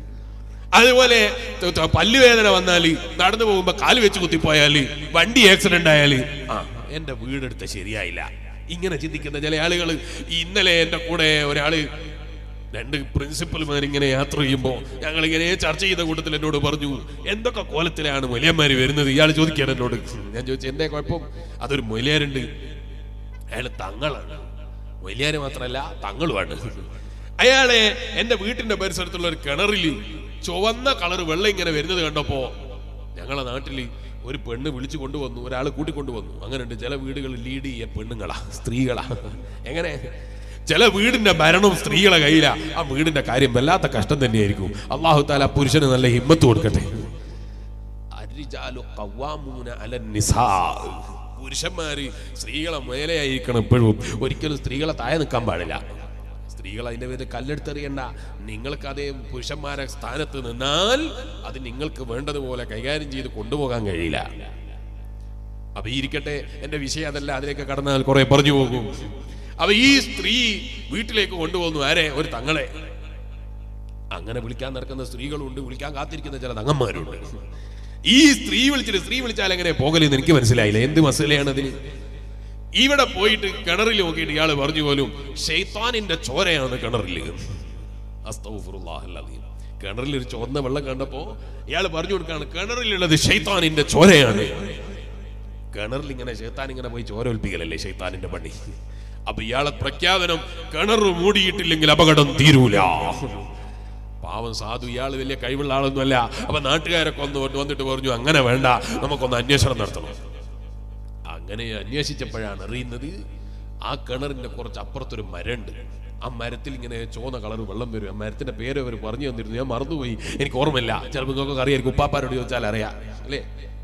അതുപോലെ ത- ത- പല്ലുവേദന വന്നാല് നടന്നു പോകുമ്പോ കാല് വെച്ച് കുത്തിപ്പോയാല് വണ്ടി ആക്സിഡന്റ് ആയാല് ആ എന്റെ വീടെടുത്ത ശരിയായില്ല ഇങ്ങനെ ചിന്തിക്കുന്ന ചില ആളുകൾ ഇന്നലെ എന്റെ കൂടെ ഒരാള് രണ്ട് പ്രിൻസിപ്പൽമാർ ഇങ്ങനെ യാത്ര ചെയ്യുമ്പോൾ ഞങ്ങൾ ഇങ്ങനെ ചർച്ച ചെയ്ത കൂട്ടത്തിൽ എന്നോട് പറഞ്ഞു എന്തൊക്കെ കോലത്തിലാണ് മൊലിയന്മാര് വരുന്നത് ഇയാൾ ചോദിക്കുകയാണ് എന്നോട് ഞാൻ ചോദിച്ചു എന്തേ കുഴപ്പം അതൊരു മൊലിയാരുണ്ട് അയാൾ തങ്ങളാണ് വലിയാര് മാത്രമല്ല തങ്ങളുമാണ് അയാളെ എന്റെ വീട്ടിന്റെ പരിസരത്തുള്ള ഒരു കിണറിൽ ചുവന്ന കളർ വെള്ളം ഇങ്ങനെ വരുന്നത് കണ്ടപ്പോ ഞങ്ങളെ നാട്ടിൽ ഒരു പെണ്ണ് വിളിച്ചു കൊണ്ടുവന്നു ഒരാൾ കൂട്ടിക്കൊണ്ടുവന്നു അങ്ങനെ ഉണ്ട് ചില വീടുകളിൽ ലീഡ് ചെയ്യ പെണ്ണുങ്ങളാ സ്ത്രീകളാ എങ്ങനെ ചില വീടിന്റെ ഭരണം സ്ത്രീകളെ കയ്യിലാ ആ വീടിന്റെ കാര്യം വല്ലാത്ത കഷ്ടം തന്നെയായിരിക്കും അള്ളാഹു താല ആ പുരുഷന് നല്ല ഹിമ്മത്ത് കൊടുക്കട്ടെ അരിജാലു ഖവ്വാമൂന അലൻ നിസാ. പുരുഷന്മാര് സ്ത്രീകളെ മേലെയായിരിക്കണം എപ്പോഴും ഒരിക്കലും സ്ത്രീകളെ താഴെ നിൽക്കാൻ പാടില്ല സ്ത്രീകൾ അതിന്റെ പേര് കല്ലെടുത്തെറിയണ്ട നിങ്ങൾക്ക് അതേ പുരുഷന്മാരെ സ്ഥാനത്ത് നിന്നാൽ അത് നിങ്ങൾക്ക് വേണ്ടതുപോലെ കൈകാര്യം ചെയ്ത് കൊണ്ടുപോകാൻ കഴിയില്ല അപ്പൊ ഈ ഇരിക്കട്ടെ എന്റെ വിഷയം അതല്ല അതിലേക്ക് കടന്നാൽ കുറെ പറഞ്ഞു പോകും അപ്പൊ ഈ സ്ത്രീ വീട്ടിലേക്ക് കൊണ്ടുപോകുന്നു ആരെ ഒരു തങ്ങളെ അങ്ങനെ വിളിക്കാൻ നടക്കുന്ന സ്ത്രീകളുണ്ട് വിളിക്കാൻ കാത്തിരിക്കുന്ന ചില തങ്ങന്മാരുണ്ട് ഈ സ്ത്രീ വിളിച്ചിട്ട് സ്ത്രീ വിളിച്ചാൽ എങ്ങനെ പോകലെന്ന് എനിക്ക് മനസ്സിലായില്ല എന്ത് മസലയാണ് അതിന് ഇവിടെ പോയിട്ട് കിണറിൽ നോക്കിയിട്ട് ഇയാൾ പറഞ്ഞു പോലും ഷെയ്ത്താനിന്റെ ചോരയാണ് കിണറിൽ അസ്തഗ്ഫിറുല്ലാഹൽ അലീം. കിണറിൽ ഒരു ചുവന്ന വെള്ളം കണ്ടപ്പോ ഇയാൾ പറഞ്ഞു കൊടുക്കാണ് കിണറിലുള്ളത് ഷെയ്ത്താനിന്റെ ചോരയാണ് കിണറിൽ ഇങ്ങനെ ഷെയ്ത്താൻ ഇങ്ങനെ പോയി ചോര ഒൽപ്പിക്കലല്ലേ ഷെയ്ത്താനിന്റെ പണി അപ്പൊ ഇയാളെ പ്രഖ്യാപനം കിണർ മൂടിയിട്ടില്ലെങ്കിൽ അപകടം തീരൂല പാവം സാധു ഇയാൾ വലിയ കഴിവുള്ള ആളൊന്നുമല്ല അപ്പൊ നാട്ടുകാരൊക്കെ ഒന്ന് കൊണ്ട് വന്നിട്ട് പറഞ്ഞു അങ്ങനെ വേണ്ട നമുക്കൊന്ന് അന്വേഷണം നടത്തണം അങ്ങനെ അന്വേഷിച്ചപ്പോഴാണ് അറിയുന്നത് ആ കിണറിന്റെ കുറച്ച് അപ്പുറത്തൊരു മരമുണ്ട് ആ മരത്തിൽ ഇങ്ങനെ ചോന്ന കളർ വെള്ളം വരും ആ മരത്തിന്റെ പേര് അവർ പറഞ്ഞു തന്നിരുന്നു ഞാൻ മറന്നുപോയി എനിക്ക് ഓർമ്മയില്ല ചിലപ്പോൾ നിങ്ങൾക്കൊക്കെ അറിയായിരിക്കും ഉപ്പാപ്പാരോട് ചോദിച്ചാൽ അറിയാം അല്ലേ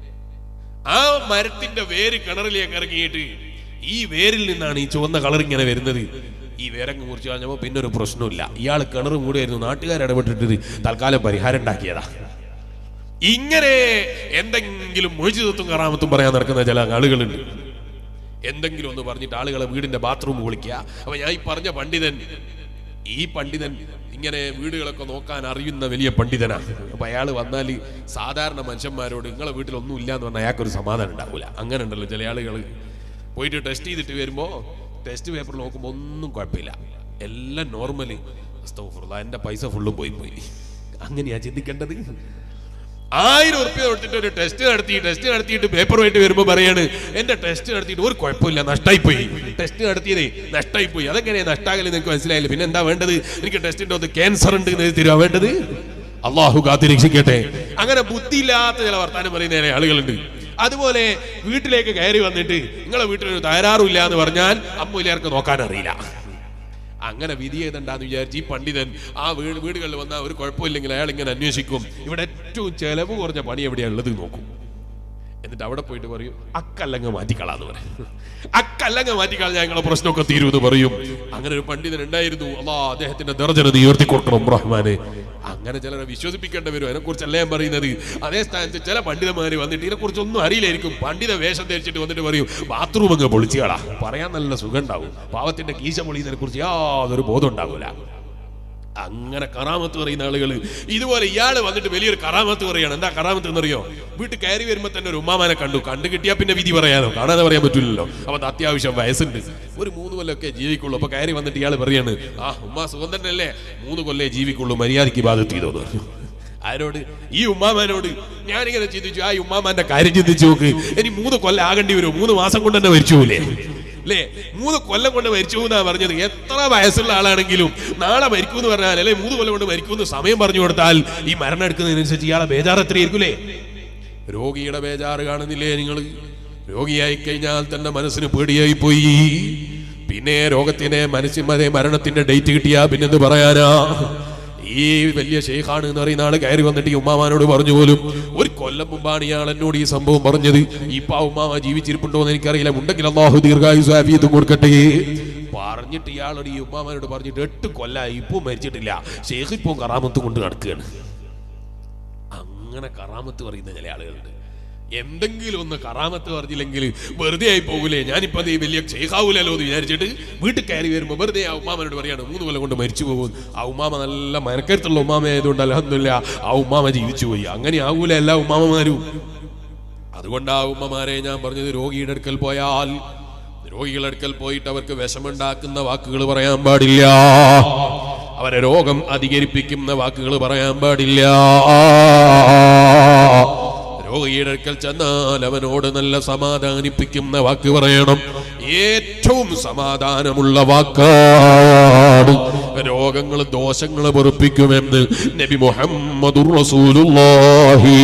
ആ മരത്തിന്റെ വേര് കിണറിലേക്ക് ഇറങ്ങിയിട്ട് ഈ വേരിൽ നിന്നാണ് ഈ ചുവന്ന കളർ ഇങ്ങനെ വരുന്നത് ഈ വേരങ്ങ് കുറിച്ച് കഴിഞ്ഞപ്പോൾ പിന്നെ ഒരു പ്രശ്നമില്ല ഇയാൾ കിണർ മൂടിയായിരുന്നു നാട്ടുകാർ ഇടപെട്ടിട്ട് തൽക്കാലം പരിഹാരം ഉണ്ടാക്കിയതാ ഇങ്ങനെ എന്തെങ്കിലും മൊഴിച്ചുതത്തും കറാമത്തും പറയാൻ നടക്കുന്ന ചില ആളുകളുണ്ട് എന്തെങ്കിലും ഒന്ന് പറഞ്ഞിട്ട് ആളുകളെ വീടിന്റെ ബാത്റൂം വിളിക്കുക അപ്പൊ ഞാൻ ഈ പറഞ്ഞ പണ്ഡിതൻ ഈ പണ്ഡിതൻ ഇങ്ങനെ വീടുകളൊക്കെ നോക്കാൻ അറിയുന്ന വലിയ പണ്ഡിതനാണ് അപ്പൊ അയാൾ വന്നാൽ സാധാരണ മനുഷ്യന്മാരോട് നിങ്ങളെ വീട്ടിലൊന്നും ഇല്ല എന്ന് പറഞ്ഞാൽ അയാൾക്കൊരു സമാധാനം ഉണ്ടാവില്ല അങ്ങനെ ഉണ്ടല്ലോ ചില ആളുകൾ പോയിട്ട് ടെസ്റ്റ് ചെയ്തിട്ട് വരുമ്പോൾ ടെസ്റ്റ് പേപ്പർ നോക്കുമ്പോൾ ഒന്നും കുഴപ്പമില്ല എല്ലാം നോർമലി എന്റെ പൈസ ഫുള്ളും പോയി പോയി അങ്ങനെയാ ചിന്തിക്കേണ്ടത് ആയിരം ഉറുപ്പ്യ കൊടുത്തിട്ട് ഒരു ടെസ്റ്റ് നടത്തി ടെസ്റ്റ് നടത്തിയിട്ട് പേപ്പറുമായിട്ട് വരുമ്പോൾ പറയാണ് എന്റെ ടെസ്റ്റ് നടത്തിയിട്ട് ഒരു കുഴപ്പമില്ല നഷ്ടമായി പോയി ടെസ്റ്റ് നടത്തിയതേ നഷ്ടമായി പോയി അതെങ്ങനെ നഷ്ടാകല് നിങ്ങൾക്ക് മനസ്സിലായില്ല പിന്നെ എന്താ വേണ്ടത് എനിക്ക് ടെസ്റ്റിന്റെ ഒന്ന് ക്യാൻസർ ഉണ്ട് എന്ന് തരുവാ വേണ്ടത് അള്ളാഹു കാത്തി രക്ഷിക്കട്ടെ അങ്ങനെ ബുദ്ധിയില്ലാത്ത ചില വർത്താനം പറയുന്ന ചില ആളുകളുണ്ട് അതുപോലെ വീട്ടിലേക്ക് കയറി വന്നിട്ട് നിങ്ങളെ വീട്ടിലൊരു തകരാറുമില്ല എന്ന് പറഞ്ഞാൽ അമ്മൂലിയാർക്ക് നോക്കാൻ അറിയില്ല അങ്ങനെ വിധി എഴുതണ്ടാന്ന് വിചാരിച്ച് ഈ പണ്ഡിതൻ ആ വീട് വീടുകളിൽ വന്നാൽ ഒരു കുഴപ്പമില്ലെങ്കിൽ അയാൾ ഇങ്ങനെ അന്വേഷിക്കും ഇവിടെ ഏറ്റവും ചെലവ് കുറഞ്ഞ പണി എവിടെയാ ഉള്ളത് നോക്കും എന്നിട്ട് അവിടെ പോയിട്ട് പറയും അക്കല്ലങ്ങ് മാറ്റിക്കളാന്ന് പറയും അക്കല്ലങ്ങ് മാറ്റിക്കളഞ്ഞാൽ ഞങ്ങളെ പ്രശ്നമൊക്കെ തീരുമെന്ന് പറയും അങ്ങനെ ഒരു പണ്ഡിതൻ ഉണ്ടായിരുന്നു അല്ലാ അദ്ദേഹത്തിന്റെ ദർജന നീ ഉയർത്തി കൊടുക്കണം റഹ്മാനെ അങ്ങനെ ചിലരെ വിശ്വസിപ്പിക്കേണ്ടി വരും അതിനെ കുറിച്ചല്ല ഞാൻ പറയുന്നത് അതേ സ്ഥാനത്ത് ചില പണ്ഡിതന്മാര് വന്നിട്ട് ഇതിനെ കുറിച്ച് ഒന്നും അറിയില്ലായിരിക്കും പണ്ഡിത വേഷം ധരിച്ചിട്ട് വന്നിട്ട് പറയും ബാത്റൂം അങ്ങ് പൊളിച്ചുകളാ പറയാൻ നല്ല സുഖം ഉണ്ടാവും പാവത്തിന്റെ കീശ പൊളിയുന്നതിനെ കുറിച്ച് യാതൊരു ബോധം ഉണ്ടാവില്ല അങ്ങനെ കറാമത്ത് പറയുന്ന ആളുകൾ ഇതുപോലെ ഇയാള് വന്നിട്ട് വലിയൊരു കറാമത്ത് പറയാണ് എന്താ കറാമത്ത് എന്നറിയോ വീട്ടിൽ കയറി വരുമ്പോ തന്നെ ഒരു ഉമ്മാമാനെ കണ്ടു കണ്ടു കിട്ടിയാ പിന്നെ വിധി പറയാനോ കാണാതെ പറയാൻ പറ്റില്ലല്ലോ അപ്പൊ അത് അത്യാവശ്യം വയസ്സുണ്ട് ഒരു മൂന്ന് കൊല്ലമൊക്കെ ജീവിക്കുള്ളൂ അപ്പൊ കയറി വന്നിട്ട് ഇയാൾ പറയാണ് ആ ഉമ്മ സുഖം തന്നെയല്ലേ മൂന്ന് കൊല്ലേ ജീവിക്കുള്ളൂ മര്യാദയ്ക്ക് ബാധത്ത് ചെയ്തോന്ന് പറഞ്ഞു ആരോട് ഈ ഉമ്മാമാനോട് ഞാനിങ്ങനെ ചിന്തിച്ചു ആ ഈ ഉമ്മാമാന്റെ കാര്യം ചിന്തിച്ചു നോക്ക് ഇനി മൂന്ന് കൊല്ലം ആകേണ്ടി വരുമോ മൂന്ന് മാസം കൊണ്ട് തന്നെ മരിച്ചു പോലേ അല്ലേ മൂന്ന് കൊല്ലം കൊണ്ട് മരിച്ചു എന്നാ പറഞ്ഞത് എത്ര വയസ്സുള്ള ആളാണെങ്കിലും നാളെ മരിക്കും എന്ന് പറഞ്ഞാൽ അല്ലെ മൂന്ന് കൊല്ലം കൊണ്ട് മരിക്കും എന്ന് സമയം പറഞ്ഞു കൊടുത്താൽ ഈ മരണം എടുക്കുന്നതിനനുസരിച്ച് ഇയാളെ ബേജാർ എത്രയായിരിക്കൂലേ രോഗിയുടെ ബേജാറ് കാണുന്നില്ലേ നിങ്ങൾ രോഗിയായി കഴിഞ്ഞാൽ തന്നെ മനസ്സിന് പേടിയായി പോയി പിന്നെ രോഗത്തിന്റെ മനസ്സിന്റെ മരണത്തിന്റെ ഡേറ്റ് കിട്ടിയാ പിന്നെന്ത് പറയാനാ ഈ വലിയ ഷെയ്ഖാണ് എന്ന് പറയുന്ന ആള് കയറി വന്നിട്ട് ഈ ഉമ്മാമാനോട് പറഞ്ഞു പോലും ഒരു കൊല്ലം മുമ്പാണ് ഇയാൾ എന്നോട് ഈ സംഭവം പറഞ്ഞത് ഇപ്പൊ ആ ഉമ്മാമ ജീവിച്ചിരിപ്പുണ്ടോ എന്ന് എനിക്കറിയില്ല ഉണ്ടെങ്കിൽ അള്ളാഹു ദീർഘായുസ് ആഫിയത്തും കൊടുക്കട്ടെ പറഞ്ഞിട്ട് ഇയാളോട് ഈ ഉമ്മാമാനോട് പറഞ്ഞിട്ട് എട്ട് കൊല്ലായി ഇപ്പൊ മരിച്ചിട്ടില്ല ഷെയ്ഖ് ഇപ്പൊ കറാമത്ത് കൊണ്ട് നടക്കുകയാണ് അങ്ങനെ കറാമത്ത് പറയുന്ന ചില ആളുകളുണ്ട് എന്തെങ്കിലും ഒന്ന് കറാമത്ത് പറഞ്ഞില്ലെങ്കിൽ വെറുതെ ആയി പോകൂലേ ഞാനിപ്പോ അത് ഈ വലിയ ഷെയ്ഖാവൂലല്ലോ എന്ന് വിചാരിച്ചിട്ട് വീട്ടിൽ കയറി വരുമ്പോ വെറുതെ ആ ഉമ്മാമനോട് പറയാണ് മൂന്ന് കൊല്ലം കൊണ്ട് മരിച്ചു പോകും ആ ഉമ്മാമ നല്ല മനക്കരുത്തുള്ള ഉമ്മാമ ആയതുകൊണ്ട് അലഹമില്ല ആ ഉമ്മാമ ജീവിച്ചു പോയി അങ്ങനെ ആകൂല എല്ലാ ഉമ്മാമമാരും അതുകൊണ്ട് ആ ഉമ്മമാരെ ഞാൻ പറഞ്ഞത് രോഗിയുടെ അടുക്കൽ പോയാൽ രോഗികളുടെ അടുക്കൽ പോയിട്ട് അവർക്ക് വിഷമുണ്ടാക്കുന്ന വാക്കുകൾ പറയാൻ പാടില്ല അവരെ രോഗം അധികരിപ്പിക്കുന്ന വാക്കുകൾ പറയാൻ പാടില്ല രോഗിയുടെ അടുക്കൽ ചെന്നാൽ അവനോട് നല്ല സമാധാനിപ്പിക്കുന്ന വാക്ക് പറയണം ഏറ്റവും സമാധാനമുള്ള വാക്കാണ് രോഗങ്ങൾ ദോഷങ്ങൾ പൊറുപ്പിക്കുമെന്ന് നബി മുഹമ്മദുർ റസൂലുള്ളാഹി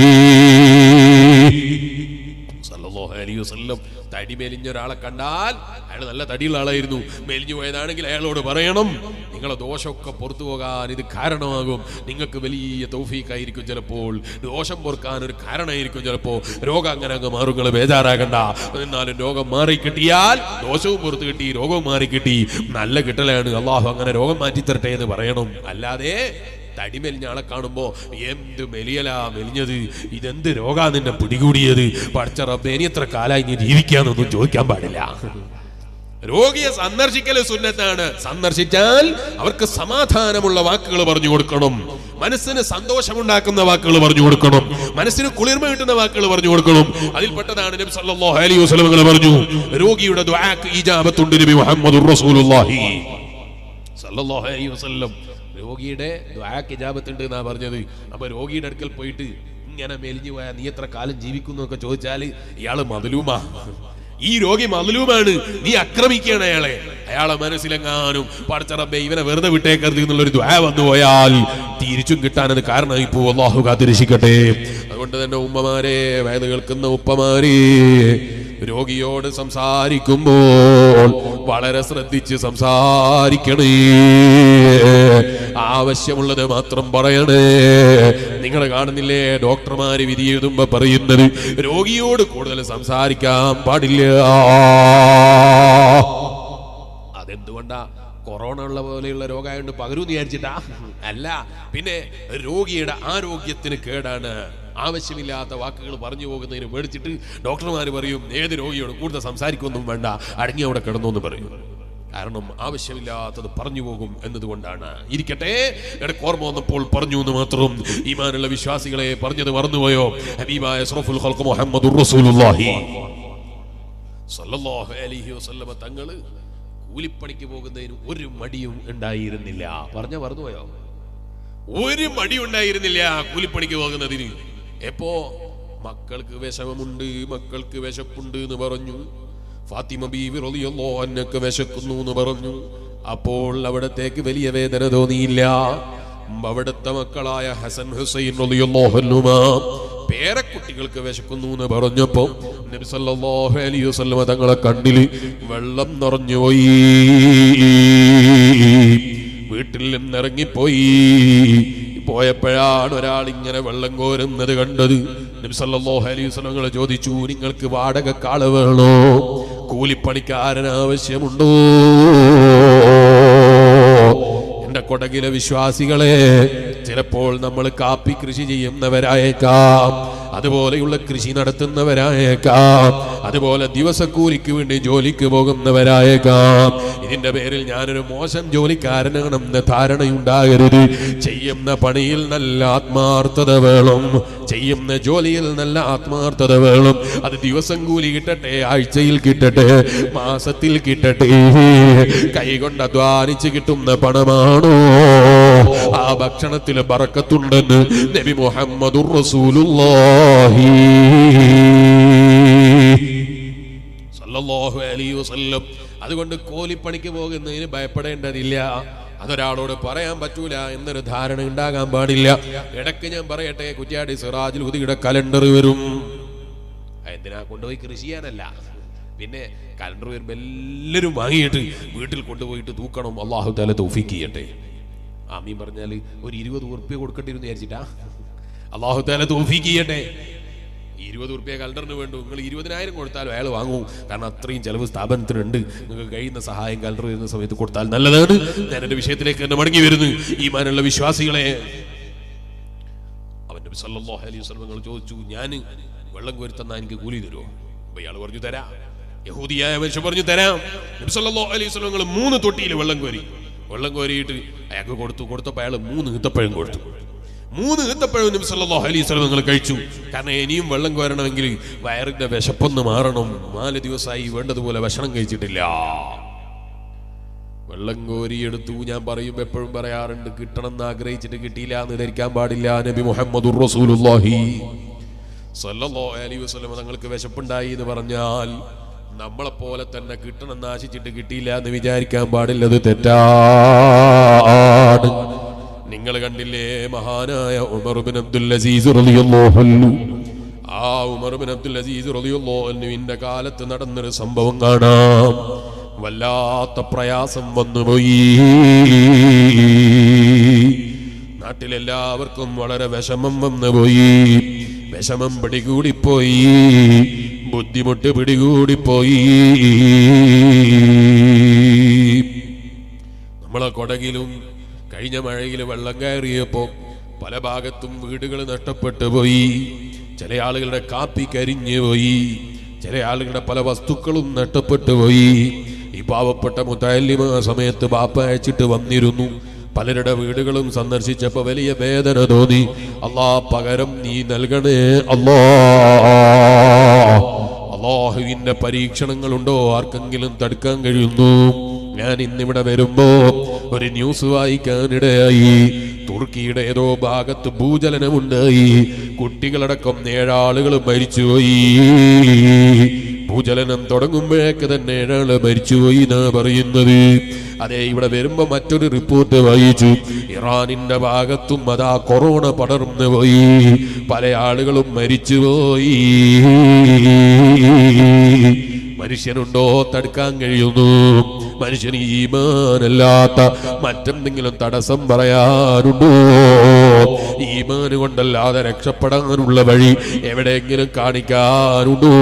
സല്ലല്ലാഹു അലൈഹി വസല്ലം തടി മെലിഞ്ഞ ഒരാളെ കണ്ടാൽ അയാൾ നല്ല തടിയുള്ള ആളായിരുന്നു മെലിഞ്ഞു പോയതാണെങ്കിൽ അയാളോട് പറയണം നിങ്ങളെ ദോഷമൊക്കെ പുറത്തു പോകാൻ ഇത് കാരണമാകും നിങ്ങൾക്ക് വലിയ തൗഫീഖായിരിക്കും ചിലപ്പോൾ ദോഷം പൊറുക്കാൻ ഒരു കാരണമായിരിക്കും ചിലപ്പോൾ രോഗം അങ്ങനെ അങ്ങ് മാറും നിങ്ങൾ ബേജാറാകണ്ട എന്നാലും രോഗം മാറി കിട്ടിയാൽ ദോഷവും പുറത്ത് കിട്ടി രോഗവും മാറി കിട്ടി നല്ല കിട്ടലാണ് അള്ളാഹു അങ്ങനെ രോഗം മാറ്റി തരട്ടെ എന്ന് പറയണം അല്ലാതെ തടി മെലിഞ്ഞ ആളെ കാണുമ്പോ എന്ത് മെലിയലാ മെലിഞ്ഞത് ഇതെന്ത് രോഗാ നിന്നെ പിടികൂടിയത് പഠിച്ച റബ്ബേ ഇനി എത്ര കാലായി നീ ജീവിക്കാന്നൊന്നും ചോദിക്കാൻ പാടില്ല രോഗിയെ സന്ദർശിക്കൽ സുന്നത്താണ് സന്ദർശിച്ചാൽ അവർക്ക് സമാധാനമുള്ള വാക്കുകൾ പറഞ്ഞു കൊടുക്കണം മനസ്സിന് സന്തോഷമുണ്ടാക്കുന്ന വാക്കുകൾ പറഞ്ഞു കൊടുക്കണം മനസ്സിന് കുളിർമ കിട്ടുന്ന വാക്കുകൾ പറഞ്ഞു കൊടുക്കണം അതിൽപ്പെട്ടതാണ് നബി സല്ലല്ലാഹു അലൈഹി വസല്ലം പറഞ്ഞു രോഗിയുടെ ദുആക്ക് ഇജാബത്തുണ്ട് നബി മുഹമ്മദുർ റസൂലുള്ളാഹി സല്ലല്ലാഹു അലൈഹി വസല്ലം രോഗിയുടെ ദ്വാക്ക് ഇജാബത്തുണ്ട് എന്നാ പറഞ്ഞത് അപ്പൊ രോഗിയുടെ അടുക്കൽ പോയിട്ട് ഇങ്ങനെ മെലിഞ്ഞു പോയാൽ നീ എത്ര കാലം ജീവിക്കുന്നു എന്നൊക്കെ ചോദിച്ചാൽ ഇയാള് മതിലൂമാ ഈ രോഗി മതലൂമാണ് നീ ആക്രമിക്കുകയാണ് അയാളെ അയാളെ മനസ്സിലെങ്ങാനും പടച്ചറബെ ഇവനെ വെറുതെ വിട്ടേക്കരുത് എന്നുള്ളൊരു ദ്വാ വന്നു പോയാൽ തിരിച്ചും കിട്ടാൻ അത് കാരണമായി പോ അള്ളാഹു കാത്തിരക്ഷിക്കട്ടെ അതുകൊണ്ട് തന്നെ ഉമ്മമാരെ വയത് കേൾക്കുന്ന ഉപ്പമാരെ രോഗിയോട് സംസാരിക്കുമ്പോൾ വളരെ ശ്രദ്ധിച്ച് സംസാരിക്കണേ ആവശ്യമുള്ളത് മാത്രം പറയണേ നിങ്ങൾ കാണുന്നില്ലേ ഡോക്ടർമാര് വിധി എഴുതുമ്പോ പറയുന്നത് രോഗിയോട് കൂടുതൽ സംസാരിക്കാൻ പാടില്ല അതെന്തുകൊണ്ടാ കൊറോണ ഉള്ള പോലെയുള്ള രോഗമായോണ്ട് പകരൂന്ന് വിചാരിച്ചിട്ടാ അല്ല പിന്നെ രോഗിയുടെ ആരോഗ്യത്തിന് കേടാണ് ആവശ്യമില്ലാത്ത വാക്കുകൾ പറഞ്ഞു പോകുന്നതിന് മേടിച്ചിട്ട് ഡോക്ടർമാർ പറയും ഏത് രോഗിയോട് കൂടുതൽ സംസാരിക്കൊന്നും വേണ്ട അടങ്ങി അവിടെ കിടന്നു എന്ന് പറയും കാരണം ആവശ്യമില്ലാത്തത് പറഞ്ഞു പോകും എന്നതുകൊണ്ടാണ് ഇരിക്കട്ടെ ഇടയ്ക്ക് ഓർമ്മ വന്നപ്പോൾ പറഞ്ഞു എന്ന് മാത്രം ഈമാനുള്ള വിശ്വാസികളെ പറഞ്ഞത് മറന്നുപോയോ ഹബീബായ സറഫുൽ ഖൽഖ് മുഹമ്മദുർ റസൂലുള്ളാഹി സല്ലല്ലാഹു അലൈഹി വസല്ലമ തങ്ങള് കൂലിപ്പണിക്ക് പോകുന്നതിന് ഒരു മടിയും ഉണ്ടായിരുന്നില്ല പറഞ്ഞ മറന്നുപോയോ ഒരു മടി ഉണ്ടായിരുന്നില്ല കൂലിപ്പണിക്ക് പോകുന്നതിന് എപ്പോ മക്കൾക്ക് വിഷമമുണ്ട് മക്കൾക്ക് വിശപ്പുണ്ട് എന്ന് പറഞ്ഞു ഫാത്തിമ ബീവി റളിയല്ലാഹു അൻഹക്ക് വിശക്കുന്നു എന്ന് പറഞ്ഞു അപ്പോൾ അവിടത്തേക്ക് വലിയ വേദന തോന്നിയില്ല അവിടുത്തെ മക്കളായ ഹസൻ ഹുസൈൻ റളിയല്ലാഹു അൻഹുമാ പേരക്കുട്ടികൾക്ക് വിശക്കുന്നു എന്ന് പറഞ്ഞപ്പോ നബി സല്ലല്ലാഹു അലൈഹി വസല്ലമ തങ്ങളെ കണ്ണില് വെള്ളം നിറഞ്ഞുപോയി വീട്ടിൽ നിന്നിറങ്ങിപ്പോയി പോയപ്പോഴാണ് ഒരാൾ ഇങ്ങനെ വെള്ളം കോരുന്നത് കണ്ടത് നബി സല്ലല്ലാഹു അലൈഹി വസല്ലം ചോദിച്ചു നിങ്ങൾക്ക് വാടകക്കാള് വേണോ കൂലിപ്പണിക്കാരൻ ആവശ്യമുണ്ടോ എന്റെ കൊടകിലെ വിശ്വാസികളെ ചിലപ്പോൾ നമ്മൾ കാപ്പി കൃഷി ചെയ്യുന്നവരായേക്കാം അതുപോലെയുള്ള കൃഷി നടത്തുന്നവരായേക്കാം അതുപോലെ ദിവസക്കൂലിക്ക് വേണ്ടി ജോലിക്ക് പോകുന്നവരായേക്കാം ഇതിന്റെ പേരിൽ ഞാനൊരു മോശം ജോലിക്കാരനാണെന്ന ധാരണയുണ്ടാകരുത് ചെയ്യുന്ന പണിയിൽ നല്ല ആത്മാർത്ഥത വേണം ചെയ്യുന്ന ജോലിയിൽ നല്ല ആത്മാർത്ഥത വേണം അത് ദിവസം കൂലി കിട്ടട്ടെ ആഴ്ചയിൽ കിട്ടട്ടെ മാസത്തിൽ കിട്ടട്ടെ കൈകൊണ്ട് അധ്വാനിച്ച് കിട്ടുന്ന പണമാണോ ആ ഭക്ഷണത്തിൽ ബറക്കത്തുണ്ടെന്ന് നബി മുഹമ്മദുർ റസൂലുള്ളാഹി സല്ലല്ലാഹു അലൈഹി വസല്ലം അതുകൊണ്ട് കോലിപ്പണിക്ക് പോകുന്നതിന് ഭയപ്പെടേണ്ടതില്ല അതൊരാളോട് പറയാൻ പറ്റൂല എന്നൊരു ധാരണ ഉണ്ടാകാൻ പാടില്ല ഇടയ്ക്ക് ഞാൻ പറയട്ടെ കുറ്റ്യാടി സിറാജിൽ ഉദിയുടെ കലണ്ടർ വരും എന്തിനാ കൊണ്ടുപോയി കൃഷി ചെയ്യാനല്ല പിന്നെ കലണ്ടർ വരുമ്പോൾ എല്ലാവരും വാങ്ങിയിട്ട് വീട്ടിൽ കൊണ്ടുപോയിട്ട് തൂക്കണം അള്ളാഹു താല തൗഫീക്ക് ചെയ്യട്ടെ ആമീൻ പറഞ്ഞാൽ ഒരു ഇരുപത് ഉറുപ്പ്യ കൊടുക്കേണ്ടിരുന്നു വിചാരിച്ചിട്ടാ അള്ളാഹു താല തൗഫീക്ക് ചെയ്യട്ടെ ഇരുപത് ഉറുപ്പ്യ കലണ്ടറിന് വേണ്ടു നിങ്ങൾ ഇരുപതിനായിരം കൊടുത്താലും അയാൾ വാങ്ങും കാരണം അത്രയും ചെലവ് സ്ഥാപനത്തിനുണ്ട് നിങ്ങൾക്ക് കഴിയുന്ന സഹായം കലണ്ടർ വരുന്ന സമയത്ത് കൊടുത്താൽ നല്ലതാണ് ഞാൻ എൻ്റെ വിഷയത്തിലേക്ക് തന്നെ മടങ്ങി വരുന്നു ഈ മാനുള്ള വിശ്വാസികളെ അവന്റെ സല്ലല്ലാഹു അലൈഹി വസല്ലം നിങ്ങൾ ചോദിച്ചു ഞാൻ വെള്ളം കോരി തന്നാ എനിക്ക് കൂലി തരുമോ അപ്പൊ ഇയാൾ പറഞ്ഞു തരാം യഹൂദിയായ മനുഷ്യൻ പറഞ്ഞു തരാം നബി സല്ലല്ലാഹു അലൈഹി വസല്ലം നിങ്ങൾ മൂന്ന് തൊട്ടിയിൽ വെള്ളം കോരി വെള്ളം കോരിയിട്ട് അയാൾക്ക് കൊടുത്തു കൊടുത്തപ്പോൾ അയാൾ മൂന്ന് ഈത്തപ്പഴം കൊടുത്തു മൂന്ന് ഈത്തപ്പഴം നബി സല്ലല്ലാഹു അലൈഹി വസല്ലം നിങ്ങൾ കഴിച്ചു കാരണം ഇനിയും വെള്ളം കോരണമെങ്കിൽ വയറിന്റെ വിശപ്പൊന്ന് മാറണം നാല് ദിവസമായി വേണ്ടതുപോലെ ഭക്ഷണം കഴിച്ചിട്ടില്ല വെള്ളം കോരിയെടുത്തു ഞാൻ പറയും എപ്പോഴും പറയാറുണ്ട് കിട്ടണം എന്ന് ആഗ്രഹിച്ചിട്ട് കിട്ടിയില്ല എന്ന് ധരിക്കാൻ പാടില്ല നബി മുഹമ്മദുർ റസൂലുള്ളാഹി സല്ലല്ലാഹു അലൈഹി വസല്ലം തങ്ങൾക്ക് വിശപ്പുണ്ടായി എന്ന് പറഞ്ഞാൽ നമ്മളെ പോലെ തന്നെ കിട്ടണം എന്ന് ആശിച്ചിട്ട് കിട്ടിയില്ല എന്ന് വിചാരിക്കാൻ പാടില്ലത് തെറ്റാണ് നിങ്ങൾ കണ്ടില്ലേ മഹാനായ ഉമർ ബിൻ അബ്ദുൽ അസീസ് റളിയല്ലാഹു അൻഹു ആ ഉമർ ബിൻ അബ്ദുൽ അസീസ് റളിയല്ലാഹു അൻഹുവിന്റെ കാലത്ത് നടന്നൊരു സംഭവം കാണാം വല്ലാത്ത പ്രയാസം വന്നുപോയി നാട്ടിലെല്ലാവർക്കും വളരെ വിഷമം വന്നുപോയി വിഷമം പിടികൂടിപ്പോയി ബുദ്ധിമുട്ട് പിടികൂടിപ്പോയി നമ്മളെ കൊടകിലും കഴിഞ്ഞ മഴയിൽ വെള്ളം കയറിയപ്പോ പല ഭാഗത്തും വീടുകൾ നഷ്ടപ്പെട്ടു പോയി ചില ആളുകളുടെ കാപ്പി കരിഞ്ഞു പോയി ചില ആളുകളുടെ പല വസ്തുക്കളും നഷ്ടപ്പെട്ടു പോയി ഈ പാവപ്പെട്ട മുത്താലിമ ആ സമയത്ത് ബാപ്പ അയച്ചിട്ട് വന്നിരുന്നു പലരുടെ വീടുകളും സന്ദർശിച്ചപ്പോ വലിയ വേദന തോന്നി അല്ലാ പകരം നീ നൽകണേ അല്ലാ അള്ളാഹുവിന്റെ പരീക്ഷണങ്ങളുണ്ടോ ആർക്കെങ്കിലും തടുക്കാൻ കഴിയുന്നു ഞാൻ ഇന്നിവിടെ വരുമ്പോ ഒരു ന്യൂസ് വായിക്കാനിടയായി തുർക്കിയുടെ ഏതോ ഭാഗത്ത് ഭൂചലനമുണ്ടായി കുട്ടികളടക്കം ഏഴാളുകൾ മരിച്ചുപോയി ഭൂചലനം തുടങ്ങുമ്പോഴേക്ക് തന്നെ ഏഴാള് മരിച്ചുപോയി എന്നാ പറയുന്നത് അതെ ഇവിടെ വരുമ്പോ മറ്റൊരു റിപ്പോർട്ട് വായിച്ചു ഇറാനിന്റെ ഭാഗത്തും അതാ കൊറോണ പടർന്നു പോയി പല ആളുകളും മരിച്ചുപോയി മനുഷ്യനുണ്ടോ തടുക്കാൻ കഴിയുന്നു മനുഷ്യന് ഈമാനല്ലാത്ത മറ്റെന്തെങ്കിലും തടസ്സം പറയാനുണ്ടോ ഈമാന് കൊണ്ടല്ലാതെ രക്ഷപ്പെടാനുള്ള വഴി എവിടെയെങ്കിലും കാണിക്കാനുണ്ടോ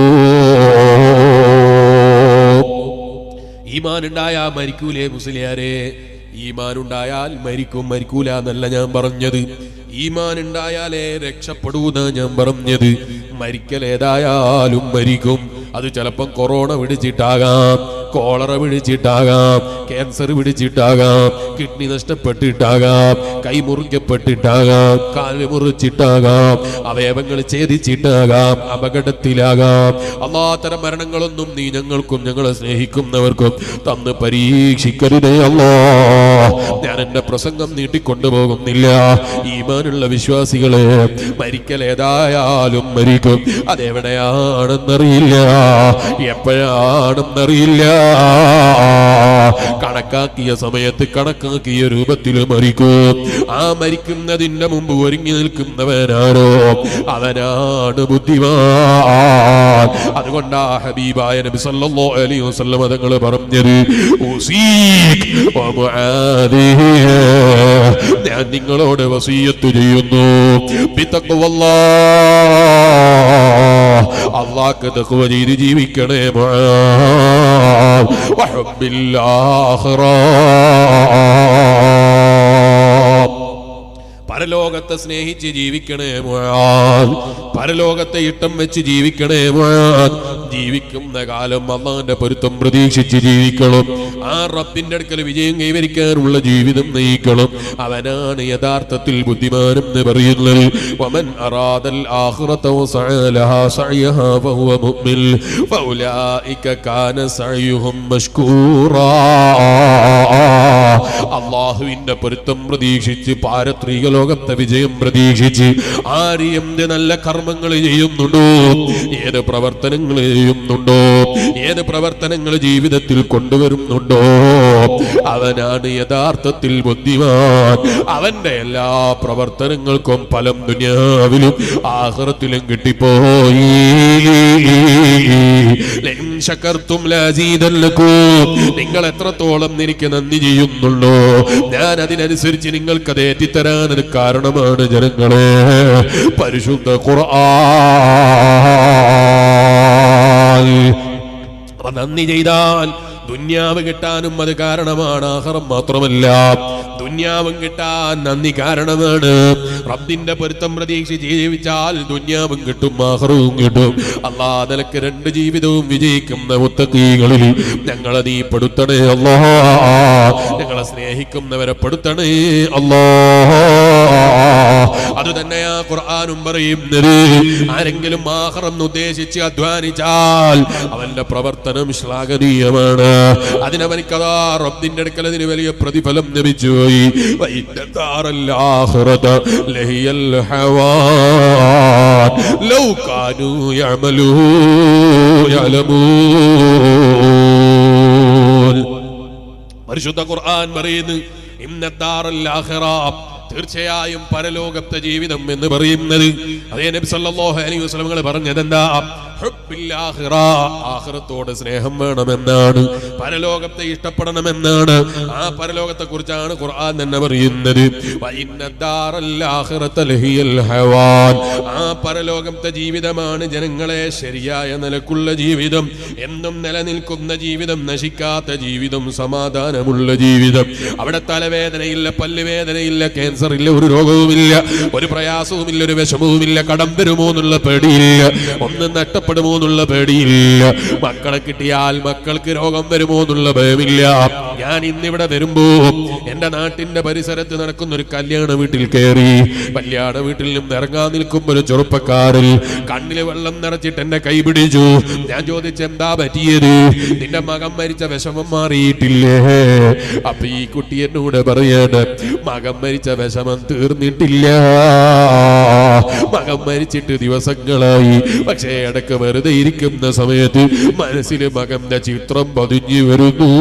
ഈമാൻ ഉണ്ടായാൽ മരിക്കൂലേ മുസ്ലിയാരെ ഈമാൻ ഉണ്ടായാൽ മരിക്കും മരിക്കൂല എന്നല്ല ഞാൻ പറഞ്ഞത് ഈമാൻ ഉണ്ടായാലേ രക്ഷപ്പെടൂന്ന ഞാൻ പറഞ്ഞത് മരിക്കൽ ഏതായാലും മരിക്കും അത് ചിലപ്പം കൊറോണ പിടിച്ചിട്ടാകാം കോളറ പിടിച്ചിട്ടാകാം ക്യാൻസർ പിടിച്ചിട്ടാകാം കിഡ്നി നഷ്ടപ്പെട്ടിട്ടാകാം കൈ മുറിക്കപ്പെട്ടിട്ടാകാം കാല് മുറിച്ചിട്ടാകാം അവയവങ്ങൾ ഛേദിച്ചിട്ടാകാം അപകടത്തിലാകാം അല്ലാത്തരം മരണങ്ങളൊന്നും നീ ഞങ്ങൾക്കും ഞങ്ങളെ സ്നേഹിക്കുന്നവർക്കും തന്ന് പരീക്ഷിക്കരുതേ അല്ലോ ഞാൻ എന്റെ പ്രസംഗം നീട്ടിക്കൊണ്ടുപോകുന്നില്ല ഈമാനുള്ള വിശ്വാസികളെ മരിക്കൽ ഏതായാലും മരിക്കും അതെവിടെയാണെന്നറിയില്ല എപ്പോഴാണെന്നറിയില്ല കണക്കാക്കിയ സമയത്ത് കണക്കാക്കിയ രൂപത്തിൽ മരിക്കും ആ മരിക്കുന്നതിന്റെ മുമ്പ് ഒരുങ്ങി നിൽക്കുന്നവനാരോ അവനാണ് ബുദ്ധിമാൻ അതുകൊണ്ടാ ഹബീബായ നബി സല്ലല്ലാഹു അലൈഹി വസല്ലം തങ്ങൾ പറഞ്ഞത് ഉസീക് വ മുആദിഹ. ഞാൻ നിങ്ങളോട് വസീയത്ത് ചെയ്യുന്നു ബിത്തഖ്വല്ലാഹ്. അള്ളാഹ്ക്ക് തഖ്വ ചെയ്ത് ജീവിക്കണേ മുആദ്. വഹബ്ബിൽ ആഖിറ. പരലോകത്തെ സ്നേഹിച്ച് ജീവിക്കണേ മുആദ്. പരലോകത്തെ ഇട്ടം വെച്ച് ജീവിക്കണേ മുആദ്. ജീവിക്കുന്ന കാലം അള്ളാന്റെ പൊരുത്തം പ്രതീക്ഷിച്ച് ജീവിക്കണം ആ റബ്ബിന്റെ അടുക്കൽ വിജയം കൈവരിക്കാനുള്ള ജീവിതം നയിക്കണം അവനാണ് യഥാർത്ഥത്തിൽ ബുദ്ധിമാനം എന്ന് പറയുന്നത് വമൻ അറാദൽ ആഖിറത വസഅ ലഹാ സഅയഹാ ഫഹുവ മുഅ്മിൻ ഫൗലായിക കാന സഅയുഹും മഷ്കൂറാ അള്ളാഹുവിന്റെ പൊരുത്തം പ്രതീക്ഷിച്ച് പാരത്രിക ലോകത്തെ വിജയം പ്രതീക്ഷിച്ച് ആര് എന്ത് നല്ല കർമ്മങ്ങൾ ചെയ്യുന്നുണ്ടോ ഏത് പ്രവർത്തനങ്ങൾ ചെയ്യുന്നുണ്ടോ ഏത് പ്രവർത്തനങ്ങൾ ജീവിതത്തിൽ കൊണ്ടുവരുന്നുണ്ടോ അവനാണ് യഥാർത്ഥത്തിൽ ബുദ്ധിമാൻ അവന്റെ എല്ലാ പ്രവർത്തനങ്ങൾക്കും ഫലം ദുനിയാവിലും ആഹ്റത്തിലും കിട്ടിപ്പോയി ലഇൻ ശകർത്തും ലഅസീദന്നകും. നിങ്ങൾ എത്രത്തോളം എനിക്ക് നന്ദി ചെയ്യുന്നുള്ളൂ ഞാൻ അതിനനുസരിച്ച് നിങ്ങൾക്ക് അത് ഏറ്റിത്തരാൻ ഒരു കാരണമാണ് ജനങ്ങളെ പരിശുദ്ധ ഖുർആൻ അപ്പൊ നന്ദി ചെയ്താൽ ദുന്യാവ് കിട്ടാനും അത് കാരണമാണ് ആഹ്റം മാത്രമല്ല ദുന്യാവും കിട്ടാൻ നന്ദി കാരണമാണ് റബ്ബിന്റെ പൊരുത്തം പ്രതീക്ഷിച്ച് ജീവിച്ചാൽ ദുന്യാവും കിട്ടും ആഹ്റവും കിട്ടും അല്ലാ നിലക്ക് രണ്ട് ജീവിതവും വിജയിക്കുന്ന മുത്തക്കീകളിൽ ഞങ്ങളെ നീ പെടുത്തണേ അല്ലാ ഞങ്ങളെ സ്നേഹിക്കുന്നവരെ പെടുത്തണേ അല്ലാ അത് തന്നെയാ ഖുർആാനും പറയുന്നത് ആരെങ്കിലും ആഹ്റം ഉദ്ദേശിച്ച് അധ്വാനിച്ചാൽ അവന്റെ പ്രവർത്തനം ശ്ലാഘനീയമാണ് അതിനവനിക്കതാ റബ്ബിന്റെ അടുക്കൽ അതിന് വലിയ പ്രതിഫലം ലഭിച്ചുപോയി വൈദ്യ ദാറൽ ആഖിറത ലഹിയൽ ഹവാൻ ലൗ കാനൂ യഅമലൂ യഅലമൂൻ പരിശുദ്ധ ഖുർആൻ പറയുന്നു ഇന്നത്താറൽ ആഖിറ തീർച്ചയായും പരലോകത്തെ ജീവിതം എന്ന് പറയുന്നത് അതേ നബി സല്ലല്ലാഹു അലൈഹി വസല്ലം പറഞ്ഞത് എന്താ ഹുബ്ബിൽ ആഖിറ ആഖിറത്തോട് സ്നേഹം വേണമെന്നാണ് പരലോകത്തെ ഇഷ്ടപ്പെടണമെന്നാണ് ആ പരലോകത്തെ കുറിച്ചാണ് ഖുർആൻ തന്നെ പറയുന്നത് വഇന്നദ്ദാറൽ ആഖിറത ലഹിയൽ ഹവാൻ ആ പരലോകത്തെ ജീവിതമാണ് ജനങ്ങളെ ശരിയായ നിലക്കുള്ള ജീവിതം എന്നും നിലനിൽക്കുന്ന ജീവിതം നശിക്കാത്ത ജീവിതം സമാധാനമുള്ള ജീവിതം അവിടെ തലവേദനയില്ല പല്ലുവേദനയില്ല ക്യാൻസർ ഇല്ല ഒരു രോഗവുമില്ല ഒരു പ്രയാസവുമില്ല ഒരു വിഷമവുമില്ല കടം വരുമോ എന്നുള്ള പേടിയില്ല ഒന്നും നഷ്ടപ്പെടുമോ എന്നുള്ള പേടിയില്ല മക്കളെ കിട്ടിയാൽ മക്കൾക്ക് രോഗം വരുമോ എന്നുള്ള ഭയമില്ല ഞാൻ ഇന്നിവിടെ വരുമ്പോ എന്റെ നാട്ടിന്റെ പരിസരത്ത് നടക്കുന്ന ഒരു കല്യാണ വീട്ടിൽ കയറി കല്യാണ വീട്ടിൽ നിന്ന് ഇറങ്ങാൻ നിൽക്കുമ്പോ ഒരു ചെറുപ്പക്കാരിൽ കണ്ണില് വെള്ളം നിറച്ചിട്ട് എന്നെ കൈ പിടിച്ചു ഞാൻ ചോദിച്ചു എന്താ പറ്റിയത് നിന്റെ മകൻ മരിച്ച വിഷമം മാറിയിട്ടില്ലേ അപ്പൊ ഈ കുട്ടി എന്നോട് പറയാണ് മകൻ മരിച്ച വിഷമം തീർന്നിട്ടില്ല മകൻ മരിച്ചിട്ട് ദിവസങ്ങളായി പക്ഷേ ഇടക്ക് വെറുതെ ഇരിക്കുന്ന സമയത്ത് മനസ്സിൽ മകന്റെ ചിത്രം പതിഞ്ഞു വരുന്നു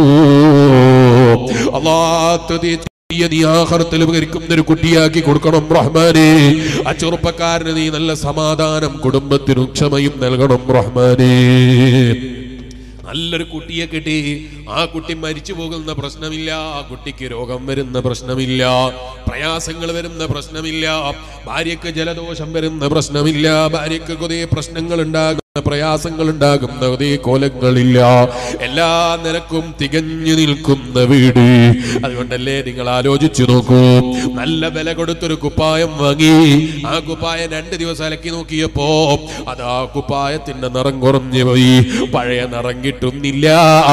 അള്ളാഹ് നീ ആഹാരത്തിൽ ഉപകരിക്കുന്ന ഒരു കുട്ടിയാക്കി കൊടുക്കണം റഹ്മാനെ ആ ചെറുപ്പക്കാരന് നീ നല്ല സമാധാനം കുടുംബത്തിനും ക്ഷമയും നൽകണം റഹ്മാനെ നല്ലൊരു കുട്ടിയെ കിട്ടി ആ കുട്ടി മരിച്ചു പോകുന്ന പ്രശ്നമില്ല ആ കുട്ടിക്ക് രോഗം വരുന്ന പ്രശ്നമില്ല പ്രയാസങ്ങൾ വരുന്ന പ്രശ്നമില്ല ഭാര്യക്ക് ജലദോഷം വരുന്ന പ്രശ്നമില്ല ഭാര്യക്ക് കുറെ പ്രശ്നങ്ങൾ ഉണ്ടാകുന്ന പ്രയാസങ്ങൾ ഉണ്ടാകുന്ന അതേ കോലങ്ങളില്ല എല്ലാ നിലക്കും തികഞ്ഞു നിൽക്കുന്ന വീട് അതുകൊണ്ടല്ലേ നിങ്ങൾ ആലോചിച്ചു നോക്കൂ നല്ല വില കൊടുത്തൊരു കുപ്പായം വാങ്ങി ആ കുപ്പായം രണ്ട് ദിവസം അലക്കി നോക്കിയപ്പോ അത് ആ കുപ്പായത്തിന്റെ നിറം കുറഞ്ഞു പോയി പഴയ നിറം കിട്ടുന്നില്ല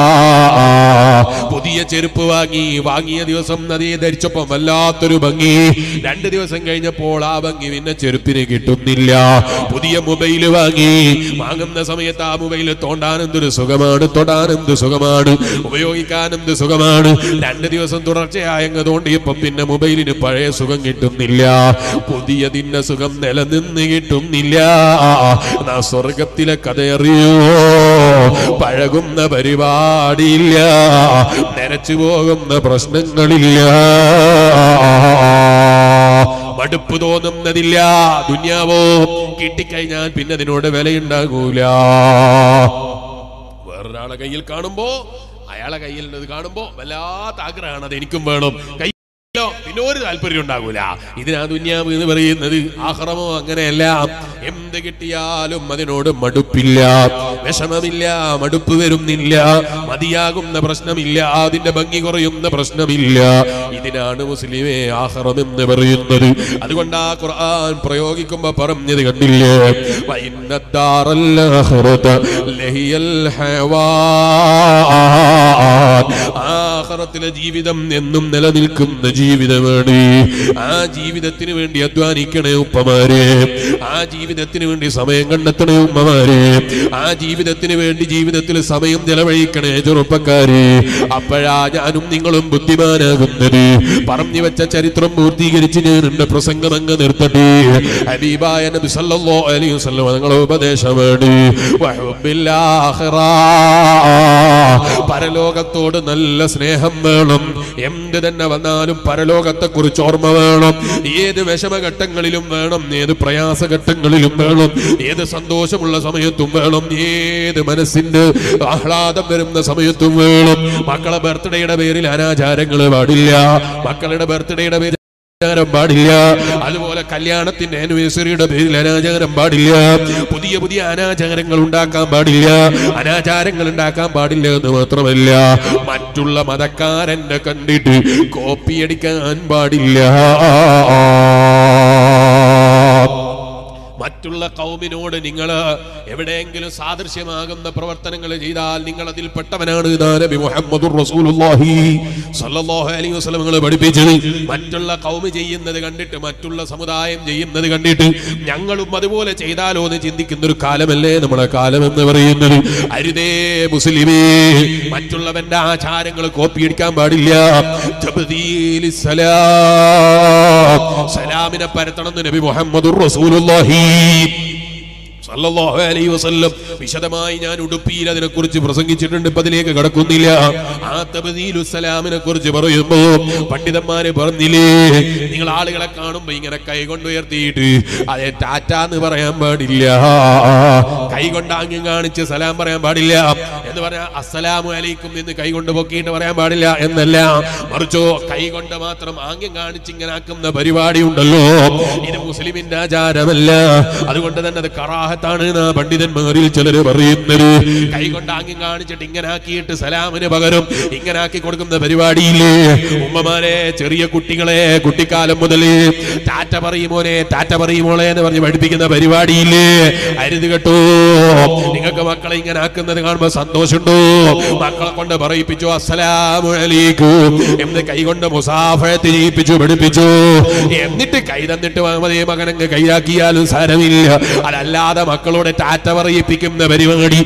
പുതിയ ചെരുപ്പ് വാങ്ങി വാങ്ങിയ ദിവസം അതേ ധരിച്ചപ്പോ വല്ലാത്തൊരു ഭംഗി രണ്ട് ദിവസം കഴിഞ്ഞപ്പോൾ ആ ഭംഗി പിന്നെ ചെരുപ്പിന് കിട്ടുന്നില്ല പുതിയ മൊബൈല് വാങ്ങി വാങ്ങുന്ന സമയത്ത് ആ മൊബൈൽ തോണ്ടാൻ എന്തൊരു സുഖമാണ് തൊടാൻ എന്ത് സുഖമാണ് ഉപയോഗിക്കാൻ എന്ത് സുഖമാണ് രണ്ട് ദിവസം തുടർച്ചയായി അങ്ങ് തോണ്ടിയപ്പം പിന്നെ മൊബൈലിന് പഴയ സുഖം കിട്ടുന്നില്ല പുതിയതിന്റെ സുഖം നിലനിന്ന് കിട്ടുന്നില്ല നാ സ്വർഗത്തിലെ കഥയറിയോ പഴകുന്ന പരിപാടിയില്ല നരച്ചു പോകുന്ന പ്രശ്നങ്ങളില്ല മടുപ്പ് തോന്നുന്നതില്ല ദുന്യാവോ കിട്ടിക്കഴിഞ്ഞാൽ പിന്നെ അതിനോട് വിലയുണ്ടാകൂല വേറൊരാളെ കയ്യിൽ കാണുമ്പോ അയാളെ കയ്യിൽ ഉള്ളത് കാണുമ്പോ വല്ലാത്ത ആഗ്രഹമാണ് അത് എനിക്കും വേണം കൈ ഇല്ലോ, പിന്നെ ഒരു താല്പര്യം ഉണ്ടാകൂല ഇതിനാ ദുന്യാവ് എന്ന് പറയുന്നത് ആഹ്റമോ അങ്ങനെയല്ല എന്ത് കിട്ടിയാലും അതിനോട് മടുപ്പില്ല വിഷമമില്ല മടുപ്പ് വരുന്നില്ല മതിയാകുന്ന പ്രശ്നമില്ല അതിന്റെ ഭംഗി കുറയുന്ന പ്രശ്നമില്ല ഇതിനാണ് മുസ്ലിമെ ആഹ്റം എന്ന് പറയുന്നത് അതുകൊണ്ട് ആ ഖുർആൻ പ്രയോഗിക്കുമ്പോ പറഞ്ഞത് കണ്ടില്ലേ വൈന്നദ്ദാറൽ ആഖിറത ലഹിയൽ ഹയവാൻ ആഖിറത്തിലെ ജീവിതം എന്നും നിലനിൽക്കുന്ന ജീവിതമാണ് ആ ജീവിതത്തിന് വേണ്ടി അധ്വാനിക്കണേ ഉപ്പമാരെ ആ ജീവിതത്തിന് വേണ്ടി സമയം കണ്ടെത്തണേ ഉമ്മമാരെ ആ ജീവിതത്തിന് വേണ്ടി ജീവിതത്തിൽ സമയം ചെലവഴിക്കണേ ചെറുപ്പക്കാരെ അപ്പോഴാ ഞാനും നിങ്ങളും ബുദ്ധിമാനാകുന്നത് പറഞ്ഞു വെച്ച ചരിത്രം പൂർത്തീകരിച്ച് ഞാൻ എന്റെ പ്രസംഗം അങ്ങ് നിർത്തട്ടെ ഹബീബായ നബി സല്ലല്ലാഹു അലൈഹി വസല്ലം നിങ്ങളെ ഉപദേശമാണ് വഹുബ്ബിൽ ആഖിറ. പരലോകത്തോട് നല്ല സ്നേഹം വേണം എന്ത് തന്നെ വന്നാലും പരലോകത്തെ കുറിച്ച് ഓർമ്മ വേണം ഏത് വിഷമഘട്ടങ്ങളിലും വേണം ഏത് പ്രയാസഘട്ടങ്ങളിലും വേണം ഏത് സന്തോഷമുള്ള സമയത്തും വേണം ഏത് മനസ്സിന്റെ ആഹ്ലാദം വരുന്ന സമയത്തും വേണം മക്കളെ ബർത്ത്ഡേയുടെ പേരിൽ അനാചാരങ്ങൾ പാടില്ല മക്കളുടെ ബർത്ത്ഡേയുടെ പേരിൽ അനാചാരം പാടില്ല അതുപോലെ കല്യാണത്തിന്റെ ആനിവേഴ്സറിയുടെ പേരിൽ അനാചാരം പാടില്ല പുതിയ പുതിയ അനാചാരങ്ങൾ ഉണ്ടാക്കാൻ പാടില്ല അനാചാരങ്ങൾ ഉണ്ടാക്കാൻ പാടില്ല എന്ന് മാത്രമല്ല മറ്റുള്ള മതക്കാരനെ കണ്ടിട്ട് കോപ്പിയടിക്കാൻ പാടില്ല മറ്റുള്ള കൗമിനോട് നിങ്ങൾ എവിടെയെങ്കിലും സാദൃശ്യമാകുന്ന പ്രവർത്തനങ്ങൾ ചെയ്താൽ നിങ്ങൾ അതിൽ പെട്ടവനാണ് ഇതാ നബി മുഹമ്മദുർ റസൂലുള്ളാഹി സല്ലല്ലാഹു അലൈഹി വസല്ലം നിങ്ങൾ പഠിപ്പിച്ചത് മറ്റുള്ള കൗമ് ചെയ്യുന്നത് കണ്ടിട്ട് മറ്റുള്ള സമുദായം ചെയ്യുന്നത് കണ്ടിട്ട് ഞങ്ങളും അതുപോലെ ചെയ്താലോ എന്ന് ചിന്തിക്കുന്ന ഒരു കാലമല്ലേ നമ്മുടെ കാലം എന്ന് പറയുന്നത് അരുതേ മുസ്ലിമേ മറ്റുള്ളവന്റെ ആചാരങ്ങൾ കോപ്പിയടിക്കാൻ പാടില്ല തബ്ദീലിസ് സലാം സലാമിനെ പരത്തണം നബി മുഹമ്മദുർ റസൂലുള്ളാഹി സല്ലല്ലാഹു അലൈഹി വസല്ലം വിശദമായി ഞാൻ ഉടുപ്പിയിൽ അതിനെ കുറിച്ച് പ്രസംഗിച്ചിട്ടുണ്ട് ഇപ്പൊ അതിലേക്ക് കടക്കുന്നില്ല ആ തബ്ദീലു സലാമിനെ കുറിച്ച് പറയുമ്പോ പണ്ഡിതന്മാര് പറഞ്ഞില്ലേ നിങ്ങൾ ആളുകളെ കാണുമ്പോ ഇങ്ങനെ കൈ കൊണ്ട് ഉയർത്തിയിട്ട് അതെ ടാറ്റ എന്ന് പറയാൻ പാടില്ല കൈ കൊണ്ട് ആംഗ്യം കാണിച്ച് സലാം പറയാൻ പാടില്ല എന്ന് പറഞ്ഞാൽ അസ്സലാമു അലൈക്കും എന്ന് കൈ കൊണ്ട് പൊക്കിയിട്ട് പറയാൻ പാടില്ല എന്നല്ല മറിച്ചോ കൈ കൊണ്ട് മാത്രം ആംഗ്യം കാണിച്ച് ഇങ്ങനെ ആക്കുന്ന പരിപാടി ഉണ്ടല്ലോ ഇത് മുസ്ലിമിന്റെ ആചാരമല്ല അതുകൊണ്ട് തന്നെ അത് കറാഹത്താണ് കറാഹത്താണ് എന്നാ പണ്ഡിതന്മാരിൽ ചിലര് പറയുന്നത് കൈകൊണ്ട് ആംഗ്യം കാണിച്ചിട്ട് ഇങ്ങനെ ആക്കിയിട്ട് സലാമിന് പകരം ഇങ്ങനെ ആക്കി കൊടുക്കുന്ന പരിപാടിയില്ലേ ഉമ്മമാരെ ചെറിയ കുട്ടികളെ കുട്ടിക്കാലം മുതൽ ടാറ്റ പറയുമോനെ ടാറ്റ പറയുമോളെ എന്ന് പറഞ്ഞ് പഠിപ്പിക്കുന്ന പരിപാടിയില്ലേ അരുത് കേട്ടോ നിങ്ങൾക്ക് മക്കളെ ഇങ്ങനെ ആക്കുന്നത് കാണുമ്പോ സന്തോഷമുണ്ടോ മക്കളെ കൊണ്ട് പറയിപ്പിച്ചു അസ്സലാമു അലൈക്കും എന്ന് കൈകൊണ്ട് മുസാഫഴത്ത് ചെയ്യിപ്പിച്ചു പഠിപ്പിച്ചു എന്നിട്ട് കൈ തന്നിട്ട് മതി മകനങ്ങ് കൈയാക്കിയാലും സാരമില്ല അതല്ലാതെ മക്കളോട് ടാറ്റ പറയിപ്പിക്കുന്ന പരിപാടി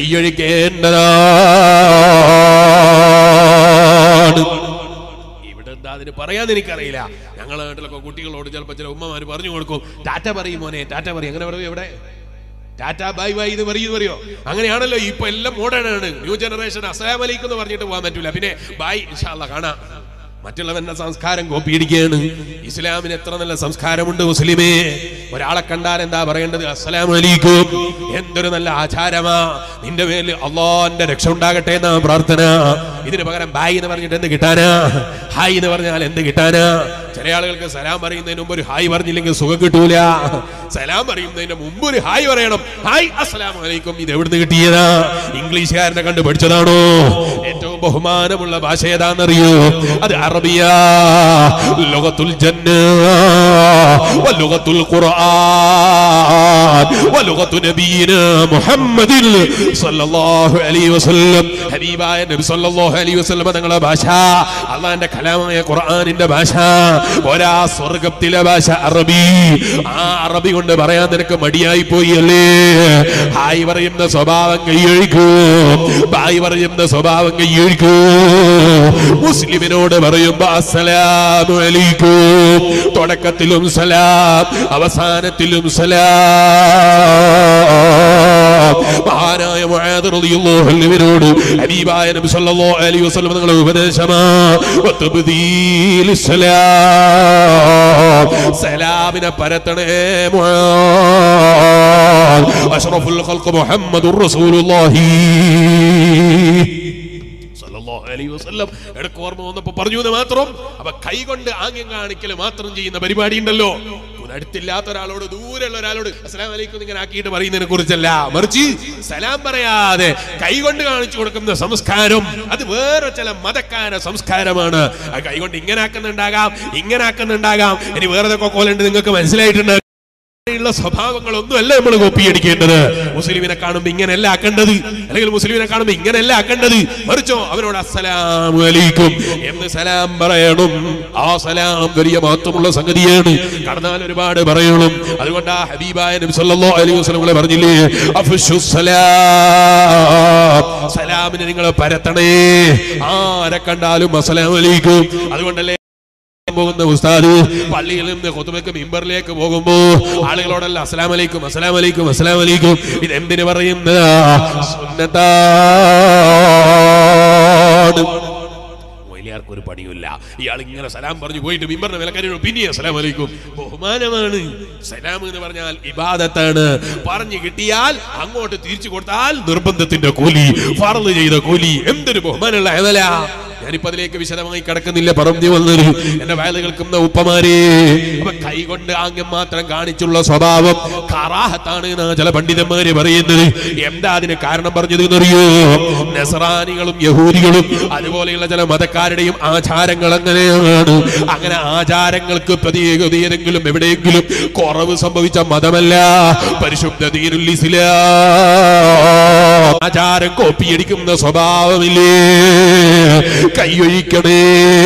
കൈയൊഴിക്കേണ്ടതാണ് ഇവിടെ എന്താ അതിന് പറയാൻ എനിക്കറിയില്ല ഞങ്ങളെ നാട്ടിലൊക്കെ കുട്ടികളോട് ചിലപ്പോൾ ചില ഉമ്മമാര് പറഞ്ഞു കൊടുക്കും ടാറ്റ പറയും മോനെ ടാറ്റ പറയും അങ്ങനെ പറയും എവിടെ ടാറ്റ ബൈ ബൈ ഇത് പറയും ഇത് പറയോ അങ്ങനെയാണല്ലോ ഇപ്പൊ എല്ലാം മോഡേൺ ആണ് ന്യൂ ജനറേഷൻ അസ്സലാം അലൈക്കും എന്ന് പറഞ്ഞിട്ട് പോകാൻ പറ്റൂല പിന്നെ ബൈ ഇൻഷാല്ല കാണാം മറ്റുള്ളവന്റെ സംസ്കാരം കോപ്പിയിടിക്കുകയാണ് ഇസ്ലാമിന് എത്ര നല്ല സംസ്കാരമുണ്ട് മുസ്ലിമേ ഒരാളെ കണ്ടാൽ എന്താ പറയേണ്ടത് അസ്സലാം അലൈക്കും എന്തൊരു നല്ല ആചാരമാ നിന്റെ മേലിൽ അള്ളാന്റെ രക്ഷ ഉണ്ടാകട്ടെ എന്നാ പ്രാർത്ഥന ഇതിന് പകരം ബായ് എന്ന് പറഞ്ഞിട്ട് എന്ത് കിട്ടാനാ ഹായ് എന്ന് പറഞ്ഞാൽ എന്ത് കിട്ടാനാ ചില ആളുകൾക്ക് സലാം പറയുന്നതിന് മുമ്പ് ഒരു ഹായ് പറഞ്ഞില്ലെങ്കിൽ സുഖം കിട്ടൂല സലാം പറയുന്നതിന് മുമ്പ് ഒരു ഹായ് പറയണം ഹായ് അസ്സലാം വലൈക്കും ഇത് എവിടുന്ന് കിട്ടിയതാ ഇംഗ്ലീഷുകാരനെ കണ്ട് പഠിച്ചതാണോ ഏറ്റവും ബഹുമാനമുള്ള ഭാഷ ഏതാണെന്നറിയോ അത് അറബിയ ലോകത്തുൽ ജന്ന വലുഗത്തുൽ ഖുർആൻ വലുഗത്തു നബിയിന മുഹമ്മദിൻ സല്ലല്ലാഹു അലൈഹി വസല്ലം ഹബീബായ നബി സല്ലല്ലാഹു അലൈഹി വസല്ലം തങ്ങളുടെ ഭാഷ അള്ളാഹിന്റെ കലാമായ ഖുർആനിന്റെ ഭാഷ ഒരാ സ്വർഗത്തിലെ ഭാഷ അറബി ആ അറബി കൊണ്ട് പറയാൻ നിനക്ക് മടിയായി പോയി അല്ലേ ഹായ് പറയുന്ന സ്വഭാവം കൈയൊഴിക്കൂ ബായ് പറയുന്ന സ്വഭാവം കൈയൊഴിക്കൂ മുസ്ലിമിനോട് പറയുമ്പോ അസ്സലാമു അലൈക്കും തുടക്കത്തിലും സലാം അവസാനത്തിലും സലാം മഹാനായ മുആദ് റളിയല്ലാഹു അൻഹുവിനോട് ഹബീബായ നബി സല്ലല്ലാഹു അലൈഹി വസല്ലം തങ്ങളുടെ ഉപദേശമാ വതബ്ദീലു സലാം സലാമിനെ പരത്തണേ മുആദ് അഷ്റഫുൽ ഖൽഖ് മുഹമ്മദുർ റസൂലുള്ളാഹി സല്ലല്ലാഹു അലൈഹി വസല്ലം ഇടയ്ക്ക് ഓർമ്മ വന്നപ്പോ പറഞ്ഞു എന്ന് മാത്രം അപ്പൊ കൈകൊണ്ട് ആംഗ്യം കാണിക്കൽ മാത്രം ചെയ്യുന്ന പരിപാടി ഉണ്ടല്ലോ അടുത്തില്ലാത്ത ഒരാളോട് ദൂരെയുള്ള ഒരാളോട് അസ്സലാം വലൈക്കും ഇങ്ങനെ ആക്കിയിട്ട് പറയുന്നതിനെ കുറിച്ചല്ല മറിച്ച് സലാം പറയാതെ കൈകൊണ്ട് കാണിച്ചു കൊടുക്കുന്ന സംസ്കാരം അത് വേറെ ചില മതക്കാര സംസ്കാരമാണ് ആ കൈകൊണ്ട് ഇങ്ങനെ ആക്കുന്നുണ്ടാകാം ഇങ്ങനെ ആക്കുന്നുണ്ടാകാം ഇനി വേറെ കോലുണ്ട് നിങ്ങൾക്ക് മനസ്സിലായിട്ടുണ്ട് ഉള്ള സ്വഭാവങ്ങളൊന്നും അല്ല നമ്മൾ കോപ്പിയടിക്കേണ്ടത് മുസ്ലിമിനെ കാണുമ്പോ ഇങ്ങനെയല്ല ആക്കേണ്ടത് അല്ലെങ്കിൽ മുസ്ലിമിനെ കാണുമ്പോ ഇങ്ങനെയല്ല ആക്കേണ്ടത് മറിച്ചോ അവനോട് അസ്സലാമു അലൈക്കും എന്ന് സലാം പറയണം ആ സലാം വലിയ മഹത്വമുള്ള സംഗതിയാണ് കടന്നാൽ ഒരുപാട് പറയണം അതുകൊണ്ട് ആ ഹബീബായ നബി സല്ലല്ലാഹു അലൈഹി വസല്ലം പറഞ്ഞില്ലേ അഫ്ശു സലാം സലാമിനെ നിങ്ങൾ പരത്തണേ ആരെ കണ്ടാലും അസ്സലാമു അലൈക്കും അതുകൊണ്ടല്ലേ പോകുന്ന ഉസ്താദ് പള്ളിയിൽ നിന്ന് കൊത്തുമക്ക് മിമ്പറിലേക്ക് പോകുമ്പോ ആളുകളോടല്ല അസ്സലാം വലൈക്കും അസ്സലാം വലൈക്കും അസ്സലാം വലൈക്കും ഇത് എന്തിനു പറയുന്നതാ സുന്നത്താണ് മൊയ്ലിയാർക്ക് ഒരു പണിയില്ല ഇയാൾ ഇങ്ങനെ സലാം പറഞ്ഞു പോയിട്ട് മിമ്പറിന്റെ വിലക്കാരിയോട് പിന്നെ അസ്സലാം വലൈക്കും ബഹുമാനമാണ് സലാം എന്ന് പറഞ്ഞാൽ ഇബാദത്താണ് പറഞ്ഞു കിട്ടിയാൽ അങ്ങോട്ട് തിരിച്ചു കൊടുത്താൽ നിർബന്ധത്തിന്റെ കൂലി ഫറള് ചെയ്ത കൂലി എന്തൊരു ബഹുമാനമുള്ള അമല ഞാനിപ്പോ അതിലേക്ക് വിശദമായി കിടക്കുന്നില്ല പറഞ്ഞു വന്നത് എന്റെ വയല് കേൾക്കുന്ന ഉപ്പമാരെ അപ്പൊ കൈകൊണ്ട് ആംഗ്യം മാത്രം കാണിച്ചുള്ള സ്വഭാവം കറാഹത്താണ് എന്നാണ് ചില പണ്ഡിതന്മാര് പറയുന്നത് എന്താ അതിന് കാരണം പറഞ്ഞത് എന്നറിയോ നസറാനികളും യഹൂദികളും അതുപോലെയുള്ള ചില മതക്കാരുടെയും ആചാരങ്ങൾ അങ്ങനെയാണ് അങ്ങനെ ആചാരങ്ങൾക്ക് പ്രത്യേകത ഏതെങ്കിലും എവിടെയെങ്കിലും കുറവ് സംഭവിച്ച മതമല്ല പരിശുദ്ധ ദീനുൽ ഇസ്ലാം ആചാരം കോപ്പിയടിക്കുന്ന സ്വഭാവമില്ലേ കൈയൊഴിക്കണേ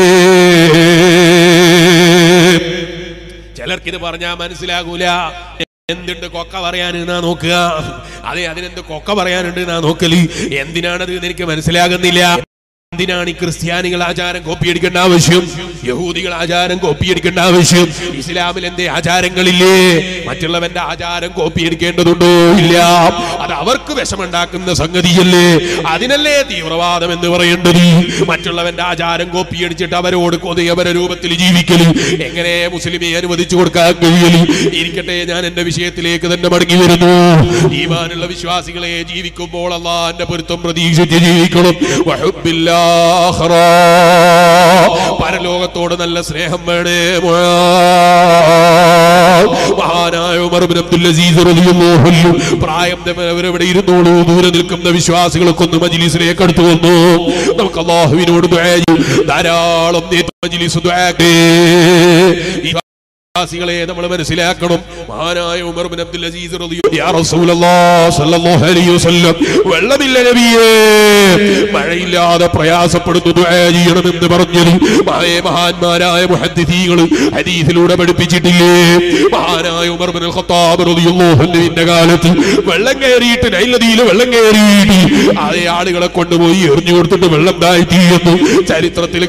ചിലർക്കിത് പറഞ്ഞാൽ മനസ്സിലാകൂല എന്തുണ്ട് കൊക്ക പറയാൻ എന്നാ നോക്കുക അതെ അതിനെന്ത് കൊക്ക പറയാനുണ്ട് എന്നാ നോക്കല് എന്തിനാണത് എന്ന് എനിക്ക് മനസ്സിലാകുന്നില്ല എന്തിനാണ് ഈ ക്രിസ്ത്യാനികൾ ആചാരം കോപ്പിയടിക്കേണ്ട ആവശ്യം യഹൂദികൾ ആചാരം കോപ്പിയടിക്കേണ്ട ആവശ്യം ഇസ്ലാമിൽ എന്തേ ആചാരങ്ങളില്ലേ മറ്റുള്ളവന്റെ ആചാരം കോപ്പിയടിക്കേണ്ടതുണ്ടോ ഇല്ല അത് അവർക്ക് വിഷമുണ്ടാക്കുന്ന സംഗതിയല്ലേ അതിനല്ലേ തീവ്രവാദം എന്ന് പറയേണ്ടത് മറ്റുള്ളവന്റെ ആചാരം കോപ്പിയടിച്ചിട്ട് അവരോട് കൊതിയവരെ രൂപത്തിൽ ജീവിക്കല് എങ്ങനെ മുസ്ലിമെ അനുവദിച്ചു കൊടുക്കാൻ കഴിയല് ഇരിക്കട്ടെ ഞാൻ എന്റെ വിഷയത്തിലേക്ക് തന്നെ മടങ്ങി വരുന്നു ഈമാനുള്ള വിശ്വാസികളെ ജീവിക്കുമ്പോൾ അള്ളാന്റെ പൊരുത്തം പ്രതീക്ഷിച്ച് ജീവിക്കണം വഹുബ്ബില്ലാ ആഖിറ. പരലോകത്തോട് നല്ല സ്നേഹം വേണേ മുആ. മഹാനായ ഉമർ ബിൻ അബ്ദുൽ അസീസ് റളിയല്ലാഹു അൻഹു പ്രായം അവരവിടെ ഇരുന്നോളൂ ദൂരെ നിൽക്കുന്ന വിശ്വാസികളൊക്കെ ഒന്ന് മജ്ലിസിലേക്ക് അടുത്തു വന്നു നമുക്ക് അള്ളാഹുവിനോട് ദുആ ചെയ്യും. ധാരാളം നേതൃ മജ്ലിസ് ദുആക്ക് ഈ വിശ്വാസികളെ നമ്മൾ മനസ്സിലാക്കണം മഹാനായ ഉമർ ബിൻ അബ്ദുൽ അസീസ് റളിയല്ലാഹു യാ റസൂലല്ലാഹ് സ്വല്ലല്ലാഹു അലൈഹി വസല്ലം വെള്ളമില്ല നബിയേ മഴയില്ലാതെ പ്രയാസപ്പെടുന്നു ദുആ ചെയ്യണമെന്ന് പറഞ്ഞത് മഹായ മഹാന്മാരായ മുഹദ്ദിസീകൾ ഹദീസിലൂടെ പഠിപ്പിച്ചിട്ടില്ലേ മഹാനായ ഉമർ ബിൻ ഖത്താബ് റളിയല്ലാഹു അൻഹുവിന്റെ കാലത്ത് വെള്ളം കയറിയിട്ട് നൈൽ നദിയിൽ വെള്ളം കയറിയിട്ട് അതേ ആളുകളെ കൊണ്ടുപോയി എറിഞ്ഞു കൊടുത്തിട്ട് വെള്ളം താഴ്ത്തിയെന്ന് ചരിത്രത്തിൽ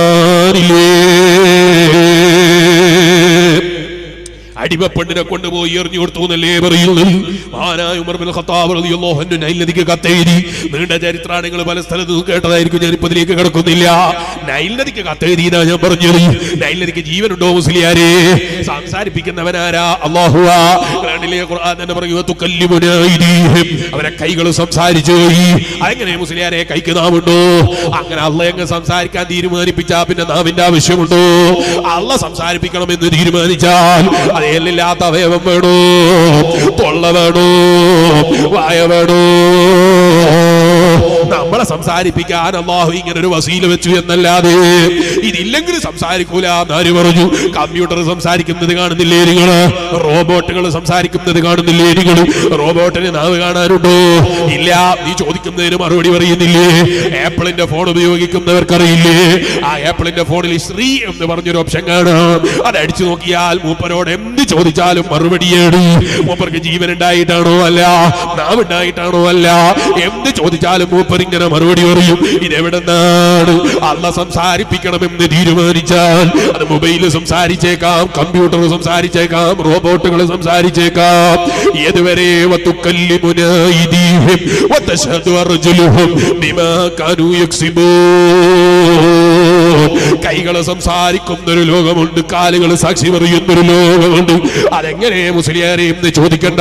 കാണാനില്ലേ അടിമപ്പെണ്ണിനെ കൊണ്ടുപോയി എറിഞ്ഞു കൊടുത്തു എന്നല്ലേ പറയുന്നത് ആനായ ഉമർ ബിൻ ഖത്താബ് റളിയല്ലാഹു അൻഹു നൈൽ നദിക്ക് കത്തെഴുതി നീണ്ട ചരിത്രാണങ്ങൾ പല സ്ഥലത്തും കേട്ടതായിരിക്കും ഞാൻ ഇപ്പൊ ഇതിലേക്ക് കിടക്കുന്നില്ല നൈൽ നദിക്ക് കത്തെഴുതിയതാ ഞാൻ പറഞ്ഞത് നൈൽ നദിക്ക് ജീവനുണ്ടോ മുസ്ലിയാരെ സംസാരിപ്പിക്കുന്നവനാരാ അള്ളാഹുവാ ഖുർആനിലെ ഖുർആൻ തന്നെ പറയുക തുകല്ലിമുനാ അയ്ദീഹിം അവരെ കൈകൾ സംസാരിച്ചു പോയി അതെങ്ങനെ മുസ്ലിയാരെ കൈക്ക് നാവുണ്ടോ അങ്ങനെ അള്ള അങ്ങ് സംസാരിക്കാൻ തീരുമാനിപ്പിച്ചാ പിന്നെ നാവിന്റെ ആവശ്യമുണ്ടോ അള്ള സംസാരിപ്പിക്കണമെന്ന് തീരുമാനിച്ചാൽ അത് എല്ലില്ലാത്ത അവയവം വേണോ തൊള്ള വേണോ വായ വേണോ നമ്മളെ സംസാരിപ്പിക്കാൻ അള്ളാഹു ഇങ്ങനെ ഒരു വസീല വെച്ചു എന്നല്ലാതെ ഇതില്ലെങ്കിൽ സംസാരിക്കൂല എന്നാര് പറഞ്ഞു കമ്പ്യൂട്ടർ സംസാരിക്കുന്നത് കാണുന്നില്ലേ നിങ്ങൾ റോബോട്ടുകൾ സംസാരിക്കുന്നത് കാണുന്നില്ലേ നിങ്ങൾ റോബോട്ടിന് നാവ് കാണാനുണ്ടോ ഇല്ല നീ ചോദിക്കുന്നതിന് മറുപടി പറയുന്നില്ലേ ആപ്പിളിന്റെ ഫോൺ ഉപയോഗിക്കുന്നവർക്കറിയില്ലേ ആ ആപ്പിളിന്റെ ഫോണിൽ ശ്രീ എന്ന് പറഞ്ഞൊരു ഓപ്ഷൻ കാണാം അത് അടിച്ചു നോക്കിയാൽ മൂപ്പരോട് എന്ത് ചോദിച്ചാലും മറുപടിയാണ് മൂപ്പർക്ക് ജീവൻ ഉണ്ടായിട്ടാണോ അല്ല നാവ് ഉണ്ടായിട്ടാണോ അല്ല എന്ത് ചോദിച്ചാലും മൂപ്പർ ഇങ്ങനെ മറുപടി പറയും ഇതെവിടെന്നാണ് അല്ല സംസാരിപ്പിക്കണമെന്ന് തീരുമാനിച്ചാൽ അത് മൊബൈല് സംസാരിച്ചേക്കാം കമ്പ്യൂട്ടർ സംസാരിച്ചേക്കാം റോബോട്ടുകൾ സംസാരിച്ചേക്കാം ഏതുവരെ വത്തുക്കല്ലിമുനാ ഇദീഹിം വതശഹദു അർജുലുഹും ബിമാ കാനൂ യക്സിബൂൻ കൈകള് സംസാരിക്കുന്ന ഒരു ലോകമുണ്ട് കാലുകൾ സാക്ഷി പറയുന്ന ഒരു ലോകമുണ്ട് അതെങ്ങനെ മുസ്ലിയാരെ എന്ന് ചോദിക്കണ്ട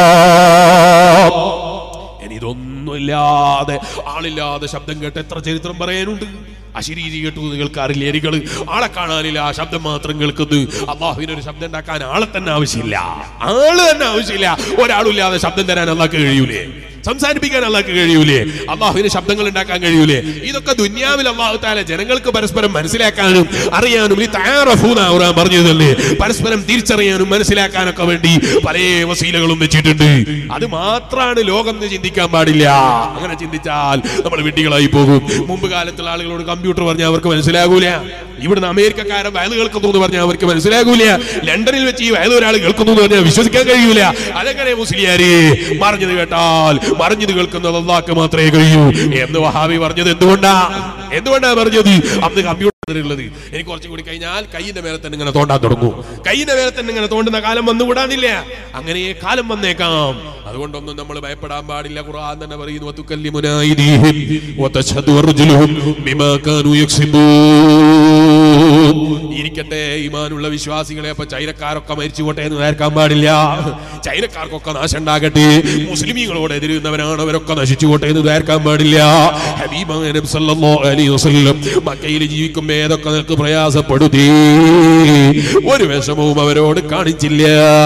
ഇനി ഇതൊന്നുമില്ലാതെ ആളില്ലാതെ ശബ്ദം കേട്ട് എത്ര ചരിത്രം പറയാനുണ്ട് അശരീരി കേട്ടു നിങ്ങൾക്ക് അറിയില്ല എരികൾ ആളെ കാണാനില്ല ആ ശബ്ദം മാത്രം കേൾക്കുന്നു അള്ളാഹുവിന് ഒരു ശബ്ദം ഉണ്ടാക്കാൻ ആളെ തന്നെ ആവശ്യമില്ല ആള് തന്നെ ആവശ്യമില്ല ഒരാളില്ലാതെ ശബ്ദം തരാൻ അള്ളാഹ്ക്ക് കഴിയൂലേ സംസാരിപ്പിക്കാൻ അള്ളാഹ്ക്ക് കഴിയൂലേ അള്ളാഹുവിന് ശബ്ദങ്ങൾ ഉണ്ടാക്കാൻ കഴിയൂലേ ഇതൊക്കെ ദുന്യാവിൽ അള്ളാഹു താല ജനങ്ങൾക്ക് പരസ്പരം മനസ്സിലാക്കാനും അറിയാനും ഈ തയ്യാറഫൂന്ന ഖുർആൻ പറഞ്ഞതല്ലേ പരസ്പരം തിരിച്ചറിയാനും മനസ്സിലാക്കാനൊക്കെ വേണ്ടി പല വസീലകളും വെച്ചിട്ടുണ്ട് അത് മാത്രമാണ് ലോകം എന്ന് ചിന്തിക്കാൻ പാടില്ല അങ്ങനെ ചിന്തിച്ചാൽ നമ്മൾ വിഡ്ഢികളായി പോകും മുമ്പ് കാലത്തുള്ള ആളുകളോട് കമ്പ്യൂട്ടർ പറഞ്ഞാൽ അവർക്ക് മനസ്സിലാകൂല ഇവിടുന്ന് അമേരിക്കക്കാരൻ വയല് കേൾക്കുന്നു എന്ന് പറഞ്ഞാൽ അവർക്ക് മനസ്സിലാകൂല ലണ്ടനിൽ വെച്ച് ഈ വയല് ഒരാൾ കേൾക്കുന്നു എന്ന് പറഞ്ഞാൽ വിശ്വസിക്കാൻ കഴിയൂല അതെങ്ങനെ മുസ്ലിയാരെ മറിഞ്ഞത് കേട്ടാൽ മറിഞ്ഞത് കേൾക്കുന്നത് അള്ളാഹ്ക്ക് മാത്രമേ കഴിയൂ എന്ന് വഹാബി പറഞ്ഞത് എന്തുകൊണ്ടാ എന്തുകൊണ്ടാ പറഞ്ഞത് അന്ന് കമ്പ്യൂട്ടർ ഉള്ളത് എനിക്ക് കുറച്ചും കൂടി കഴിഞ്ഞാൽ കൈയിന്റെ മേലെ തന്നെ ഇങ്ങനെ തോണ്ടാൻ തുടങ്ങും കൈയിന്റെ മേലെ തന്നെ ഇങ്ങനെ തോണ്ടുന്ന കാലം വന്നു കൂടാനില്ല അങ്ങനെ കാലം വന്നേക്കാം അതുകൊണ്ടൊന്നും നമ്മൾ ഭയപ്പെടാൻ പാടില്ല ഖുർആൻ തന്നെ പറയുന്നു വതുക്കല്ലിമുനാ അയ്ദീഹിം വതശഹദു അർജുലുഹും ബിമാ കാനൂ യക്സിബൂൻ ഇരിക്കട്ടെ ഈമാനുള്ള വിശ്വാസികളെ അപ്പൊ ചൈനക്കാരൊക്കെ മരിച്ചുകൊട്ടെ എന്ന് നേർക്കാൻ പാടില്ല ചൈനക്കാർക്കൊക്കെ നാശം ഉണ്ടാകട്ടെ മുസ്ലിമീങ്ങളോട് എതിരുന്നവരാണ് അവരൊക്കെ നശിച്ചുകൊട്ടെ എന്ന് നേർക്കാൻ പാടില്ല ഹബീബായ നബി സല്ലല്ലാഹു അലൈഹി വസല്ലം മക്കയിൽ ജീവിക്കുമ്പോ ഏതൊക്കെ നിനക്ക് പ്രയാസപ്പെടുത്തി ഒരു വിഷമവും അവരോട് കാണിച്ചില്ല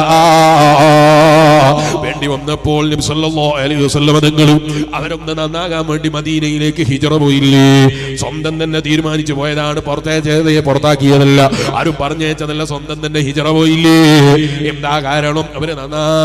വേണ്ടി വന്നപ്പോൾ നബി സല്ലല്ലാഹു അലൈഹി വസല്ലം തങ്ങളും അവരൊന്ന് നന്നാകാൻ വേണ്ടി മദീനയിലേക്ക് ഹിജറ പോയില്ലേ സ്വന്തം തന്നെ തീരുമാനിച്ചു പോയതാണ് പുറത്തേച്ചതയെ പുറത്താക്കിയതല്ല ആരും പറഞ്ഞേച്ചതല്ല സ്വന്തം തന്നെ ഹിജറ പോയില്ലേ എന്താ കാരണം അവര്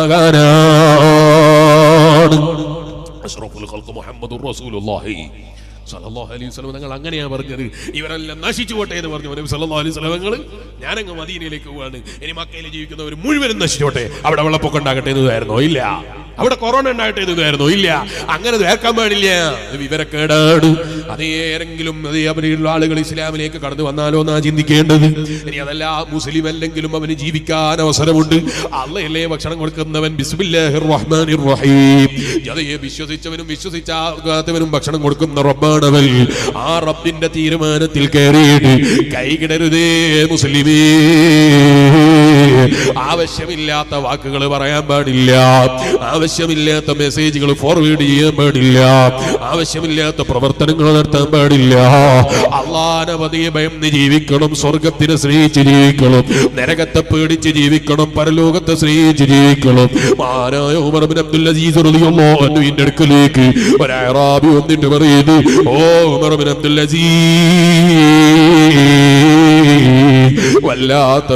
നന്നാകാനാണ് അഷ്റഫുൽ ഖൽഖ് മുഹമ്മദുർ റസൂലുള്ളാഹി സല്ലല്ലാഹു അലൈഹി വസല്ലം തങ്ങൾ അങ്ങനെയാ പറഞ്ഞത് ഇവരെല്ലാം നശിച്ചു പോട്ടെ എന്ന് പറഞ്ഞു നബി സല്ലല്ലാഹു അലൈഹി വസല്ലം തങ്ങൾ ഞാനങ്ങ് മദീനയിലേക്ക് പോവാണ് ഇനി മക്കയിൽ ജീവിക്കുന്നവർ മുഴുവനും നശിച്ചോട്ടെ അവിടെ വെള്ളപ്പൊക്കം ഉണ്ടാകട്ടെ എന്നതായിരുന്നോ ഇല്ല അവിടെ കൊറോണ ഉണ്ടാകട്ടെ എന്നതായിരുന്നോ ഇല്ല അങ്ങനെ വേർക്കാൻ പാടില്ല അത് വിവരക്കേടാണ് അതേ ആരെങ്കിലും അതേ അവരിലുള്ള ആളുകൾ ഇസ്ലാമിലേക്ക് കടന്നു വന്നാലോ എന്നാ ചിന്തിക്കേണ്ടത് ഇനി അതല്ല മുസ്ലിം അല്ലെങ്കിലും അവന് ജീവിക്കാൻ അവസരമുണ്ട് അള്ളയല്ലേ ഭക്ഷണം കൊടുക്കുന്നവൻ ബിസ്മില്ലാഹിർ റഹ്മാനിർ റഹീം അതേ വിശ്വസിച്ചവനും വിശ്വസിച്ചാത്തവനും ഭക്ഷണം കൊടുക്കുന്ന റബ്ബാണവൻ ആ റബ്ബിന്റെ തീരുമാനത്തിൽ കയറിയിട്ട് കൈകിടരുതേ മുസ്ലിമേ ആവശ്യമില്ലാത്ത വാക്കുകൾ പറയാൻ പാടില്ല ആവശ്യമില്ലാത്ത മെസ്സേജുകൾ ഫോർവേഡ് ചെയ്യാൻ പാടില്ല ആവശ്യമില്ലാത്ത പ്രവർത്തനങ്ങൾ നടത്താൻ പാടില്ല അള്ളാനെ പതിയെ ഭയന്ന് ജീവിക്കണം സ്വർഗത്തിനെ സ്നേഹിച്ച് ജീവിക്കണം നരകത്തെ പേടിച്ച് ജീവിക്കണം പരലോകത്തെ സ്നേഹിച്ച് ജീവിക്കണം മാനായ ഉമർ ബിൻ അബ്ദുൽ അസീസ് റളിയല്ലാഹു അൻഹുവിന്റെ അടുക്കലേക്ക് ഒരു അറാബി വന്നിട്ട് പറയുന്നു ഓ ഉമർ ബിൻ അബ്ദുൽ അസീസ് വല്ലാത്ത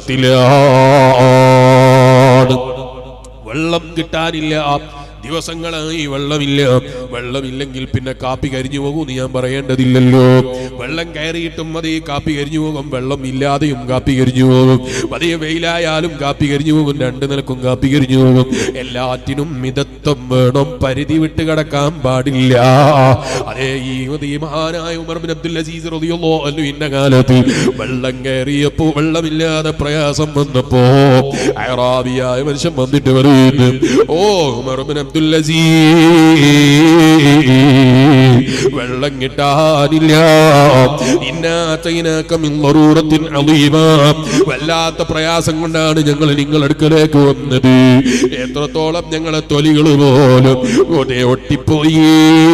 വിഷമത്തിലാണ് വെള്ളം കിട്ടാനില്ല ദിവസങ്ങളായി വെള്ളമില്ല വെള്ളമില്ലെങ്കിൽ പിന്നെ കാപ്പി കരിഞ്ഞു പോകും ഞാൻ പറയേണ്ടതില്ലല്ലോ വെള്ളം കയറിയിട്ടും അതേ കാപ്പി കരിഞ്ഞു പോകും വെള്ളം ഇല്ലാതെയും കാപ്പി കരിഞ്ഞു പോകും അതേ വെയിലായാലും കാപ്പി കരിഞ്ഞു പോകും രണ്ടു നിലക്കും കാപ്പി കരിഞ്ഞു പോകും എല്ലാറ്റിനും മിതത്വം വേണം പരിധി വിട്ട് കിടക്കാൻ പാടില്ല അതേ ഈ ഈ മഹാനായ ഉമർ ബിൻ അബ്ദുൽ അസീസ് റളിയല്ലാഹു അൻഹു ഇന്ന കാലത്ത് വെള്ളം കയറിയപ്പോ വെള്ളമില്ലാതെ പ്രയാസം വന്നപ്പോ അറാബിയായ മനുഷ്യൻ വന്നിട്ട് പറയുന്നു ഓ ഉമർ ബിൻ അബ്ദുൽ അസീസ് വെള്ളം കിട്ടാനില്ല ഇന്നാത്തൈനാക്ക മിൻ ളറൂറത്തിൻ അളീമ വല്ലാത്ത പ്രയാസം കൊണ്ടാണ് ഞങ്ങൾ നിങ്ങളടുക്കലേക്ക് വന്നത് എത്രത്തോളം ഞങ്ങളെ തൊലികൾ പോലും ഒരേ ഒട്ടിപ്പോയി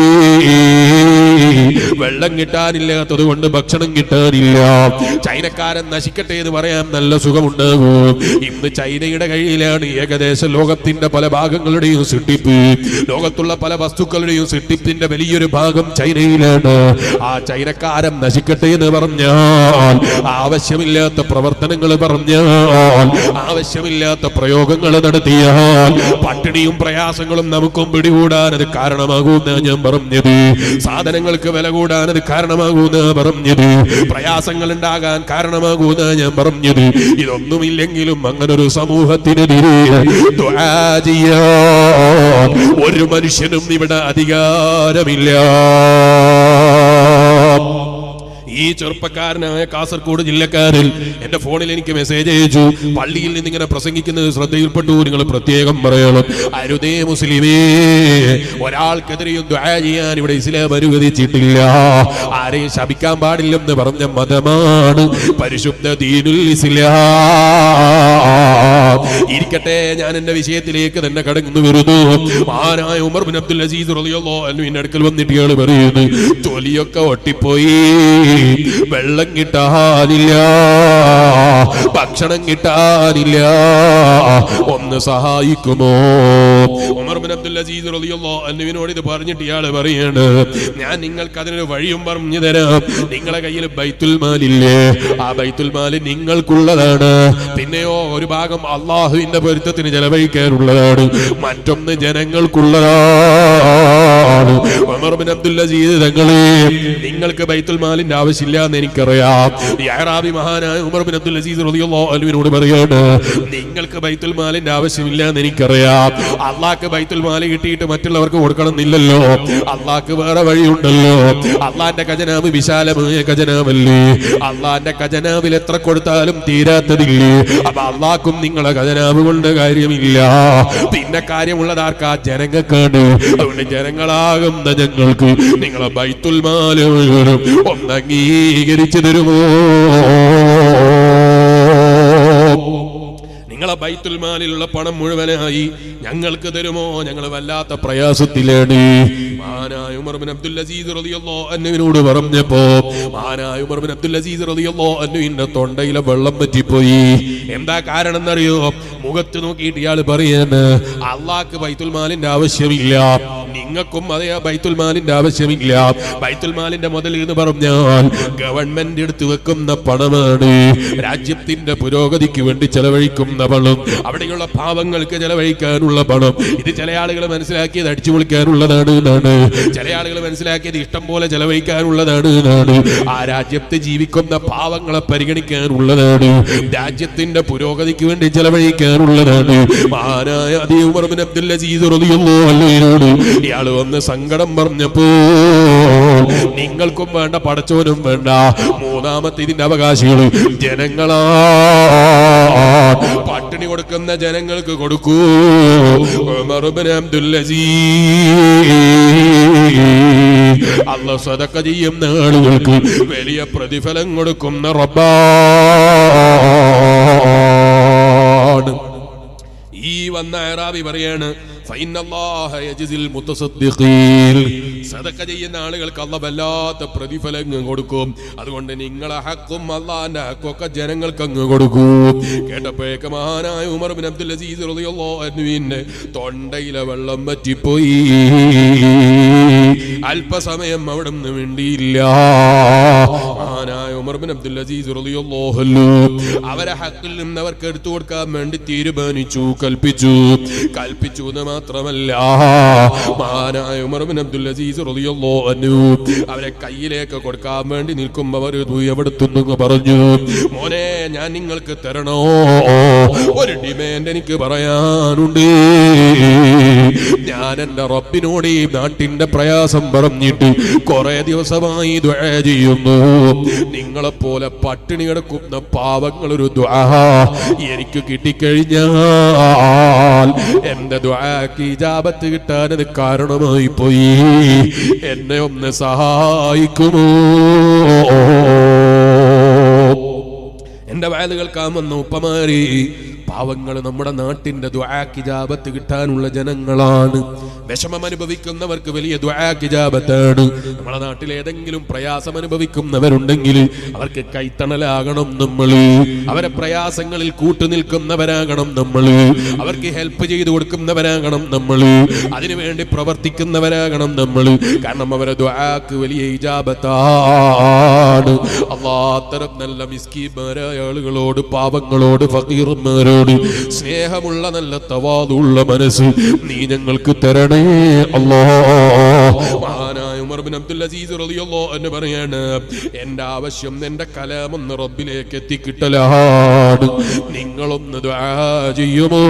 വെള്ളം കിട്ടാനില്ലാത്തത് കൊണ്ട് ഭക്ഷണം കിട്ടാനില്ല ചൈനക്കാരൻ നശിക്കട്ടെ എന്ന് പറയാൻ നല്ല സുഖമുണ്ടാകും ഇന്ന് ചൈനയുടെ കയ്യിലാണ് ഏകദേശം ലോകത്തിന്റെ പല ഭാഗങ്ങളുടെയും സൃഷ്ടിപ്പ് ലോകത്തുള്ള പല വസ്തുക്കളുടെയും സൃഷ്ടിപ്പിന്റെ വലിയൊരു ഭാഗം ചൈനയിലാണ് ആ ചൈനക്കാരൻ നശിക്കട്ടെ എന്ന് പറഞ്ഞാൽ ആവശ്യമില്ലാത്ത പ്രവർത്തനങ്ങൾ പറഞ്ഞാൽ ആവശ്യമില്ലാത്ത പ്രയോഗങ്ങൾ നടത്തിയാൽ പട്ടിണിയും പ്രയാസങ്ങളും നമുക്കും പിടികൂടാൻ അത് കാരണമാകുമെന്ന് ഞാൻ പറഞ്ഞത് സാധനങ്ങൾക്ക് വില കൂടാൻ അത് കാരണമാകുമെന്ന് പറഞ്ഞത് പ്രയാസങ്ങൾ ഉണ്ടാകാൻ കാരണമാകുമെന്ന് ഞാൻ പറഞ്ഞത് ഇതൊന്നുമില്ലെങ്കിലും അങ്ങനെ ഒരു സമൂഹത്തിനെതിരെ ദുആ ചെയ്യാൻ ഒരു മനുഷ്യനും ഇവിടെ അധികാരമില്ല ഈ ചെറുപ്പക്കാരനായ കാസർഗോഡ് ജില്ലക്കാരിൽ എന്റെ ഫോണിൽ എനിക്ക് മെസ്സേജ് അയച്ചു പള്ളിയിൽ നിന്ന് ഇങ്ങനെ പ്രസംഗിക്കുന്നത് ശ്രദ്ധയിൽപ്പെട്ടു നിങ്ങൾ പ്രത്യേകം പറയണം അരുതേ മുസ്ലിമേ ഒരാൾക്കെതിരെയും ദ്വാ ചെയ്യാൻ ഇവിടെ ഇസ്ലാം അനുവദിച്ചിട്ടില്ല ആരെയും ശപിക്കാൻ പാടില്ലെന്ന് പറഞ്ഞ മതമാണ് പരിശുദ്ധ ദീനുൽ ഇസ്ലാം ഇരിക്കട്ടെ ഞാൻ എന്റെ വിഷയത്തിലേക്ക് തന്നെ കടന്നു വരുന്നു മഹാനായ ഉമർ ബിൻ അബ്ദുൽ അസീസ് റളിയല്ലാഹു അൻഹു എന്റെ അടുക്കൽ വന്നിട്ട് ഇയാൾ പറയുന്നു തൊലിയൊക്കെ ഒട്ടിപ്പോയി വെള്ളം കിട്ടാനില്ല ഭക്ഷണം കിട്ടാനില്ല ഒന്ന് സഹായിക്കുമോ ഉമർ ബിൻ അബ്ദുൽ അസീസ് റളിയല്ലാഹു അൻഹുവിനോട് ഇത് പറഞ്ഞിട്ട് ഇയാൾ പറയാണ് ഞാൻ നിങ്ങൾക്ക് അതിനൊരു വഴിയും പറഞ്ഞു തരാം നിങ്ങളെ കയ്യിൽ ബൈത്തുൽ മാലില്ലേ ആ ബൈത്തുൽ മാല് നിങ്ങൾക്കുള്ളതാണ് പിന്നെയോ ഒരു ഭാഗം അള്ളാഹുവിന്റെ പൊരുത്തത്തിന് ചെലവഴിക്കാനുള്ളതാണ് മറ്റൊന്ന് ജനങ്ങൾക്കുള്ളതാണ് ഉമർ ബിൻ അബ്ദുൽ അസീസ് തങ്ങളെ നിങ്ങൾക്ക് ബൈത്തുൽ മാലിന്റെ ആവശ്യമില്ല എന്ന് എനിക്കറിയാം യാറാബി മഹാനായ ഉമർ ബിൻ അബ്ദുൽ അസീസ് റളിയല്ലാഹു അൻഹുവിനോട് പറയാണ് നിങ്ങൾക്ക് ബൈത്തുൽ മാലിന്റെ ആവശ്യമില്ല എന്ന് എനിക്കറിയാം അള്ളാഹ്ക്ക് ബൈത്തുൽ മാല് കിട്ടിയിട്ട് മറ്റുള്ളവർക്ക് കൊടുക്കണം എന്നില്ലല്ലോ അള്ളാഹ്ക്ക് വേറെ വഴിയുണ്ടല്ലോ അള്ളാന്റെ ഖജനാവ് വിശാലമായ ഖജനാവല്ലേ അള്ളാന്റെ ഖജനാവിൽ എത്ര കൊടുത്താലും തീരാത്തതില്ലേ അപ്പൊ അള്ളാഹ്ക്കും നിങ്ങളെ ഖജനാവ് കൊണ്ട് കാര്യമില്ല പിന്നെ കാര്യമുള്ളതാർക്കാ ജനങ്ങൾക്കാണ് അതുകൊണ്ട് ജനങ്ങളാകുന്ന ഞങ്ങൾക്ക് നിങ്ങളെ ബൈത്തുൽ മാല് മുഴുവനും ഒന്ന് അംഗീകരിച്ചു തരുമോ നിങ്ങളെ ബൈത്തുൽ മാലിലുള്ള പണം മുഴുവനായി ഞങ്ങൾക്ക് തരുമോ ഞങ്ങൾ വല്ലാത്ത പ്രയാസത്തിലാണ് മഹാനായ ഉമർ ബിൻ അബ്ദുൽ അസീസ് റളിയല്ലാഹു അൻഹുവിനോട് പറഞ്ഞപ്പോ മഹാനായ ഉമർ ബിൻ അബ്ദുൽ അസീസ് റളിയല്ലാഹു അൻഹുവിന്റെ തൊണ്ടയിലെ വെള്ളം പറ്റിപ്പോയി എന്താ കാരണം എന്നറിയോ മുഖത്ത് നോക്കിയിട്ട് ഇയാൾ പറയാണ് അള്ളാഹ്ക്ക് ബൈത്തുൽ മാലിന്റെ ആവശ്യമില്ല നിങ്ങൾക്കും അതേ ബൈത്തുൽ മാലിന്റെ ആവശ്യമില്ല ബൈത്തുൽ മാലിന്റെ മുതൽ എന്ന് പറഞ്ഞാൽ ഗവൺമെന്റ് എടുത്തു വെക്കുന്ന പണമാണ് രാജ്യത്തിന്റെ പുരോഗതിക്ക് വേണ്ടി ചെലവഴിക്കുന്ന പണം അവിടെയുള്ള പാവങ്ങൾക്ക് ചെലവഴിക്കാനുള്ള പണം ഇത് ചില ആളുകൾ മനസ്സിലാക്കിയത് അടിച്ചു പൊളിക്കാനുള്ളതാണ് എന്നാണ് ചില ആളുകൾ മനസ്സിലാക്കിയത് ഇഷ്ടം പോലെ ചെലവഴിക്കാനുള്ളതാണ് എന്നാണ് ആ രാജ്യത്ത് ജീവിക്കുന്ന പാവങ്ങളെ പരിഗണിക്കാനുള്ളതാണ് രാജ്യത്തിന്റെ പുരോഗതിക്ക് വേണ്ടി ചെലവഴിക്കാനുള്ളതാണ് മഹാനായ അതി ഉമർ ബിൻ അബ്ദുൽ അസീസ് റളിയല്ലാഹു അൻഹുവിനോട് ഇയാൾ വന്ന് സങ്കടം പറഞ്ഞപ്പോ നിങ്ങൾക്കും വേണ്ട പടച്ചോനും വേണ്ട മൂന്നാമത്തെ ഇതിന്റെ അവകാശികൾ ജനങ്ങളാ പട്ടിണി കൊടുക്കുന്ന ജനങ്ങൾക്ക് കൊടുക്കൂ ഉമർ ബിൻ അബ്ദുൽ അസീസ് അല്ല സദക്ക ചെയ്യുന്ന ആളുകൾക്ക് വലിയ പ്രതിഫലം കൊടുക്കുന്ന റബ്ബാ വന്ന അറാബി പറയാണ് ഫൈനല്ലാഹ യജ്സിൽ മുത്തസദ്ദിഖീൻ സദഖ ചെയ്യുന്ന ആളുകൾക്ക് അല്ല വല്ലാത്ത പ്രതിഫലം അങ്ങ് കൊടുക്കും അതുകൊണ്ട് നിങ്ങളെ ഹക്കും അള്ളാന്റെ ഹക്കൊക്കെ ജനങ്ങൾക്ക് അങ്ങ് കൊടുക്കും കേട്ടപ്പോഴേക്ക് മഹാനായ ഉമർ ബിൻ അബ്ദുൽ അസീസ് റളിയല്ലാഹു അൻഹുവിന്റെ തൊണ്ടയിലെ വെള്ളം പറ്റിപ്പോയി അല്പസമയം അവിടെ നിന്ന് വേണ്ടിയില്ല മഹാനായ ഉമർ ബിൻ അബ്ദുൽ അസീസ് റളിയല്ലാഹു അൻഹു അവരെ ഹക്കിൽ നിന്ന് അവർക്ക് എടുത്തു കൊടുക്കാൻ വേണ്ടി തീരുമാനിച്ചു കൽപ്പിച്ചു കൽപ്പിച്ചു എന്ന് മാത്രമല്ല മഹാനായ ഉമർ ബിൻ അബ്ദുൽ അസീസ് റളിയല്ലാഹു അൻഹു അവരെ കയ്യിലേക്ക് കൊടുക്കാൻ വേണ്ടി നിൽക്കുമ്പോൾ അവർ എവിടുത്തുന്നു പറഞ്ഞു മോനെ ഞാൻ നിങ്ങൾക്ക് തരണോ ഒരു ഡിമാൻഡ് എനിക്ക് പറയാനുണ്ട് ഞാൻ എന്റെ റബ്ബിനോട് ഈ നാട്ടിന്റെ പ്രയാസം പറഞ്ഞിട്ട് കുറെ ദിവസമായി ദുആ ചെയ്യുന്നു നിങ്ങളെ പോലെ പട്ടിണി കിടക്കുന്ന പാവങ്ങൾ ഒരു ദുആ എനിക്ക് കിട്ടിക്കഴിഞ്ഞാൽ എന്റെ ദുആക്ക് ഇജാബത്ത് കിട്ടാൻ അത് കാരണമായി പോയി എന്നെ ഒന്ന് സഹായിക്കുമോ എന്റെ വയല് കേൾക്കാൻ വന്ന ഉപ്പമാരി പാവങ്ങൾ നമ്മുടെ നാട്ടിന്റെ ദ്വാക്കിജാബത്ത് കിട്ടാനുള്ള ജനങ്ങളാണ് വിഷമം അനുഭവിക്കുന്നവർക്ക് വലിയ ദ്വാക്കിജാബത്താണ് നമ്മുടെ നാട്ടിൽ ഏതെങ്കിലും പ്രയാസം അനുഭവിക്കുന്നവരുണ്ടെങ്കിൽ അവർക്ക് കൈത്തണലാകണം നമ്മൾ അവരെ പ്രയാസങ്ങളിൽ കൂട്ടുനിൽക്കുന്നവരാകണം നമ്മൾ അവർക്ക് ഹെൽപ്പ് ചെയ്തു കൊടുക്കുന്നവരാകണം നമ്മൾ അതിനുവേണ്ടി പ്രവർത്തിക്കുന്നവരാകണം നമ്മൾ കാരണം അവരെ ദ്വാക്ക് വലിയ ഇജാബത്താണ് അള്ളാത്തരം നല്ല മിസ്കീമാരായ ആളുകളോട് പാവങ്ങളോട് ഫക്കീർമാരോട് സ്നേഹമുള്ള നല്ല തവാതുള്ള മനസ്സ് നീ ഞങ്ങൾക്ക് തരണേ അല്ലാ മഹാനായ ഉമർ ബിൻ അബ്ദുൽ അസീസ് റളിയല്ലാഹു അൻഹു പറയാണ് എന്റെ ആവശ്യം എന്റെ കലാമൊന്ന് റബ്ബിലേക്ക് എത്തിക്കിട്ടലാണ് നിങ്ങളൊന്ന് ദുആ ചെയ്യുമോ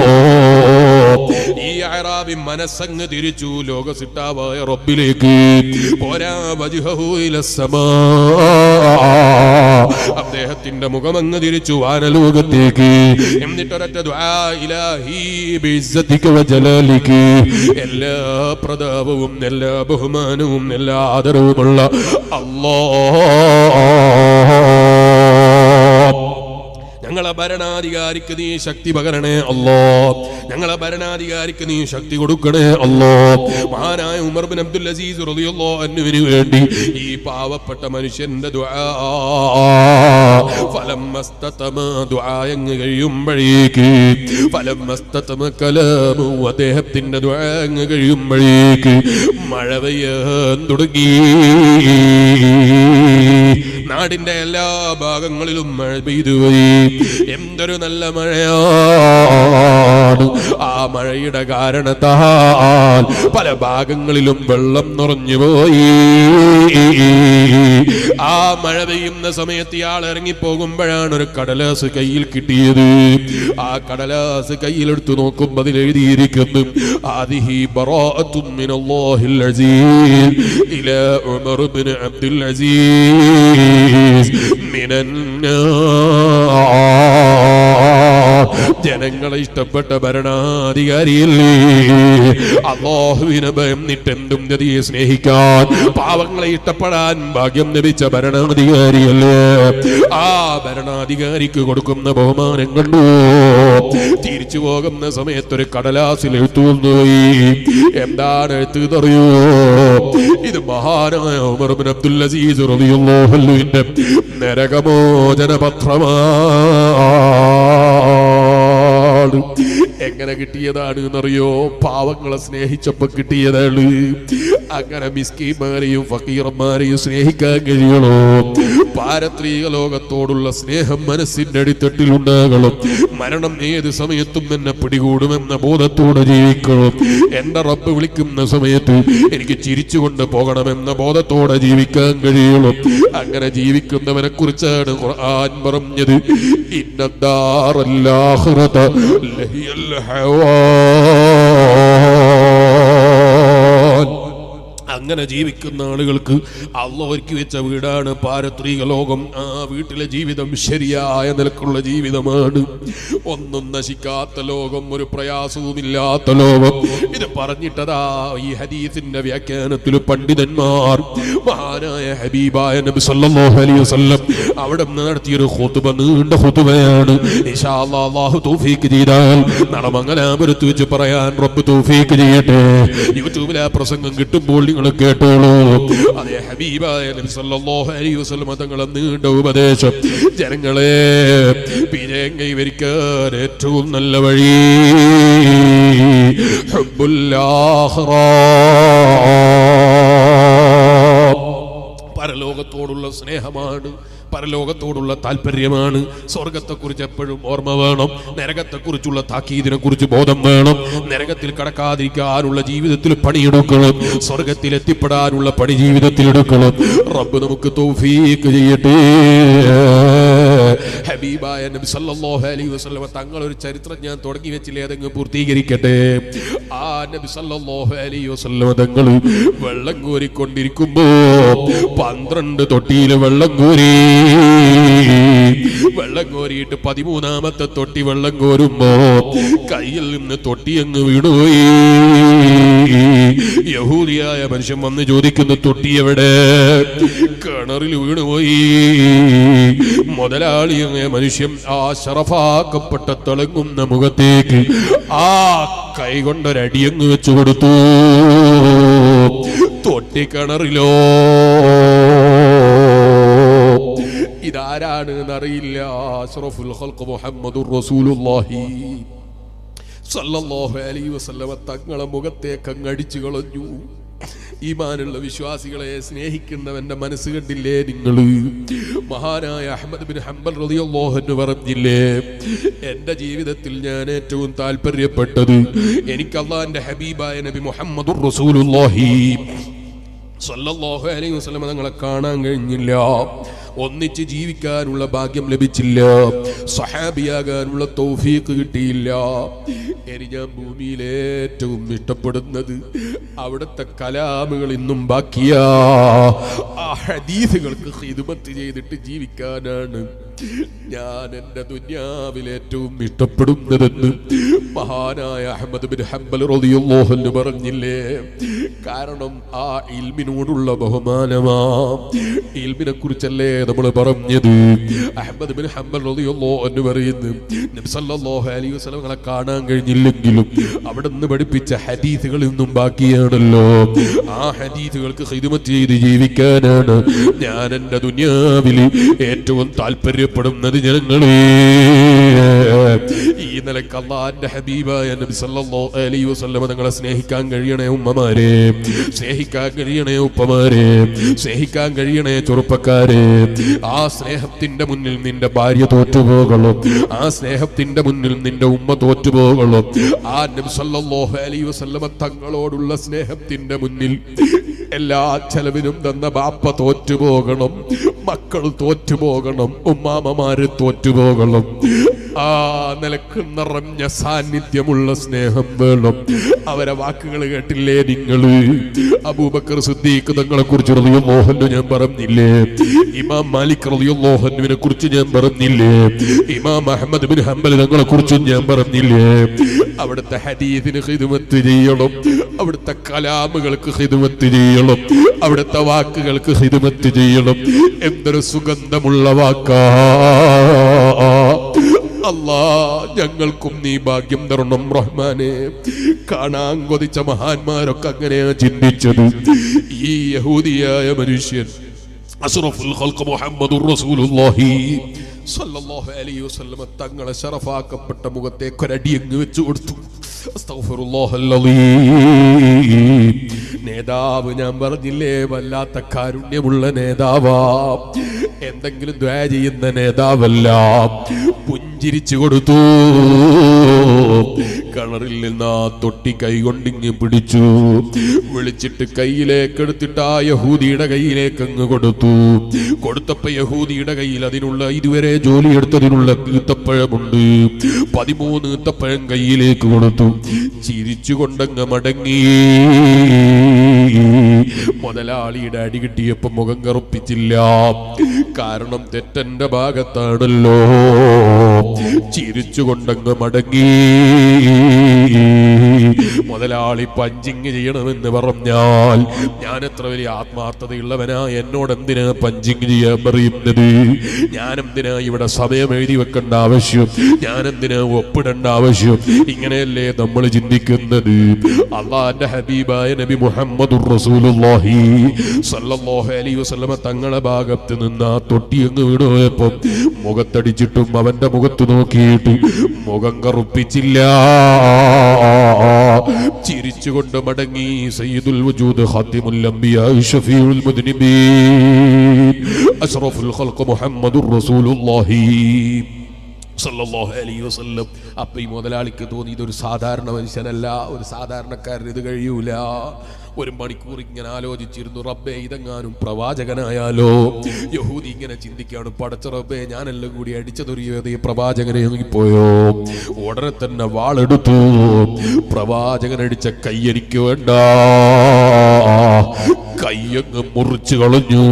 ഈ അറാബി മനസ്സങ്ങ് തിരിച്ചു ലോകസിട്ടാവായ റബ്ബിലേക്ക് പോരാ വജ്ഹഹു ഇലസ്സമാ അദ്ദേഹത്തിന്റെ മുഖമങ്ങ് തിരിച്ചു വാനലോകത്തേക്ക് എന്നിട്ടൊരൊറ്റ ദുആ ഇലാഹി ബിഇസ്സതിക വജലാലിക എല്ലാ പ്രതാപവും എല്ലാ ബഹുമാനവും എല്ലാ ആദരവുമുള്ള അല്ലാഹ് ഞങ്ങളെ ഭരണാധികാരിക്ക് നീ ശക്തി പകരണേ അല്ലോ ഞങ്ങളെ ഭരണാധികാരിക്ക് നീ ശക്തി കൊടുക്കണേ അല്ലോ മഹാനായ ഉമർ ബിൻ അബ്ദുൽ അസീസ് റളിയല്ലാഹു അൻഹുവിന് വേണ്ടി ഈ പാവപ്പെട്ട മനുഷ്യന്റെ ദുആ ഫലം മസ്തതമ ദുആ അങ്ങ് കഴിയുമ്പോഴേക്ക് ഫലം മസ്തതമ കലാമു അദ്ദേഹത്തിന്റെ ദുആ അങ്ങ് കഴിയുമ്പോഴേക്ക് മഴ പെയ്യാൻ തുടങ്ങി നാടിന്റെ എല്ലാ ഭാഗങ്ങളിലും മഴ പെയ്തു പോയി എന്തൊരു നല്ല മഴയാണ് ആ മഴയുടെ കാരണത്താൽ പല ഭാഗങ്ങളിലും വെള്ളം നിറഞ്ഞു പോയി ആ മഴ പെയ്യുന്ന സമയത്ത് ഇയാൾ ഇറങ്ങിപ്പോകുമ്പോഴാണ് ഒരു കടലാസ് കയ്യിൽ കിട്ടിയത് ആ കടലാസ് കയ്യിലെടുത്ത് നോക്കുമ്പോൾ അതിൽ എഴുതിയിരിക്കുന്നു ആദിഹി ബറാഅത്തും മിനല്ലാഹിൽ അസീസ് ഇലാ ഉമർ ബിൻ അബ്ദുൽ അസീസ് മിനന്നാർ ജനങ്ങളെ ഇഷ്ടപ്പെട്ട ഭരണാധികാരിയല്ലേ അള്ളാഹുവിനെ ഭയന്നിട്ടെന്തും ഗതിയെ സ്നേഹിക്കാൻ പാവങ്ങളെ ഇഷ്ടപ്പെടാൻ ഭാഗ്യം ലഭിച്ച ഭരണാധികാരിയല്ലേ ആ ഭരണാധികാരിക്ക് കൊടുക്കുന്ന ബഹുമാനം കണ്ടു തിരിച്ചു പോകുന്ന സമയത്ത് ഒരു കടലാസിൽ എഴുത്തുകൊണ്ടുപോയി എന്താണ് എഴുത്തുന്നറിയോ ഇത് മഹാനായ ഉമർ ബിൻ അബ്ദുൽ അസീസ് റളിയല്ലാഹു അൻഹുവിന്റെ നരകമോചന പത്രമാണ് എങ്ങനെ കിട്ടിയതാണ് എന്നറിയോ പാവങ്ങളെ സ്നേഹിച്ചപ്പോ കിട്ടിയതാണ് അങ്ങനെ മിസ്കീന്മാരെയും ഫക്കീറന്മാരെയും സ്നേഹിക്കാൻ കഴിയണോ പാരത്രീക ലോകത്തോടുള്ള സ്നേഹം മനസ്സിന്റെ അടിത്തട്ടിൽ ഉണ്ടാകണം മരണം ഏത് സമയത്തും എന്നെ പിടികൂടുമെന്ന ബോധത്തോടെ ജീവിക്കണം എന്റെ റബ്ബ് വിളിക്കുന്ന സമയത്ത് എനിക്ക് ചിരിച്ചുകൊണ്ട് പോകണമെന്ന ബോധത്തോടെ ജീവിക്കാൻ കഴിയണം അങ്ങനെ ജീവിക്കുന്നവനെ കുറിച്ചാണ് ഖുർആൻ പറഞ്ഞത് ഇന്നദ്ദാറല്ലാഖിറത ലഹിയൽ ഹയവാൻ അങ്ങനെ ജീവിക്കുന്ന ആളുകൾക്ക് അള്ള ഒരുക്കി വെച്ച വീടാണ് പാരത്രിക ലോകം ആ വീട്ടിലെ ജീവിതം ശരിയായ നിലക്കുള്ള ജീവിതമാണ് ഒന്നും നശിക്കാത്ത ലോകം ഒരു പ്രയാസവുമില്ലാത്ത ലോകം ഇത് പറഞ്ഞിട്ടതാ ഈ ഹദീസിന്റെ വ്യാഖ്യാനത്തിൽ പണ്ഡിതന്മാർ മഹാനായ ഹബീബായ നബി സല്ലല്ലാഹു അലൈഹി വസല്ലം അവിടെ നിന്ന് നടത്തിയൊരു ഖുതുബ നീണ്ട ഖുതുബയാണ് ഇൻഷാ അല്ലാഹ് അല്ലാഹു തൗഫീക്ക് ചെയ്താൽ നാളെ മംഗലാപുരത്ത് വെച്ച് പറയാൻ റബ്ബ് തൗഫീക്ക് ചെയ്യട്ടെ യൂട്യൂബിൽ ആ പ്രസംഗം കിട്ടുമ്പോൾ നിങ്ങൾ കേട്ടോളൂ അതേ ഹബീബായ നബി സല്ലല്ലാഹു അലൈഹി വസല്ലം തങ്ങളെ നീണ്ട ഉപദേശം ജനങ്ങളെ വിജയം കൈവരിക്കാൻ ഏറ്റവും നല്ല വഴി ഹുബ്ബുല്ലാഹിറ പരലോകത്തോടുള്ള സ്നേഹമാണ് പരലോകത്തോടുള്ള താല്പര്യമാണ് സ്വർഗത്തെക്കുറിച്ച് എപ്പോഴും ഓർമ്മ വേണം നരകത്തെക്കുറിച്ചുള്ള താക്കീതിനെ കുറിച്ച് ബോധം വേണം നരകത്തിൽ കടക്കാതിരിക്കാനുള്ള ജീവിതത്തിൽ പണിയെടുക്കണം സ്വർഗത്തിൽ എത്തിപ്പെടാനുള്ള പണി ജീവിതത്തിൽ എടുക്കണം റബ്ബ് നമുക്ക് തൗഫീക്ക് ചെയ്യട്ടെ ഹബീബായ നബി സല്ലല്ലാഹു അലൈഹി വസല്ലമ തങ്ങൾ ഒരു ചരിത്രം ഞാൻ തുടങ്ങി വെച്ചില്ലേ അതങ്ങ് പൂർത്തീകരിക്കട്ടെ ആ നബി സല്ലല്ലാഹു അലൈഹി വസല്ലമ തങ്ങൾ വെള്ളം കോരിക്കൊണ്ടിരിക്കുമ്പോ പന്ത്രണ്ട് തൊട്ടിയിൽ വെള്ളം കോരി വെള്ളം കോരിയിട്ട് പതിമൂന്നാമത്തെ തൊട്ടി വെള്ളം കോരുമ്പോ കയ്യിൽ നിന്ന് തൊട്ടി അങ്ങ് വീണുപോയി യഹൂദിയായ മനുഷ്യൻ വന്ന് ചോദിക്കുന്നു തൊട്ടി എവിടെ കിണറിൽ വീണുപോയി മുതലാളിയായ മനുഷ്യൻ ആ ശറഫാക്കപ്പെട്ട തിളങ്ങുന്ന മുഖത്തേക്ക് ആ കൈ കൊണ്ടൊരടിയങ്ങ് വെച്ചു കൊടുത്തു തൊട്ടി കിണറിലോ ഇതാരാണ് എന്നറിയില്ല അഷ്റഫുൽ ഖൽഖ് മുഹമ്മദുർ റസൂലുള്ളാഹി സല്ലല്ലാഹു അലൈഹി വസല്ലമ തങ്ങളെ മുഖത്തേക്ക് അങ്ങ് അടിച്ചു കളഞ്ഞു ഈമാനുള്ള വിശ്വാസികളെ സ്നേഹിക്കുന്നവന്റെ മനസ്സ് കണ്ടില്ലേ നിങ്ങൾ മഹാനായ അഹമ്മദ് ബിൻ ഹംബൽ റളിയല്ലാഹു അൻഹു പറഞ്ഞില്ലേ എൻ്റെ ജീവിതത്തിൽ ഞാൻ ഏറ്റവും താല്പര്യപ്പെട്ടത് എനിക്ക് അള്ളാഹിന്റെ ഹബീബായ നബി മുഹമ്മദുർ റസൂലുള്ളാഹി സല്ലല്ലാഹു അലൈഹി വസല്ലം തങ്ങളെ കാണാൻ കഴിഞ്ഞില്ല ഒന്നിച്ച് ജീവിക്കാനുള്ള ഭാഗ്യം ലഭിച്ചില്ല സഹാബിയാകാനുള്ള തൗഫീഖ് കിട്ടിയില്ല ഇനി ഞാൻ ഭൂമിയിൽ ഏറ്റവും ഇഷ്ടപ്പെടുന്നത് അവിടുത്തെ കലാമുകൾ ഇന്നും ബാക്കിയാ ആ ഹദീസുകൾക്ക് ഹിദുമത്ത് ചെയ്തിട്ട് ജീവിക്കാനാണ് ഞാൻ എൻ്റെ ദുന്യാവിൽ ഏറ്റവും ഇഷ്ടപ്പെടുന്നതെന്ന് മഹാനായ അഹമ്മദ് ബിൻ ഹംബൽ റളിയല്ലാഹു അൻഹു പറഞ്ഞില്ലേ കാരണം ആ ഇൽമിനോടുള്ള ബഹുമാനമാ ഇൽമിനെ കുറിച്ചല്ലേ നമ്മൾ പറഞ്ഞത് അഹമ്മദ് ബിൻ ഹംബൽ റളിയല്ലാഹു അൻഹു പറയുന്നു നബി സല്ലല്ലാഹു അലൈഹി വസല്ലമകളെ കാണാൻ കഴിഞ്ഞില്ലെങ്കിലും അവിടെ നിന്ന് പഠിപ്പിച്ച ഹദീസുകൾ ഇന്നും ബാക്കിയാണല്ലോ ആ ഹദീസുകൾക്ക് ഹിദമത്ത് ചെയ്ത് ജീവിക്കാനാണ് ഞാൻ എൻ്റെ ദുനിയാവിൽ ഏറ്റവും താല്പര്യപ്പെടുന്നത് ജനങ്ങളെ ഈ നിലക്ക് അള്ളാന്റെ ഹബീബായ നബി സല്ലല്ലാഹു അലൈഹി വസല്ലമ തങ്ങളെ സ്നേഹിക്കാൻ കഴിയണേ ഉമ്മമാരെ സ്നേഹിക്കാൻ കഴിയണേ ഉപ്പമാരെ സ്നേഹിക്കാൻ കഴിയണേ ചെറുപ്പക്കാരെ ആ സ്നേഹത്തിന്റെ മുന്നിൽ നിന്റെ ഭാര്യ തോറ്റുപോകണം ആ സ്നേഹത്തിന്റെ മുന്നിൽ നിന്റെ ഉമ്മ തോറ്റുപോകണം ആ നബി സല്ലല്ലാഹു അലൈഹി വസല്ലമ തങ്ങളോടുള്ള സ്നേഹത്തിന്റെ മുന്നിൽ എല്ലാ ചെലവിനും തന്ന ബാപ്പ തോറ്റുപോകണം മക്കൾ തോറ്റുപോകണം ഉമ്മാമമാര് തോറ്റുപോകണം ആ നിലക്ക് നിറഞ്ഞ സാന്നിധ്യമുള്ള സ്നേഹം വേണം അവരെ വാക്കുകൾ കേട്ടില്ലേ നിങ്ങള് അബൂബക്കർ സിദ്ദീഖ് തങ്ങളെ കുറിച്ച് റളിയോ മോഹനു ഞാൻ പറഞ്ഞില്ലേ ഇമാം മാലിക് റളിയോ മോഹനുവിനെ കുറിച്ച് ഞാൻ പറഞ്ഞില്ലേ ഇമാം അഹമ്മദ് ബിൻ ഹംബൽ തങ്ങളെ കുറിച്ചും ഞാൻ പറഞ്ഞില്ലേ അവിടുത്തെ ഹദീദിന് ഹിദുമത്ത് ചെയ്യണം അവിടുത്തെ കലാമുകൾക്ക് ഹിദുമത്ത് ചെയ്യണം അവിടുത്തെ വാക്കുകൾക്ക് ഹിദുമത്ത് ചെയ്യണം എന്തൊരു സുഗന്ധമുള്ള വാക്കാ അല്ലാ ഞങ്ങൾക്കും നീ ഭാഗ്യം തരണം റഹ്മാനെ കാണാൻ കൊതിച്ച മഹാന്മാരൊക്കെ അങ്ങനെയാ ചിന്തിച്ചത് ഈ യഹൂദിയായ മനുഷ്യൻ അഷ്റഫുൽ ഖൽഖ് മുഹമ്മദുർ റസൂലുള്ളാഹി സല്ലല്ലാഹു അലൈഹി വസല്ലമ തങ്ങളെ ശറഫാക്കപ്പെട്ട മുഖത്തേക്ക് ഒരടി അങ്ങ് വെച്ചു കൊടുത്തു അസ്തഗ്ഫിറുല്ലാഹൽ അലീം. നേതാവ് ഞാൻ പറഞ്ഞില്ലേ വല്ലാത്ത കാരുണ്യമുള്ള നേതാവാ എന്തെങ്കിലും ദ്വാ ചെയ്യുന്ന നേതാവല്ല പുഞ്ചിരിച്ചു കൊടുത്തു കിണറിൽ നിന്ന് ആ തൊട്ടി കൈകൊണ്ടിങ്ങ് പിടിച്ചു വിളിച്ചിട്ട് കയ്യിലേക്ക് എടുത്തിട്ട് ആ യഹൂദിയുടെ കയ്യിലേക്ക് അങ്ങ് കൊടുത്തു കൊടുത്തപ്പോ യഹൂദിയുടെ കയ്യിൽ അതിനുള്ള ഇതുവരെ ജോലി എടുത്തതിനുള്ള ഈത്തപ്പഴമുണ്ട് പതിമൂന്ന് ഈത്തപ്പഴം കയ്യിലേക്ക് കൊടുത്തു ചിരിച്ചുകൊണ്ടങ്ങ് മടങ്ങി മുതലാളിയുടെ അടി കിട്ടിയപ്പോ മുഖം കറുപ്പിച്ചില്ല കാരണം തെറ്റന്റെ ഭാഗത്താണല്ലോ ചിരിച്ചുകൊണ്ടങ്ങ് മടങ്ങി മുതലാളി പഞ്ചിങ് ചെയ്യണമെന്ന് പറഞ്ഞാൽ ഞാൻ എത്ര വലിയ ആത്മാർത്ഥതയുള്ളവനാ എന്നോട് എന്തിനാ പഞ്ചിങ് ചെയ്യാൻ പറയുന്നത് ഞാൻ എന്തിനാ ഇവിടെ സമയം എഴുതി വെക്കേണ്ട ആവശ്യം ഞാൻ എന്തിനാ ഒപ്പിടേണ്ട ആവശ്യം ഇങ്ങനെയല്ലേ നമ്മൾ ചിന്തിക്കുന്നത് അള്ളാന്റെ ഹബീബായ നബി മുഹമ്മദ് റസൂലുള്ളാഹി സല്ലല്ലാഹു അലൈഹി വസല്ലമ തങ്ങളെ ഭാഗത്ത് നിന്ന് ആ തൊട്ടി അങ്ങ് വീണുപോയപ്പോ മുഖത്തടിച്ചിട്ടും അവന്റെ മുഖത്ത് നോക്കിയിട്ട് മുഖം കറുപ്പിച്ചില്ല ചിരിച്ചുകൊണ്ട് മടങ്ങി സയ്യിദുൽ വജൂദ് ഖാത്തിമുൽ അംബിയാ ഷഫീഉൽ മുദ്നിബീൻ അഷ്റഫുൽ ഖൽഖ് മുഹമ്മദുർ റസൂലുള്ളാഹി സല്ലല്ലാഹു അലൈഹി വസല്ലം അപ്പൊ ഈ മുതലാളിക്ക് തോന്നി ഇതൊരു സാധാരണ മനുഷ്യനല്ല ഒരു സാധാരണക്കാരന് ഇത് കഴിയൂല ഒരു മണിക്കൂർ ഇങ്ങനെ ആലോചിച്ചിരുന്നു റബ്ബേ ഇതെങ്ങാനും പ്രവാചകനായാലോ യഹൂദി ഇങ്ങനെ ചിന്തിക്കാണ് പടച്ച റബ്ബേ ഞാനെല്ലാം കൂടി അടിച്ചതൊരു ഈ പ്രവാചകനെ പോയോ ഉടനെ തന്നെ വാളെടുത്തു പ്രവാചകൻ അടിച്ച കൈ എനിക്ക് വേണ്ട കയ്യങ്ങ് മുറിച്ചു കളഞ്ഞു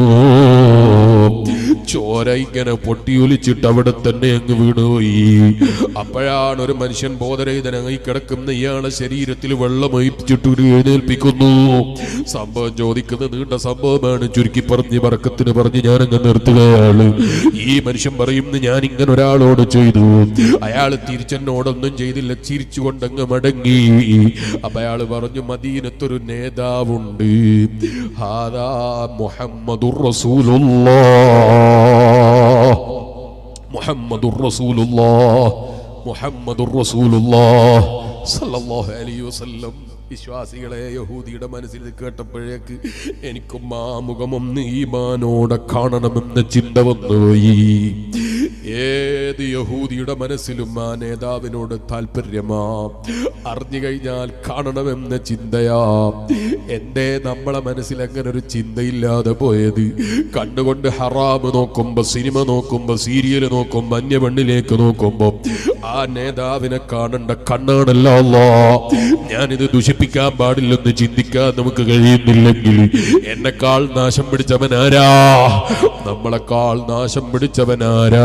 ചോര ഇങ്ങനെ പൊട്ടിയൊലിച്ചിട്ട് അവിടെ തന്നെ അങ്ങ് വീണുപോയി അപ്പോഴാണ് ഒരു മനുഷ്യൻ ബോധരഹിതനായി കിടക്കുന്ന ഇയാളെ ശരീരത്തിൽ വെള്ളം ഒഴിപ്പിച്ചിട്ട് ഒരു എഴുന്നേൽപ്പിക്കുന്നു സംഭവം ചോദിക്കുന്ന നീണ്ട സംഭവമാണ് ചുരുക്കി പറഞ്ഞ് പറക്കത്തിന് പറഞ്ഞ് ഞാൻ അങ്ങ് നിർത്തുകയാണ് ഈ മനുഷ്യൻ പറയുന്നു ഞാൻ ഇങ്ങനെ ഒരാളോട് ചെയ്തു അയാൾ തിരിച്ചെന്നോടൊന്നും ചെയ്തില്ല ചിരിച്ചുകൊണ്ടങ്ങ് മടങ്ങി അപ്പൊ അയാൾ പറഞ്ഞു മദീനത്തൊരു നേതാവുണ്ട് ഹാദാ മുഹമ്മദുർ റസൂലുള്ളാഹ് മുഹമ്മദുർ റസൂലുള്ളാഹ് മുഹമ്മദുർ റസൂലുള്ളാഹ് സല്ലല്ലാഹു അലൈഹി വസല്ലം വിശ്വാസികളെ യഹൂദിയുടെ മനസ്സിൽ ഇത് കേട്ടപ്പോഴേക്ക് എനിക്കും ആ മുഖമൊന്ന് ഈമാനോടെ കാണണമെന്ന ചിന്ത വന്നുപോയി ഏത് യഹൂദിയുടെ മനസ്സിലും ആ നേതാവിനോട് താല്പര്യമാ അറിഞ്ഞു കഴിഞ്ഞാൽ കാണണമെന്ന ചിന്തയാ എന്റെ നമ്മളെ മനസ്സിൽ അങ്ങനെ ഒരു ചിന്തയില്ലാതെ പോയത് കണ്ടുകൊണ്ട് ഹറാമ് നോക്കുമ്പോ സിനിമ നോക്കുമ്പോ സീരിയൽ നോക്കുമ്പോ അന്യപെണ്ണിലേക്ക് നോക്കുമ്പോ ആ നേതാവിനെ കാണേണ്ട കണ്ണാണല്ലോ അല്ലാ. ഞാനിത് ദുഷിപ്പിക്കാൻ പാടില്ലെന്ന് ചിന്തിക്കാൻ നമുക്ക് കഴിയുന്നില്ലെങ്കിൽ എന്നെക്കാൾ നാശം പിടിച്ചവനാരാ നമ്മളെക്കാൾ നാശം പിടിച്ചവനാരാ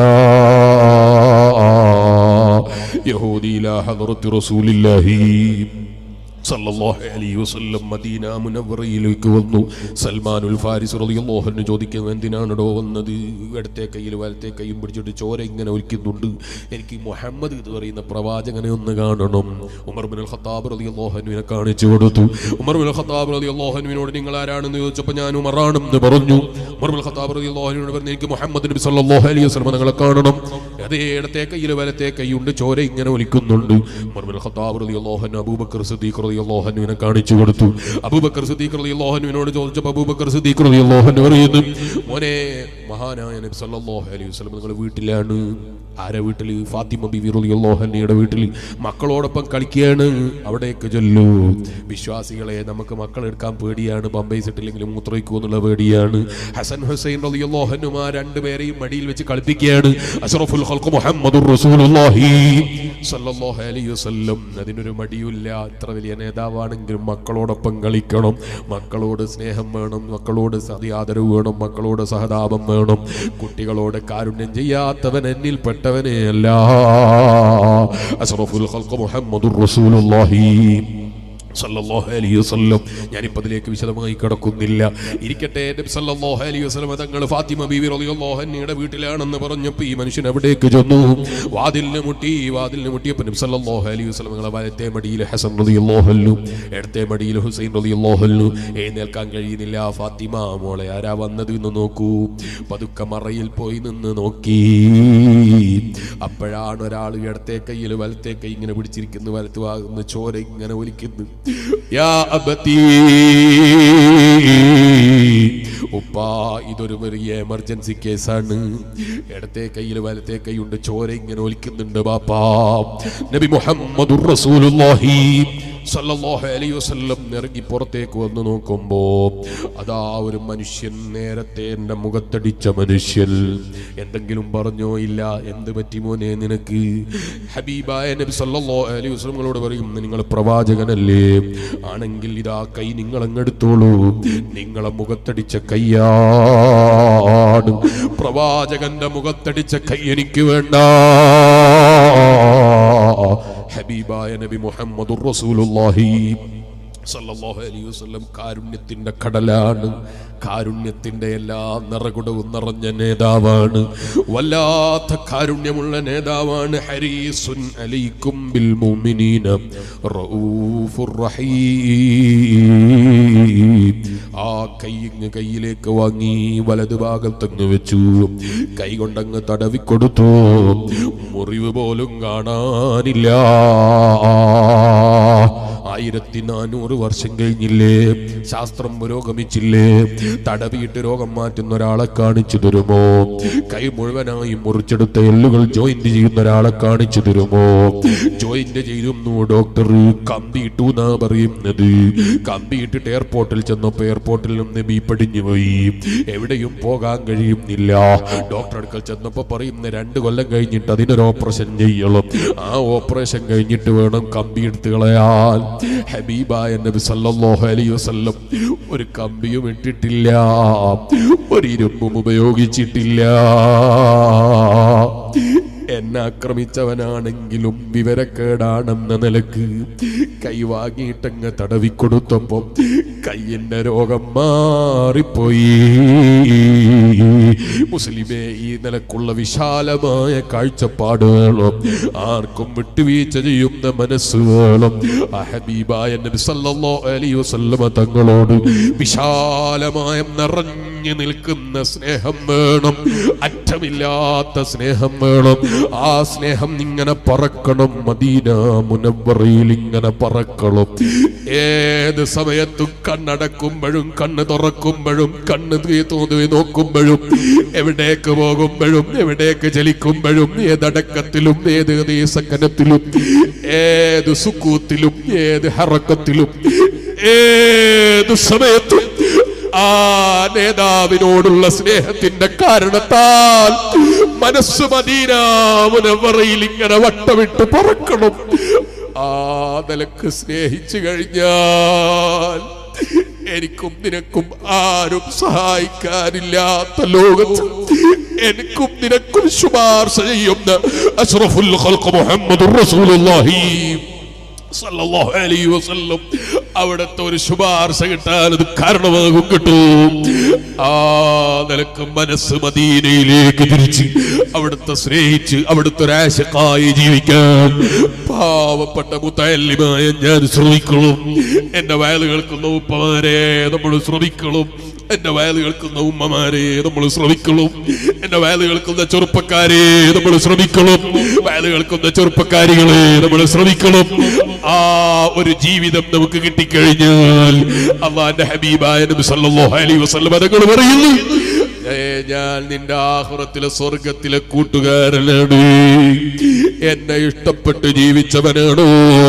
യഹൂദിയിലാ ഹദറത്തി റസൂലില്ലാഹി സല്ലല്ലാഹു അലൈഹി വസല്ലം മദീന മുനവ്വറയിലേക്ക് വന്നു സൽമാനുൽ ഫാരിസ് റളിയല്ലാഹു അൻഹു ചോദിക്കുന്നു എന്തിനാണടോ വന്നത് ഇടത്തെ കയ്യിൽ വലത്തെ കൈയും പിടിച്ചിട്ട് ചോര ഇങ്ങനെ ഒലിക്കുന്നുണ്ട് എനിക്ക് മുഹമ്മദ് എന്ന് പറയുന്ന പ്രവാചകനെ ഒന്ന് കാണണം ഉമർ ബിൻ ഖത്താബ് റളിയല്ലാഹു അൻഹുവിനെ കാണിച്ചു കൊടുത്തു ഉമർ ബിൻ ഖത്താബ് റളിയല്ലാഹു അൻഹുവിനോട് നിങ്ങൾ ആരാണെന്ന് ചോദിച്ചപ്പോൾ ഞാൻ ഉമറാണെന്ന് പറഞ്ഞു ഉമർ ബിൻ ഖത്താബ് റളിയല്ലാഹു അൻഹുവിനോട് പറഞ്ഞു എനിക്ക് മുഹമ്മദ് നബി സല്ലല്ലാഹു അലൈഹി വസല്ലം നിങ്ങളെ കാണണം അതേ ഇടത്തെ കയ്യിൽ വലത്തെ കൈയുണ്ട് ചോര ഇങ്ങനെ ഒലിക്കുന്നുണ്ട് ഉമർ ബിൻ ഖത്താബ് റളിയല്ലാഹു അൻഹു അബൂബക്കർ സിദ്ദീഖ് റളിയല്ലാഹു അൻഹുവിനെ കാണിച്ചു കൊടുത്തു അബൂബക്കർ സിദ്ദീഖ് റളിയല്ലാഹു അൻഹുവിനോട് ചോദിച്ചപ്പോൾ അബൂബക്കർ സിദ്ദീഖ് റളിയല്ലാഹു അൻഹു പറയുന്നു മോനെ മഹാനായ നബി സല്ലല്ലാഹു അലൈഹി വസല്ലം നിങ്ങൾ വീട്ടിലാണ് ആരെ വീട്ടിൽ ഫാത്തിമ ബിബി റളിയല്ലാഹു അൻഹയുടെ വീട്ടിൽ മക്കളോടൊപ്പം കളിക്കുകയാണ് അവിടേക്ക് ചെല്ലൂ വിശ്വാസികളെ നമുക്ക് മക്കളെടുക്കാൻ പേടിയാണ് പമ്പൈസ് ഇട്ടില്ലെങ്കിൽ മൂത്രയിക്കൂ എന്നുള്ള പേടിയാണ് ഹസൻ ഹുസൈൻ റളിയല്ലാഹു അൻഹും ആ രണ്ടുപേരെയും മടിയിൽ വെച്ച് കളിപ്പിക്കുകയാണ് അഷ്റഫുൽ ഖൽഖ് മുഹമ്മദുർ റസൂലുള്ളാഹി സല്ലല്ലാഹു അലൈഹി വസല്ലം അതിനൊരു മടിയുമില്ല ഇത്ര വലിയ നേതാവാണെങ്കിലും മക്കളോടൊപ്പം കളിക്കണം മക്കളോട് സ്നേഹം വേണം മക്കളോട് സതി ആദരവ് വേണം മക്കളോട് സഹതാപം വേണം കുട്ടികളോട് കാരുണ്യം ചെയ്യാത്തവൻ എന്നിൽ പെട്ടവനെ അല്ല അഷ്റഫുൽ ഖൽഖ് മുഹമ്മദുർ റസൂലുള്ളാഹി സല്ലല്ലാഹു അലൈഹി വസല്ലം ഞാനിപ്പോൾ അതിലേക്ക് വിശദമായി കിടക്കുന്നില്ല ഇരിക്കട്ടെ നബി സല്ലല്ലാഹു അലൈഹി വസല്ലം തങ്ങൾ ഫാത്തിമ ബീവി റളിയല്ലാഹു അൻഹയുടെ വീട്ടിലാണെന്ന് പറഞ്ഞപ്പോൾ ഈ മനുഷ്യൻ എവിടേക്ക് ചെന്നു വാതിലിന് മുട്ടി വാതിലിന് മുട്ടിയപ്പോൾ നബി സല്ലല്ലാഹു അലൈഹി വസല്ലം തങ്ങളെ വലത്തെ മടിയിൽ ഹസൻ റളിയല്ലാഹു അൻഹു ഇടത്തെ മടിയിൽ ഹുസൈൻ റളിയല്ലാഹു അൻഹു എഴുന്നേൽക്കാൻ കഴിയുന്നില്ല ഫാത്തിമ മോളെ ആരാ വന്നത് എന്ന് നോക്കൂ പതുക്കെ മറയിൽ പോയി നിന്ന് നോക്കി അപ്പോഴാണ് ഒരാൾ ഇടത്തെ കയ്യിൽ വലത്തെ കൈ ഇങ്ങനെ പിടിച്ചിരിക്കുന്നു വലത്ത് ഭാഗത്ത് ചോര ഇങ്ങനെ ഒലിക്കുന്നു യാ അബത്തീ ഉപ്പാ ഇതൊരു വലിയ എമർജൻസി കേസാണ് ഇടത്തെ കയ്യിൽ വലത്തെ കൈയുണ്ട് ചോര ഇങ്ങനെ ഒലിക്കുന്നുണ്ട് ബാപ്പാ നബി മുഹമ്മദുർ റസൂലുള്ളാഹി സല്ലല്ലാഹു അലൈഹി വസല്ലം ഇറങ്ങി പുറത്തേക്ക് വന്ന് നോക്കുമ്പോ അതാ ഒരു മനുഷ്യൻ നേരത്തെ എൻ്റെ മുഖത്തടിച്ച മനുഷ്യൻ എന്തെങ്കിലും പറഞ്ഞോ ഇല്ല എന്ത് പറ്റി മോനെ നിനക്ക് ഹബീബായ നബി സല്ലല്ലാഹു അലൈഹി വസല്ലങ്ങളോട് പറയും നിങ്ങൾ പ്രവാചകനല്ലേ ആണെങ്കിൽ ഇതാ കൈ നിങ്ങൾ അങ്ങെടുത്തോളൂ നിങ്ങളെ മുഖത്തടിച്ച കയ്യാണ് പ്രവാചകന്റെ മുഖത്തടിച്ച കൈ എനിക്ക് വേണ്ട ഹബീബായ നബി മുഹമ്മദുർ റസൂലുള്ളാഹി സല്ലല്ലാഹു അലൈഹി വസല്ലം കാരുണ്യത്തിന്റെ കടലാണ് കാരുണ്യത്തിന്റെ എല്ലാ നിറകുടവും നിറഞ്ഞ നേതാവാണ് വല്ലാത്ത കാരുണ്യമുള്ള നേതാവാണ് ഹരീസുൻ അലൈക്കും ബിൽ മുഅ്മിനീന റഊഫുർ റഹീം ആ കൈ ഇങ്ങ് കയ്യിലേക്ക് വാങ്ങി വലതു ഭാഗത്തങ്ങ് വെച്ചു കൈ കൊണ്ടങ്ങ് തടവി കൊടുത്തു മുറിവ് പോലും കാണാനില്ല ആയിരത്തി നാനൂറ് വർഷം കഴിഞ്ഞില്ലേ ശാസ്ത്രം പുരോഗമിച്ചില്ലേ തടവിയിട്ട് രോഗം മാറ്റുന്ന ഒരാളെ കാണിച്ചു തരുമോ കൈ മുഴുവനായി മുറിച്ചെടുത്ത എല്ലുകൾ ജോയിന്റ് ചെയ്യുന്ന ഒരാളെ കാണിച്ചു തരുമോ ജോയിന്റ് ചെയ്യുന്നു ഡോക്ടർ കമ്പിയിട്ടു എന്നാ പറയുന്നത് കമ്പിയിട്ടിട്ട് എയർപോർട്ടിൽ ചെന്നപ്പോ എയർപോർട്ടിൽ നിന്ന് ബി പടിഞ്ഞു പോയി എവിടെയും പോകാൻ കഴിയുന്നില്ല ഡോക്ടർ അടുക്കൽ ചെന്നപ്പോ പറയുന്ന രണ്ട് കൊല്ലം കഴിഞ്ഞിട്ട് അതിനൊരു ഓപ്പറേഷൻ ചെയ്യണം ആ ഓപ്പറേഷൻ കഴിഞ്ഞിട്ട് വേണം കമ്പി എടുത്ത് കളയാൻ ഹബീബായ നബി സല്ലല്ലാഹു അലൈഹി വസല്ലം ഒരു കമ്പിയും ഇട്ടിട്ടില്ല ഒരു ഇരുമ്പും ഉപയോഗിച്ചിട്ടില്ല എന്നെ ആക്രമിച്ചവനാണെങ്കിലും വിവരക്കേടാണെന്ന നിലക്ക് കൈവാങ്ങിയിട്ടങ്ങ് തടവിക്കൊടുത്തപ്പോ കയ്യിന്റെ രോഗം മാറിപ്പോയി മുസ്ലിമേ ഈ നിലക്കുള്ള വിശാലമായ കാഴ്ചപ്പാട് വേണം ആർക്കും വിട്ടുവീഴ്ച ചെയ്യുന്ന മനസ്സ് വേണം ആ ഹബീബായ നബി സല്ലല്ലാഹു അലൈഹി വസല്ലമ തങ്ങളോട് വിശാലമായ നിറഞ്ഞു നിൽക്കുന്ന സ്നേഹം വേണം അറ്റമില്ലാത്ത സ്നേഹം വേണം ആ സ്നേഹം ഇങ്ങനെ പറക്കണം മദീന മുനവറയിൽ ഇങ്ങനെ പറക്കണം ഏത് സമയത്തും കണ്ണടക്കുമ്പോഴും കണ്ണ് തുറക്കുമ്പോഴും കണ്ണ് തോന്നുവി നോക്കുമ്പോഴും എവിടേക്ക് പോകുമ്പോഴും എവിടേക്ക് ചലിക്കുമ്പോഴും ഏതടക്കത്തിലും ഏത് സക്കനത്തിലും ഏത് സുക്കൂത്തിലും ഏത് ഹറക്കത്തിലും ഏത് സമയത്തും ആ നേതാവിനോടുള്ള സ്നേഹത്തിന്റെ കാരണത്താൽ മനസ്സ് മദീനാമുനവറയിൽ ഇങ്ങനെ വട്ടമിട്ട് പറക്കണം ആ നിലക്ക് സ്നേഹിച്ചു കഴിഞ്ഞാൽ എനിക്കും നിനക്കും ആരും സഹായിക്കാനില്ലാത്ത ലോകത്ത് എനിക്കും നിനക്കും ശുപാർശ ചെയ്യുന്ന അഷ്റഫുൽ ഖൽഖ് മുഹമ്മദുർ റസൂലുള്ളാഹി സല്ലല്ലാഹു അലൈഹി വസല്ലം അവിടുത്തെ ഒരു ശുപാർശ കിട്ടാൻ അത് കാരണമാകും കിട്ടും ആ നിലക്ക് മനസ്സ് മദീനയിലേക്ക് തിരിച്ച് അവിടുത്തെ സ്നേഹിച്ച് അവിടുത്തെ ഒരു ആശക്കായി ജീവിക്കാൻ പാവപ്പെട്ട മുത്തല്ലിമായ ഞാൻ ശ്രമിക്കണം എന്റെ വയല് കേൾക്കുന്ന ഉപ്പമാരെ നമ്മൾ ശ്രമിക്കണം എന്റെ വയല് കേൾക്കുന്ന ഉമ്മമാരെ നമ്മൾ ശ്രമിക്കണം എന്റെ വയല് കേൾക്കുന്ന ചെറുപ്പക്കാരെ നമ്മൾ ശ്രമിക്കണം വയല് കേൾക്കുന്ന ചെറുപ്പക്കാരികളെ നമ്മൾ ശ്രമിക്കണം ആ ഒരു ജീവിതം നമുക്ക് കിട്ടിക്കഴിഞ്ഞാൽ അള്ളാന്റെ ഹബീബായ നബി സല്ലല്ലാഹു അലൈഹി വസല്ലം അതങ്ങൾ പറയുന്നു ഏ, ഞാൻ നിന്റെ ആഹുറത്തിലെ സ്വർഗത്തിലെ കൂട്ടുകാരനാണ് എന്നെ ഇഷ്ടപ്പെട്ട് ജീവിച്ചവനാണോ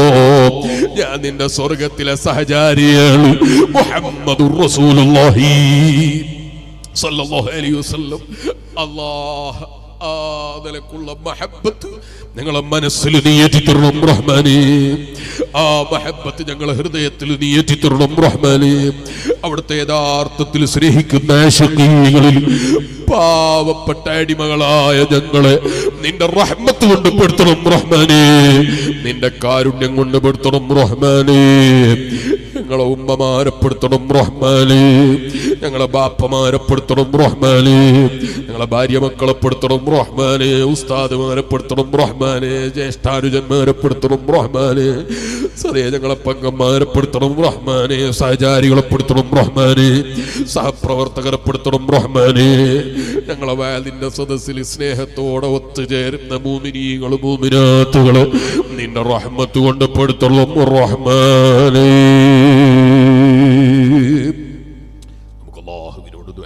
ഞാൻ നിന്റെ സ്വർഗത്തിലെ സഹചാരിയാണ് മുഹമ്മദുർ റസൂലുള്ളാഹി സല്ലല്ലാഹു അലൈഹി വസല്ലം അല്ലാഹ് ആ നിലക്കുള്ള മഹബത്ത് ഞങ്ങളെ മനസ്സിൽ നീ ഏറ്റിത്തരണം റഹ്മാനെ ആ മഹബത്ത് ഞങ്ങളെ ഹൃദയത്തിൽ നീ ഏറ്റിത്തരണം റഹ്മാനെ അവിടുത്തെ യഥാർത്ഥത്തിൽ സ്നേഹിക്കുന്ന ആശങ്കകളിൽ പാവപ്പെട്ട അടിമകളായ ഞങ്ങളെ നിന്റെ റഹ്മത്ത് കൊണ്ട് പെടുത്തണം റഹ്മാനെ നിന്റെ കാരുണ്യം കൊണ്ട് പെടുത്തണം റഹ്മാനെ ഞങ്ങളെ ഉമ്മമാരെപ്പെടുത്തണം റഹ്മാനെ ഞങ്ങളെ ബാപ്പമാരെപ്പെടുത്തണം റഹ്മാനെ ഞങ്ങളെ ഭാര്യ മക്കളെപ്പെടുത്തണം റഹ്മാനെ ഉസ്താദുമാരെപ്പെടുത്തണം റഹ്മാനെ ജ്യേഷ്ഠാനുജന്മാരെപ്പെടുത്തണം റഹ്മാനെ സതേ ഞങ്ങളെ പങ്കന്മാരെപ്പെടുത്തണം റഹ്മാനെ സഹചാരികളെപ്പെടുത്തണം റഹ്മാനെ സഹപ്രവർത്തകരെപ്പെടുത്തണം റഹ്മാനെ ഞങ്ങളെ വയലിന്റെ സദസ്സിൽ സ്നേഹത്തോടെ ഒത്തുചേരുന്ന മൂമിനീകള് മൂമിനാത്തുകള് നിന്റെ റഹ്മത്ത് കൊണ്ട് പെടുത്തണം റഹ്മാനേ നമുക്ക് അള്ളാഹുവിനോട് ദുആ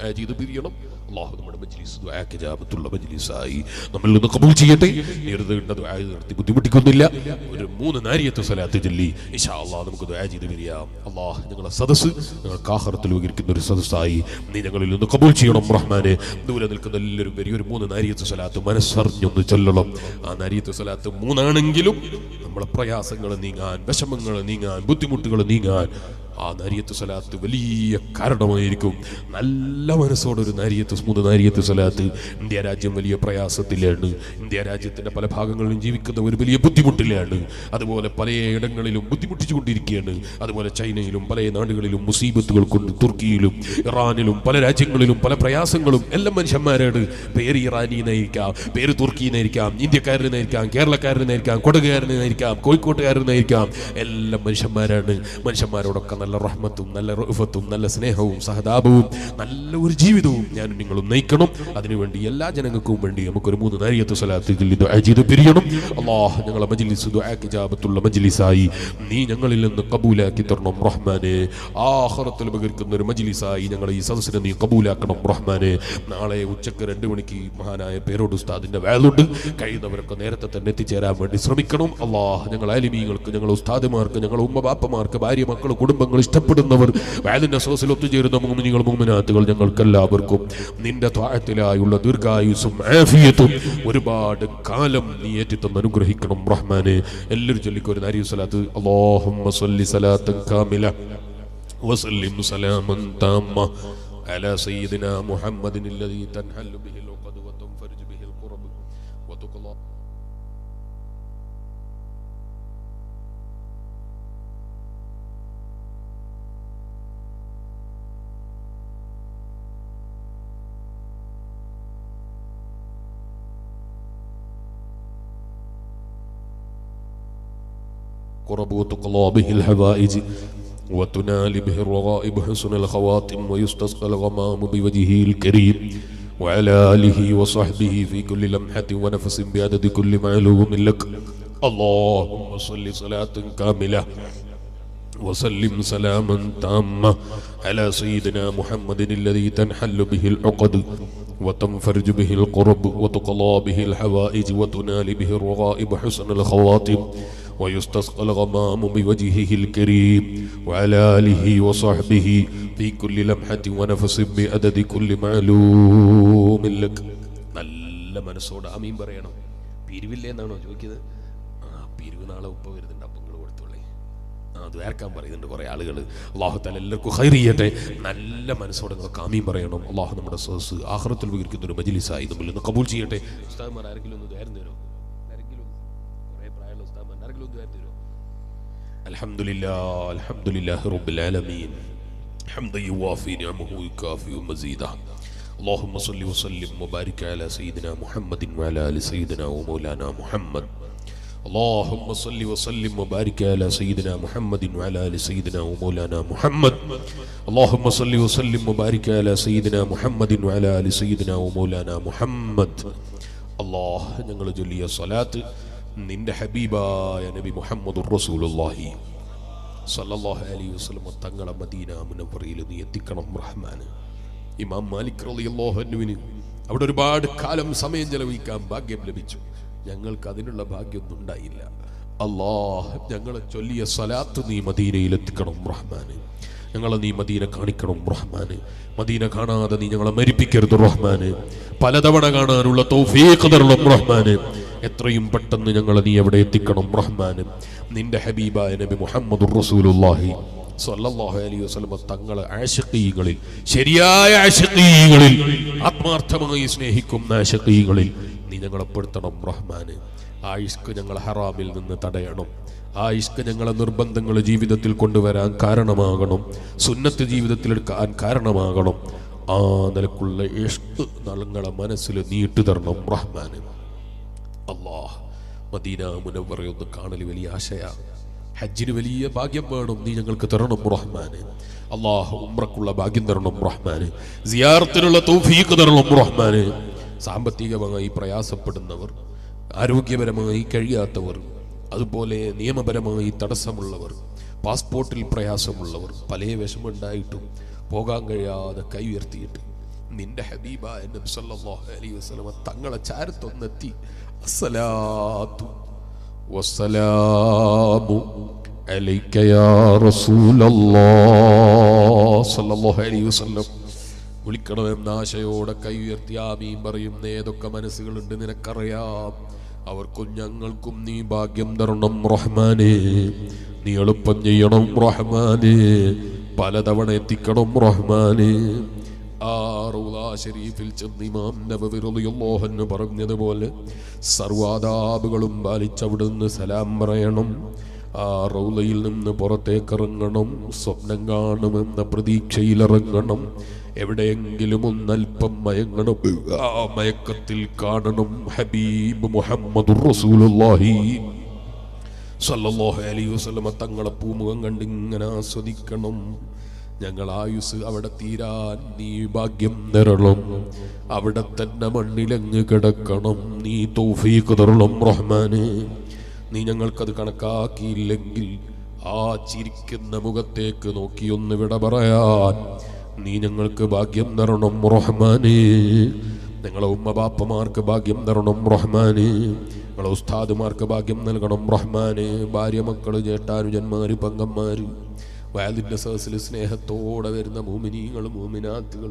ദുആ ചെയ്ത് പിരിയണം അള്ളാഹു നമ്മുടെ മജ്ലിസ് ദുആക്ക് ജാബത്തുള്ള മജ്ലിസായി നമ്മിൽ നിന്ന് കബൂൽ ചെയ്യട്ടെ നേരത്തെ കണ്ട ദുആ നടത്തി ബുദ്ധിമുട്ടിക്കുന്നില്ല ഒരു മൂന്ന് നാരിയത്ത് സ്വലാത്ത് ചൊല്ലി ഇൻഷാ അള്ളാഹ് നമുക്ക് ദുആ ചെയ്ത് പിരിയാം അള്ളാഹ് ഞങ്ങളെ സദസ്സ് ഞങ്ങൾക്ക് ആഹാരത്തിൽ ഉപകരിക്കുന്ന ഒരു സദസ്സായി നീ ഞങ്ങളിൽ നിന്ന് കബൂൽ ചെയ്യണം റഹ്മാനെ ദൂരെ നിൽക്കുന്ന എല്ലാവരും വലിയൊരു മൂന്ന് നാരിയത്ത് സ്വലാത്ത് മനസ്സറിഞ്ഞൊന്ന് ചൊല്ലണം ആ നാരിയത്ത് സ്വലാത്ത് മൂന്നാണെങ്കിലും നമ്മളെ പ്രയാസങ്ങൾ നീങ്ങാൻ വിഷമങ്ങൾ നീങ്ങാൻ ബുദ്ധിമുട്ടുകൾ നീങ്ങാൻ ആ നാരിയത്ത് സ്വലാത്ത് വലിയ കാരണമായിരിക്കും നല്ല മനസ്സോടെ ഒരു നാരിയത്ത് മൂന്ന് നാരിയത്ത് സ്വലാത്ത് ഇന്ത്യ രാജ്യം വലിയ പ്രയാസത്തിലാണ് ഇന്ത്യ രാജ്യത്തിന്റെ പല ഭാഗങ്ങളിലും ജീവിക്കുന്ന ഒരു വലിയ ബുദ്ധിമുട്ടിലാണ് അതുപോലെ പല ഇടങ്ങളിലും ബുദ്ധിമുട്ടിച്ചുകൊണ്ടിരിക്കുകയാണ് അതുപോലെ ചൈനയിലും പല നാടുകളിലും മുസീബത്തുകൾ കൊണ്ട് തുർക്കിയിലും ഇറാനിലും പല രാജ്യങ്ങളിലും പല പ്രയാസങ്ങളും എല്ലാം മനുഷ്യന്മാരാണ് പേര് ഇറാനിന്നായിരിക്കാം പേര് തുർക്കിന്നായിരിക്കാം ഇന്ത്യക്കാരനായിരിക്കാം കേരളക്കാരനായിരിക്കാം കൊടകുകാരനായിരിക്കാം കോഴിക്കോട്ടുകാരനായിരിക്കാം എല്ലാം മനുഷ്യന്മാരാണ് മനുഷ്യന്മാരോടൊക്കെ നല്ല റഹ്മത്തും നല്ല റഫത്തും നല്ല സ്നേഹവും സഹതാപവും നല്ല ഒരു ജീവിതവും ഞാനും നിങ്ങളും നയിക്കണം അതിനുവേണ്ടി എല്ലാ ജനങ്ങൾക്കും വേണ്ടി നമുക്കൊരു മൂന്ന് നാരിയത്ത് സ്വലാത്തിൽ ഇത് ചെയ്ത് പിരിയണം അള്ളാഹ് ഞങ്ങളെ മജ്ലിസ് ദുആക്ക് ജാബത്തുള്ള മജ്ലിസായി നീ ഞങ്ങളിൽ നിന്ന് കബൂലാക്കി തരണം റഹ്മാനെ ആഹ്റത്തിൽ ഉപകരിക്കുന്ന ഒരു മജ്ലിസായി ഞങ്ങളെ ഈ സദസ്സിനെ നീ കബൂലാക്കണം റഹ്മാനെ നാളെ ഉച്ചക്ക് രണ്ട് മണിക്ക് മഹാനായ പേരോട് ഉസ്താദിന്റെ വേലുണ്ട് കഴിയുന്നവരൊക്കെ നേരത്തെ തന്നെ എത്തിച്ചേരാൻ വേണ്ടി ശ്രമിക്കണം അള്ളാഹ് ഞങ്ങൾ ആലിമീങ്ങൾക്ക് ഞങ്ങൾ ഉസ്താദുമാർക്ക് ഞങ്ങൾ ഉമ്മ ബാപ്പമാർക്ക് ഭാര്യ മക്കൾ കുടുംബങ്ങൾ ഇഷ്ടപ്പെടുന്നവർ വേലിന്റെ സോസിൽ ഒത്തുചേരുന്ന മുമിനികൾ മുമിനാത്തുകൾ ഞങ്ങൾക്കെല്ലാവർക്കും നിന്റെ ത്വാഴത്തിലായുള്ള ദീർഘായുസും ആഫിയത്തും ഒരുപാട് കാലം നീ ഏറ്റിത്തന്ന് അനുഗ്രഹിക്കണം റഹ്മാനെ എല്ലാവരും ചൊല്ലിക്കോ ഒരു നാരി സ്വലാത്ത് അല്ലാഹുമ്മ സ്വല്ലി സലാത്തൻ കാമില وسلم سلاما تاما على سيدنا محمد الذي تنحل به العقد وتنفرج به الكرب وتقضى الكرب وتقضى به الحوائج وتنال به الرغائب حسن الخواتم ويستسقى الغمام بوجهه الكريم وعلى آله وصحبه في كل لمحة ونفس بعدد كل معلوم لك اللهم صل صلاة كاملة وسلم سلاما تاما على سيدنا محمد الذي تنحل به العقد وتنفرج به القرب وتقضى به الحوائج وتنال به الرغائب حسن الخواتم ويستسقى الغمام بوجهه الكريم وعلى آله وصحبه في كل لمحة ونفس بعدد كل معلوم لك നല്ല മനസ്സോടെ അമീൻ പറയണം പിരിവില്ലേ എന്നാണോ ചോദിക്കുന്നത് ആ പിരിവ് നാളെ ഉപ്പ വരുന്നുണ്ട് അപ്പം നിങ്ങൾ കൊടുത്തോളേ ആ അത് വേർക്കാൻ പറയുന്നുണ്ട് കുറേ ആളുകൾ അള്ളാഹു താല എല്ലാവർക്കും ഹൈർ ചെയ്യട്ടെ നല്ല മനസ്സോടെ നിങ്ങൾക്ക് ആമീൻ പറയണം അള്ളാഹു നമ്മുടെ സഹസ് ആഹ്റത്തിൽ വികരിക്കുന്ന ഒരു മജിലിസായി നമ്മൾ ഇന്ന് കബൂൽ ചെയ്യട്ടെ ഉസ്താദ്മാർ ആരെങ്കിലും ഒന്ന് ധാരണ തരുമോ ആരെങ്കിലും കുറേ പ്രായമുള്ള ഉസ്താദ്മാർ ആരെങ്കിലും ഒന്ന് ധാരണ തരുമോ الحمد لله الحمد لله رب العالمين حمدا يوافي نعمه ويكافئ مزيدا اللهم صل وسلم وبارك على سيدنا محمد وعلى ال سيدنا ومولانا محمد اللهم صل وسلم وبارك على سيدنا محمد وعلى ال سيدنا ومولانا محمد اللهم صل وسلم وبارك على سيدنا محمد وعلى ال سيدنا ومولانا محمد الله ഞങ്ങൾ ചൊല്ലിയ സ്വലാത്ത് നിന്റെ ഹബീബായ നബി മുഹമ്മദ് റസൂലുള്ളാഹി സല്ലല്ലാഹു അലൈഹി വസല്ലം തങ്ങളെ മദീന മുനവറയിൽ നീ എത്തിക്കണം റഹ്മാൻ ഇമാം മാലിക് റളിയല്ലാഹു അൻഹുവിന് അവിടെ ഒരുപാട് കാലം സമയം ചെലവഴിക്കാൻ ഭാഗ്യം ലഭിച്ചു ഞങ്ങൾക്ക് അതിനുള്ള ഭാഗ്യമൊന്നും ഉണ്ടായില്ല അല്ലാഹ് ഞങ്ങളെ ചൊല്ലിയ സ്വലാത്ത് നീ മദീനയിൽ എത്തിക്കണം റഹ്മാൻ ഞങ്ങളെ നീ മദീന കാണിക്കണം റഹ്മാന് മദീന കാണാതെ നീ ഞങ്ങളെ മരിപ്പിക്കരുത് റഹ്മാന് പലതവണ കാണാനുള്ള തൗഫീഖ് തരണം റഹ്മാന് എത്രയും പെട്ടെന്ന് ഞങ്ങളെ നീ എവിടെ എത്തിക്കണം റഹ്മാന് നിന്റെ ഹബീബായ നബി മുഹമ്മദ് റസൂലുള്ളാഹി സ്വല്ലല്ലാഹു അലൈഹി വസല്ലം തങ്ങളെ ആശിഖീകളിൽ ശരിയായ ആശിഖീകളിൽ ആത്മാർത്ഥമായി സ്നേഹിക്കുന്ന ആശിഖീകളിൽ നീ ഞങ്ങളെ പെടുത്തണം റഹ്മാന് ആ ഇഷ്ക് ഞങ്ങൾ ഹറാമിൽ നിന്ന് തടയണം ആ ഇഷ്ക് ഞങ്ങളെ നിർബന്ധങ്ങൾ ജീവിതത്തിൽ കൊണ്ടുവരാൻ കാരണമാകണം സുന്നത്ത് ജീവിതത്തിൽ എടുക്കാൻ കാരണമാകണം ആ നിലക്കുള്ള ഇഷ്ക് ഞങ്ങളെ മനസ്സിൽ നീട്ടു തരണം റഹ്മാന് അള്ളാഹ് മദീന മുനവറയൊന്ന് കാണൽ വലിയ ആശയ ഹജ്ജിന് വലിയ ഭാഗ്യം വേണം നീ ഞങ്ങൾക്ക് തരണം റഹ്മാന് അള്ളാഹ് ഉമ്രക്കുള്ള ഭാഗ്യം തരണം റഹ്മാന് സിയാറത്തിനുള്ള തൗഫീഖ് തരണം റഹ്മാന് സാമ്പത്തികമായി പ്രയാസപ്പെടുന്നവർ ആരോഗ്യപരമായി കഴിയാത്തവർ അതുപോലെ നിയമപരമായി തടസ്സമുള്ളവർ പാസ്പോർട്ടിൽ പ്രയാസമുള്ളവർ പല വിഷമുണ്ടായിട്ടും പോകാൻ കഴിയാതെ കൈ ഉയർത്തിയിട്ട് നിന്റെ ഹബീബായ നബി സല്ലല്ലാഹു അലൈഹി വസല്ലമ തങ്ങളെ ചാരത്തൊന്നെത്തി അസ്സലാത്തു വസ്സലാമു അലൈക യാ റസൂലല്ലാഹ് സല്ലല്ലാഹു അലൈഹി വസല്ലം വിളിക്കണമെന്ന ആശയോടെ കൈ ഉയർത്തി ആമീൻ പറയുന്ന ഏതൊക്കെ മനസ്സുകളുണ്ട് നിനക്കറിയാം അവർക്കും ഞങ്ങൾക്കും നീ ഭാഗ്യം തരണം റഹ്മാനെ നീ എളുപ്പം ചെയ്യണം റഹ്മാനെ പലതവണ എത്തിക്കണം റഹ്മാനെ ആ റൗളാ ഷരീഫിൽ ചെന്ന് ഇമാം നബവി റളിയല്ലാഹു അൻഹു പറഞ്ഞതുപോലെ സർവാദാബുകളും പാലിച്ചവിടുന്ന് സലാം പറയണം ആ റൗലയിൽ നിന്ന് പുറത്തേക്കിറങ്ങണം സ്വപ്നം കാണുമെന്ന പ്രതീക്ഷയിലിറങ്ങണം എവിടെയെങ്കിലും ഒന്നല്പം മയങ്ങണം ആ മയക്കത്തിൽ കാണണം ഹബീബ് മുഹമ്മദ് റസൂലുള്ളാഹി സല്ലല്ലാഹു അലൈഹി വസല്ലമ തങ്ങളെ പൂമുഖം കണ്ട് ഇങ്ങനെ ആസ്വദിക്കണം ഞങ്ങൾ ആയുസ് അവിടെ തീരാൻ നീ ഭാഗ്യം തരണം അവിടെ തന്നെ മണ്ണിലങ്ങ് കിടക്കണം നീ തൗഫീഖ് തരണം റഹ്മാനെ നീ ഞങ്ങൾക്കത് കണക്കാക്കിയില്ലെങ്കിൽ ആ ചിരിക്കുന്ന മുഖത്തേക്ക് നോക്കി ഒന്ന് വിട പറയാൻ നീ ഞങ്ങൾക്ക് ഭാഗ്യം തരണം റഹ്മാനെ ഞങ്ങളെ ഉമ്മ ബാപ്പമാർക്ക് ഭാഗ്യം തരണം റഹ്മാനെ ഞങ്ങളെ ഉസ്താദുമാർക്ക് ഭാഗ്യം നൽകണം റഹ്മാനെ ഭാര്യ മക്കള് ചേട്ടാനുജന്മാര് പങ്കന്മാര് വയലിൻ്റെ സദസ്സിൽ സ്നേഹത്തോടെ വരുന്ന മൂമിനീങ്ങൾ മൂമിനാത്തുകൾ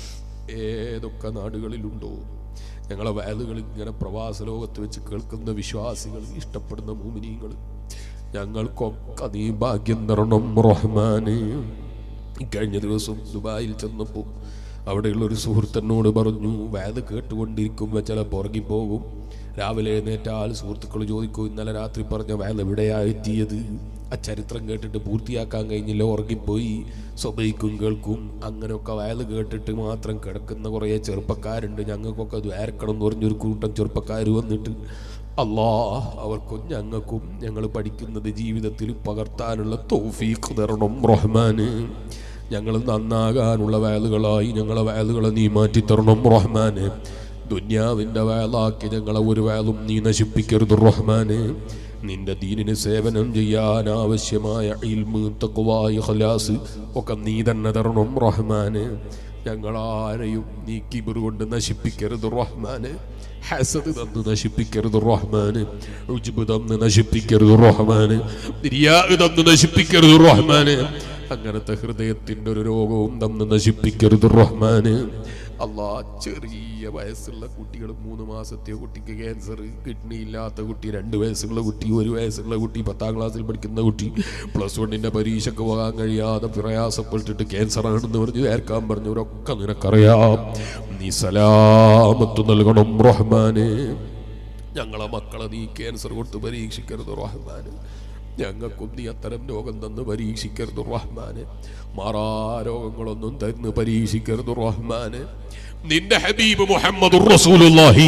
ഏതൊക്കെ നാടുകളിലുണ്ടോ ഞങ്ങളെ വയലുകൾ ഇങ്ങനെ പ്രവാസ ലോകത്ത് വെച്ച് കേൾക്കുന്ന വിശ്വാസികൾ ഇഷ്ടപ്പെടുന്ന മൂമിനീങ്ങൾ ഞങ്ങൾക്കൊക്കെ നീ ഭാഗ്യം തരണം റഹ്മാനെ കഴിഞ്ഞ ദിവസം ദുബായിൽ ചെന്നപ്പോൾ അവിടെയുള്ള ഒരു സുഹൃത്തിനോട് പറഞ്ഞു വയത് കേട്ടുകൊണ്ടിരിക്കുമ്പോൾ ചിലപ്പോൾ ഉറങ്ങിപ്പോകും രാവിലെ എഴുന്നേറ്റാൽ സുഹൃത്തുക്കൾ ചോദിക്കും ഇന്നലെ രാത്രി പറഞ്ഞ വയത് എവിടെയാ എത്തിയത് ആ ചരിത്രം കേട്ടിട്ട് പൂർത്തിയാക്കാൻ കഴിഞ്ഞില്ല ഉറങ്ങിപ്പോയി സ്വബൈക്കും കേൾക്കും അങ്ങനെയൊക്കെ വയത് കേട്ടിട്ട് മാത്രം കിടക്കുന്ന കുറേ ചെറുപ്പക്കാരുണ്ട് ഞങ്ങൾക്കൊക്കെ അത് വേർക്കണം എന്ന് പറഞ്ഞൊരു കൂട്ടം ചെറുപ്പക്കാർ വന്നിട്ട് അല്ലാ അവർക്കും ഞങ്ങൾക്കും ഞങ്ങൾ പഠിക്കുന്നത് ജീവിതത്തിൽ പകർത്താനുള്ള തൗഫീഖ് തരണം റഹ്മാന് ഞങ്ങൾ നന്നാകാനുള്ള വയലുകളായി ഞങ്ങളെ വയലുകളെ നീ മാറ്റിത്തരണം റഹ്മാന് ദുന്യാവിൻ്റെ വയലാക്കി ഞങ്ങളെ ഒരു വയലും നീ നശിപ്പിക്കരുത് റഹ്മാന് നിന്റെ ദീനിന് സേവനം ചെയ്യാൻ ആവശ്യമായ ഇൽമ് തക്കുവായി ഖലാസ് ഒക്കെ നീ തന്നെ തരണം റഹ്മാന് ഞങ്ങളാരെയും നീ കിബിർ കൊണ്ട് നശിപ്പിക്കരുത് റഹ്മാന് ഹസദ് തന്ന് നശിപ്പിക്കരുത് റഹ്മാന് ഉജ്ബ് തന്ന് നശിപ്പിക്കരുത് റഹ്മാന് റിയാ തന്ന് നശിപ്പിക്കരുത് റഹ്മാന് അങ്ങനത്തെ ഹൃദയത്തിന്റെ ഒരു രോഗവും തന്ന് നശിപ്പിക്കരുത് റഹ്മാന് അള്ളാ ചെറിയ വയസ്സുള്ള കുട്ടികൾ മൂന്ന് മാസത്തെ കുട്ടിക്ക് ക്യാൻസർ കിഡ്നി ഇല്ലാത്ത കുട്ടി രണ്ട് വയസ്സുള്ള കുട്ടി ഒരു വയസ്സുള്ള കുട്ടി പത്താം ക്ലാസ്സിൽ പഠിക്കുന്ന കുട്ടി പ്ലസ് വണ്ണിന്റെ പരീക്ഷയ്ക്ക് പോകാൻ കഴിയാതെ പ്രയാസപ്പെട്ടിട്ട് ക്യാൻസർ ആണെന്ന് പറഞ്ഞ് ഏർക്കാൻ പറഞ്ഞവരൊക്കെ നിനക്കറിയാം നീ സലാമത്ത് നൽകണം റഹ്മാന് ഞങ്ങളെ മക്കളെ നീ ക്യാൻസർ കൊടുത്ത് പരീക്ഷിക്കരുത് റഹ്മാന് ഞങ്ങൾക്കും നീ അത്തരം രോഗം തന്ന് പരീക്ഷിക്കരുത് റഹ്മാന് മാറാ രോഗങ്ങളൊന്നും തന്ന് പരീക്ഷിക്കരുത് റഹ്മാന് നിന്റെ ഹബീബ് മുഹമ്മദ് റസൂലുള്ളാഹി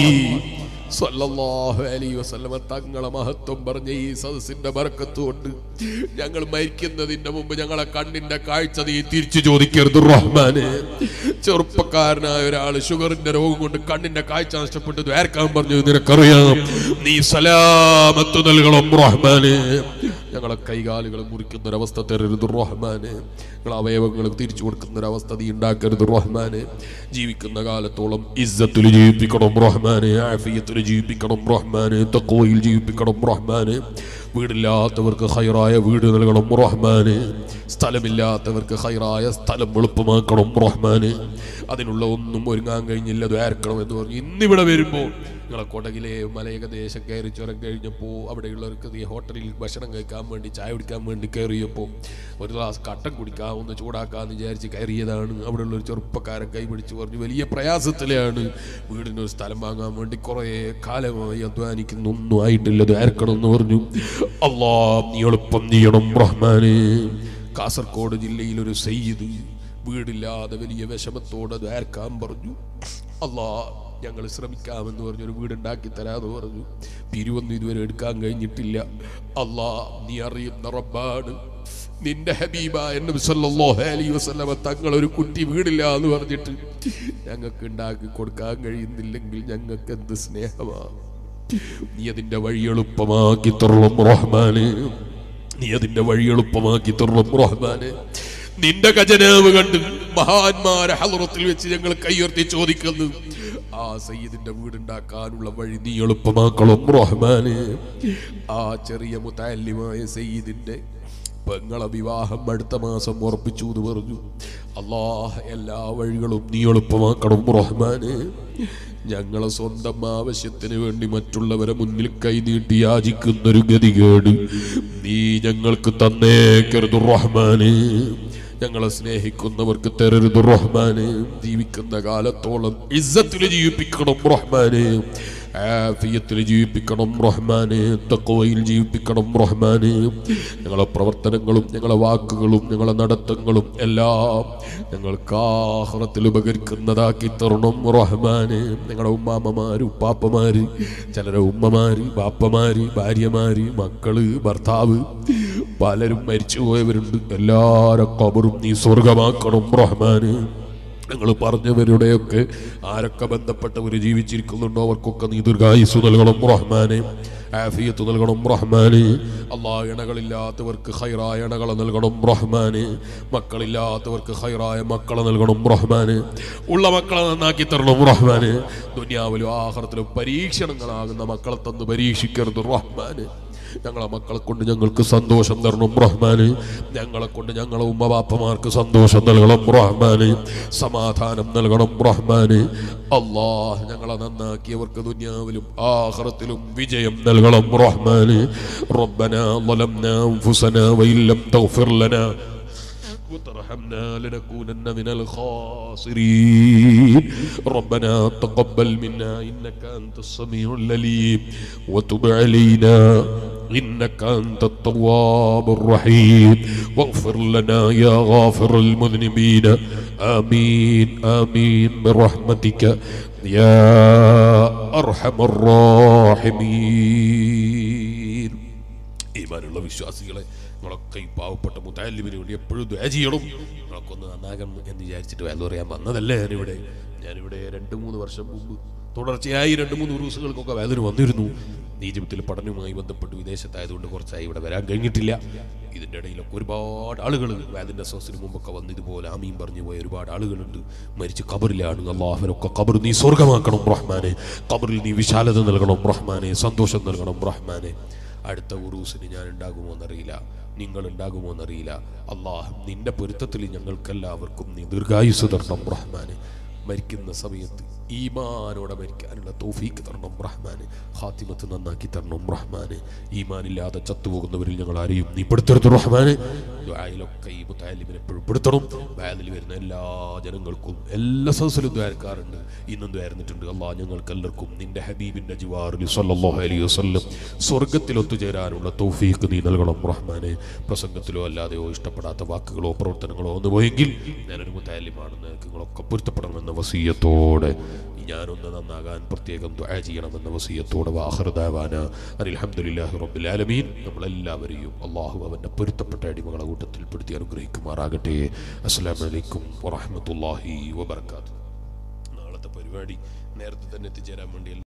സല്ലല്ലാഹു അലൈഹി വസല്ലമ തങ്ങളെ മഹത്വം പറഞ്ഞ ഈ സദസ്സിന്റെ ബർക്കത്ത് കൊണ്ട് ഞങ്ങൾ മരിക്കുന്നതിന്റെ മുമ്പ് ഞങ്ങളെ കണ്ണിന്റെ കാഴ്ച നീ തിരിച്ചു ചോദിക്കരുത് റഹ്മാന് ചെറുപ്പക്കാരനായ ഒരാൾ ഷുഗറിന്റെ രോഗം കൊണ്ട് കണ്ണിന്റെ കാഴ്ച നഷ്ടപ്പെട്ട് ദ്വാരക്കാൻ പറഞ്ഞു നിനക്കറിയാം നീ സലാമത്ത് നൽകണം റഹ്മാന് ഞങ്ങളെ കൈകാലുകൾ മുറിക്കുന്ന ഒരവസ്ഥ തരരുത് റഹ്മാന് ഞങ്ങളെ അവയവങ്ങൾ തിരിച്ചു കൊടുക്കുന്ന ഒരവസ്ഥ നീ ഉണ്ടാക്കരുത് റഹ്മാന് ജീവിക്കുന്ന കാലത്തോളം ഇസ്സത്തിൽ ജീവിപ്പിക്കണം റഹ്മാന് ആഫിയത്തിൽ ജീവിപ്പിക്കണം റഹ്മാന് തക്കോയിൽ ജീവിപ്പിക്കണം റഹ്മാന് വീടില്ലാത്തവർക്ക് ഹൈറായ വീട് നൽകണം റഹ്മാന് സ്ഥലമില്ലാത്തവർക്ക് ഹൈറായ സ്ഥലം എളുപ്പമാക്കണം റഹ്മാന് അതിനുള്ള ഒന്നും ഒരുങ്ങാൻ കഴിഞ്ഞില്ല ദ്വാരക്കണം എന്ന് പറഞ്ഞു ഇന്നിവിടെ വരുമ്പോൾ നിങ്ങളെ കൊടകിലെ മലയകദേശം കയറി ചുരം കഴിഞ്ഞപ്പോൾ അവിടെയുള്ളവർക്ക് ഈ ഹോട്ടലിൽ ഭക്ഷണം കഴിക്കാൻ വേണ്ടി ചായ കുടിക്കാൻ വേണ്ടി കയറിയപ്പോൾ ഒരു ഗ്ലാസ് കട്ടൻ കുടിക്കാം ഒന്ന് ചൂടാക്കാമെന്ന് വിചാരിച്ച് കയറിയതാണ് അവിടെയുള്ള ഒരു ചെറുപ്പക്കാരൻ കൈ പിടിച്ച് പറഞ്ഞു വലിയ പ്രയാസത്തിലാണ് വീടിനൊരു സ്ഥലം വാങ്ങാൻ വേണ്ടി കുറേ കാലമായി അധ്വാനിക്കുന്നു ഒന്നും ആയിട്ടില്ല ദ്വാരക്കണം എന്ന് പറഞ്ഞു അള്ളാ നീ എളുപ്പം ചെയ്യണം റഹ്മാനെ കാസർഗോഡ് ജില്ലയിൽ ഒരു സയ്യിദ് വീടില്ലാതെ വലിയ വിഷമത്തോടെ ദ്വാരക്കാൻ പറഞ്ഞു അള്ളാ ഞങ്ങൾ ശ്രമിക്കാമെന്ന് പറഞ്ഞൊരു വീടുണ്ടാക്കി തരാമെന്ന് പറഞ്ഞു പിരിവൊന്നും ഇതുവരെ എടുക്കാൻ കഴിഞ്ഞിട്ടില്ല അള്ളാ നീ അറിയുന്ന റബ്ബാണ് നിന്റെ ഹബീബ എന്ന് സല്ലല്ലാഹു അലൈഹി വസല്ലമ തങ്ങൾ ഒരു കുട്ടി വീടില്ല എന്ന് പറഞ്ഞിട്ട് ഞങ്ങൾക്ക് ഉണ്ടാക്കി കൊടുക്കാൻ കഴിയുന്നില്ലെങ്കിൽ ഞങ്ങൾക്ക് എന്ത് സ്നേഹമാണ് നീ അതിന്റെ വഴി എളുപ്പമാക്കി തരണം റഹ്മാന് നീ അതിന്റെ വഴി എളുപ്പമാക്കി തരണം റഹ്മാന് നിന്റെ ഖജനാവ് കണ്ട് മഹാന്മാരെ ഹലറത്തിൽ വെച്ച് ഞങ്ങൾ കയ്യുയർത്തി ചോദിക്കുന്നു ആ സയ്യിദിന്റെ വീടുണ്ടാക്കാനുള്ള വഴി നീ എളുപ്പമാക്കണം റഹ്മാന് ആ ചെറിയ മുത്താല്യമായ സയ്യിദിന്റെ പെങ്ങളെ വിവാഹം അടുത്ത മാസം ഉറപ്പിച്ചു എന്ന് പറഞ്ഞു അള്ളാഹ് എല്ലാ വഴികളും നീ എളുപ്പമാക്കണം റഹ്മാന് ഞങ്ങളെ സ്വന്തം ആവശ്യത്തിന് വേണ്ടി മറ്റുള്ളവരെ മുന്നിൽ കൈനീട്ടി യാചിക്കുന്നൊരു ഗതികേട് നീ ഞങ്ങൾക്ക് തന്നേക്കരുത് റഹ്മാന് ഞങ്ങളെ സ്നേഹിക്കുന്നവർക്ക് തരരുത് റഹ്മാന് ജീവിക്കുന്ന കാലത്തോളം ഇസ്സത്തിൽ ജീവിപ്പിക്കണം റഹ്മാന് ആഫിയത്തിൽ ജീവിപ്പിക്കണം റഹ്മാന് തക്കവയിൽ ജീവിപ്പിക്കണം റഹ്മാന് ഞങ്ങളെ പ്രവർത്തനങ്ങളും ഞങ്ങളെ വാക്കുകളും ഞങ്ങളെ നടത്തങ്ങളും എല്ലാം ഞങ്ങൾക്ക് ആഹ്റത്തിൽ ഉപകരിക്കുന്നതാക്കി തരണം റഹ്മാന് ഞങ്ങളുടെ ഉമ്മാമ്മമാര് ഉപ്പാപ്പമാര് ചിലരെ ഉമ്മമാര് ബാപ്പമാര് ഭാര്യമാര് മക്കള് ഭർത്താവ് പലരും മരിച്ചുപോയവരുണ്ട് എല്ലാരെ കബറും നീ സ്വർഗമാക്കണം റഹ്മാന് ഞങ്ങൾ പറഞ്ഞവരുടെയൊക്കെ ആരൊക്കെ ബന്ധപ്പെട്ടവർ ജീവിച്ചിരിക്കുന്നുണ്ടോ അവർക്കൊക്കെ നീ ദീർഘായുസ് നൽകണം റഹ്മാനെ ആഫിയത്ത് നൽകണം റഹ്മാന് അള്ളാ ഇണകളില്ലാത്തവർക്ക് ഹൈറായ ഇണകളെ നൽകണം റഹ്മാന് മക്കളില്ലാത്തവർക്ക് ഹൈറായ മക്കളെ നൽകണം റഹ്മാന് ഉള്ള മക്കളെ നന്നാക്കി തരണം റഹ്മാന് ദുനിയാവിലും ആഹാരത്തിലും പരീക്ഷണങ്ങളാകുന്ന മക്കളെ തന്ന് പരീക്ഷിക്കരുത് റഹ്മാന് ഞങ്ങളെ മക്കളെ കൊണ്ട് ഞങ്ങൾക്ക് സന്തോഷം തരണം റഹ്മാന് ഞങ്ങളെ കൊണ്ട് ഞങ്ങളെ ഉമ്മബാപ്പമാർക്ക് സന്തോഷം നൽകണം റഹ്മാന് സമാധാനം നൽകണം റഹ്മാന് അള്ളാഹ് ഞങ്ങളെ നന്നാക്കിയവർക്ക് ദുനിയാവിലും ആഖിറത്തിലും വിജയം നൽകണം റഹ്മാന് റബ്ബന ظلمنا أنفسنا وإن لم تغفر لنا وترحمنا لنكونن من الخاسرين ربنا تقبل منا إنك أنت السميع العليم وتب علينا إنك أنت التواب الرحيم واغفر لنا يا غافر المذنبين آمين آمين برحمتك يا أرحم الراحمين ഈമാനുള്ള വിശ്വാസികളെ നിങ്ങളൊക്കെ ഈ പാവപ്പെട്ട മുത്താലിമിന് വേണ്ടി എപ്പോഴും ദ്വയ ചെയ്യണം നിങ്ങളൊക്കെ ഒന്ന് നന്നാകണം എന്ന് വിചാരിച്ചിട്ട് വേല പറയാൻ വന്നതല്ലേ ഞാനിവിടെ ഞാനിവിടെ രണ്ട് മൂന്ന് വർഷം മുമ്പ് തുടർച്ചയായി രണ്ട് മൂന്ന് ഉറൂസുകൾക്കൊക്കെ വേദന വന്നിരുന്നു ഈജിപ്തിൽ പഠനവുമായി ബന്ധപ്പെട്ട് വിദേശത്തായതുകൊണ്ട് കുറച്ചായി ഇവിടെ വരാൻ കഴിഞ്ഞിട്ടില്ല ഇതിൻ്റെ ഇടയിലൊക്കെ ഒരുപാട് ആളുകൾ വേദിൻ്റെ സോസിന് മുമ്പൊക്കെ വന്ന് ഇതുപോലെ ആമീൻ പറഞ്ഞു പോയ ഒരുപാട് ആളുകളുണ്ട് മരിച്ച് കബറിലാണ് അള്ളാഹുനൊക്കെ കബർ നീ സ്വർഗമാക്കണം റഹ്മാനെ കബറിൽ നീ വിശാലത നൽകണം റഹ്മാനെ സന്തോഷം നൽകണം റഹ്മാനെ അടുത്ത ഉറൂസിന് ഞാൻ ഉണ്ടാകുമോ എന്നറിയില്ല നിങ്ങൾ ഉണ്ടാകുമോ എന്നറിയില്ല അള്ളാഹ് നിന്റെ പൊരുത്തത്തിൽ ഞങ്ങൾക്കെല്ലാവർക്കും നീ ദീർഘായുസ് തരണം റഹ്മാന് മരിക്കുന്ന സമയത്ത് ഈമാനോടെ മരിക്കാനുള്ള തോഫീക്ക് തരണം റഹ്മാന് ഹാത്തിമത്ത് നന്നാക്കി തരണം റഹ്മാന് ഈമാനില്ലാതെ ചത്തുപോകുന്നവരിൽ ഞങ്ങൾ ആരെയും നീ പെടുത്തരുത് റഹ്മാന് ദുആയിലൊക്കെ ഈ മുത്താലിമിനെ എപ്പോഴും പെടുത്തണം ബാലിൽ വരുന്ന എല്ലാ ജനങ്ങൾക്കും എല്ലാ സദസ്സിലും ദ്വാരക്കാറുണ്ട് ഇന്നും ദ്വാരുന്നിട്ടുണ്ട് അള്ളാഹ് ഞങ്ങൾക്ക് എല്ലാവർക്കും നിന്റെ ഹബീബിന്റെ ജിവാറിൽ സല്ലല്ലാഹു അലൈഹി വസല്ലം സ്വർഗത്തിൽ ഒത്തുചേരാനുള്ള തൗഫീഖ് നീ നൽകണം റഹ്മാനെ പ്രസംഗത്തിലോ അല്ലാതെയോ ഇഷ്ടപ്പെടാത്ത വാക്കുകളോ പ്രവർത്തനങ്ങളോ ഒന്ന് പോയെങ്കിൽ ഞാനൊരു മുത്താലിമാണെന്ന് നിങ്ങളൊക്കെ പൊരുത്തപ്പെടണമെന്ന വസീയത്തോടെ ഞാനൊന്ന് നന്നാകാൻ പ്രത്യേകം ദുആ ചെയ്യണമെന്ന വസീയത്തോടെ വാഹൃദാവാന അൽഹംദുലില്ലാഹി റബ്ബിൽ ആലമീൻ നമ്മളെല്ലാവരെയും അള്ളാഹു അവൻ്റെ പൊരുത്തപ്പെട്ട അടിമകളെ കൂട്ടത്തിൽ പെടുത്തി അനുഗ്രഹിക്കുമാറാകട്ടെ അസ്സലാമു അലൈക്കും വറഹ്മത്തുള്ളാഹി വബർക്കാത്തു നാളത്തെ പരിപാടി നേരത്തെ തന്നെ എത്തിച്ചേരാൻ വേണ്ടി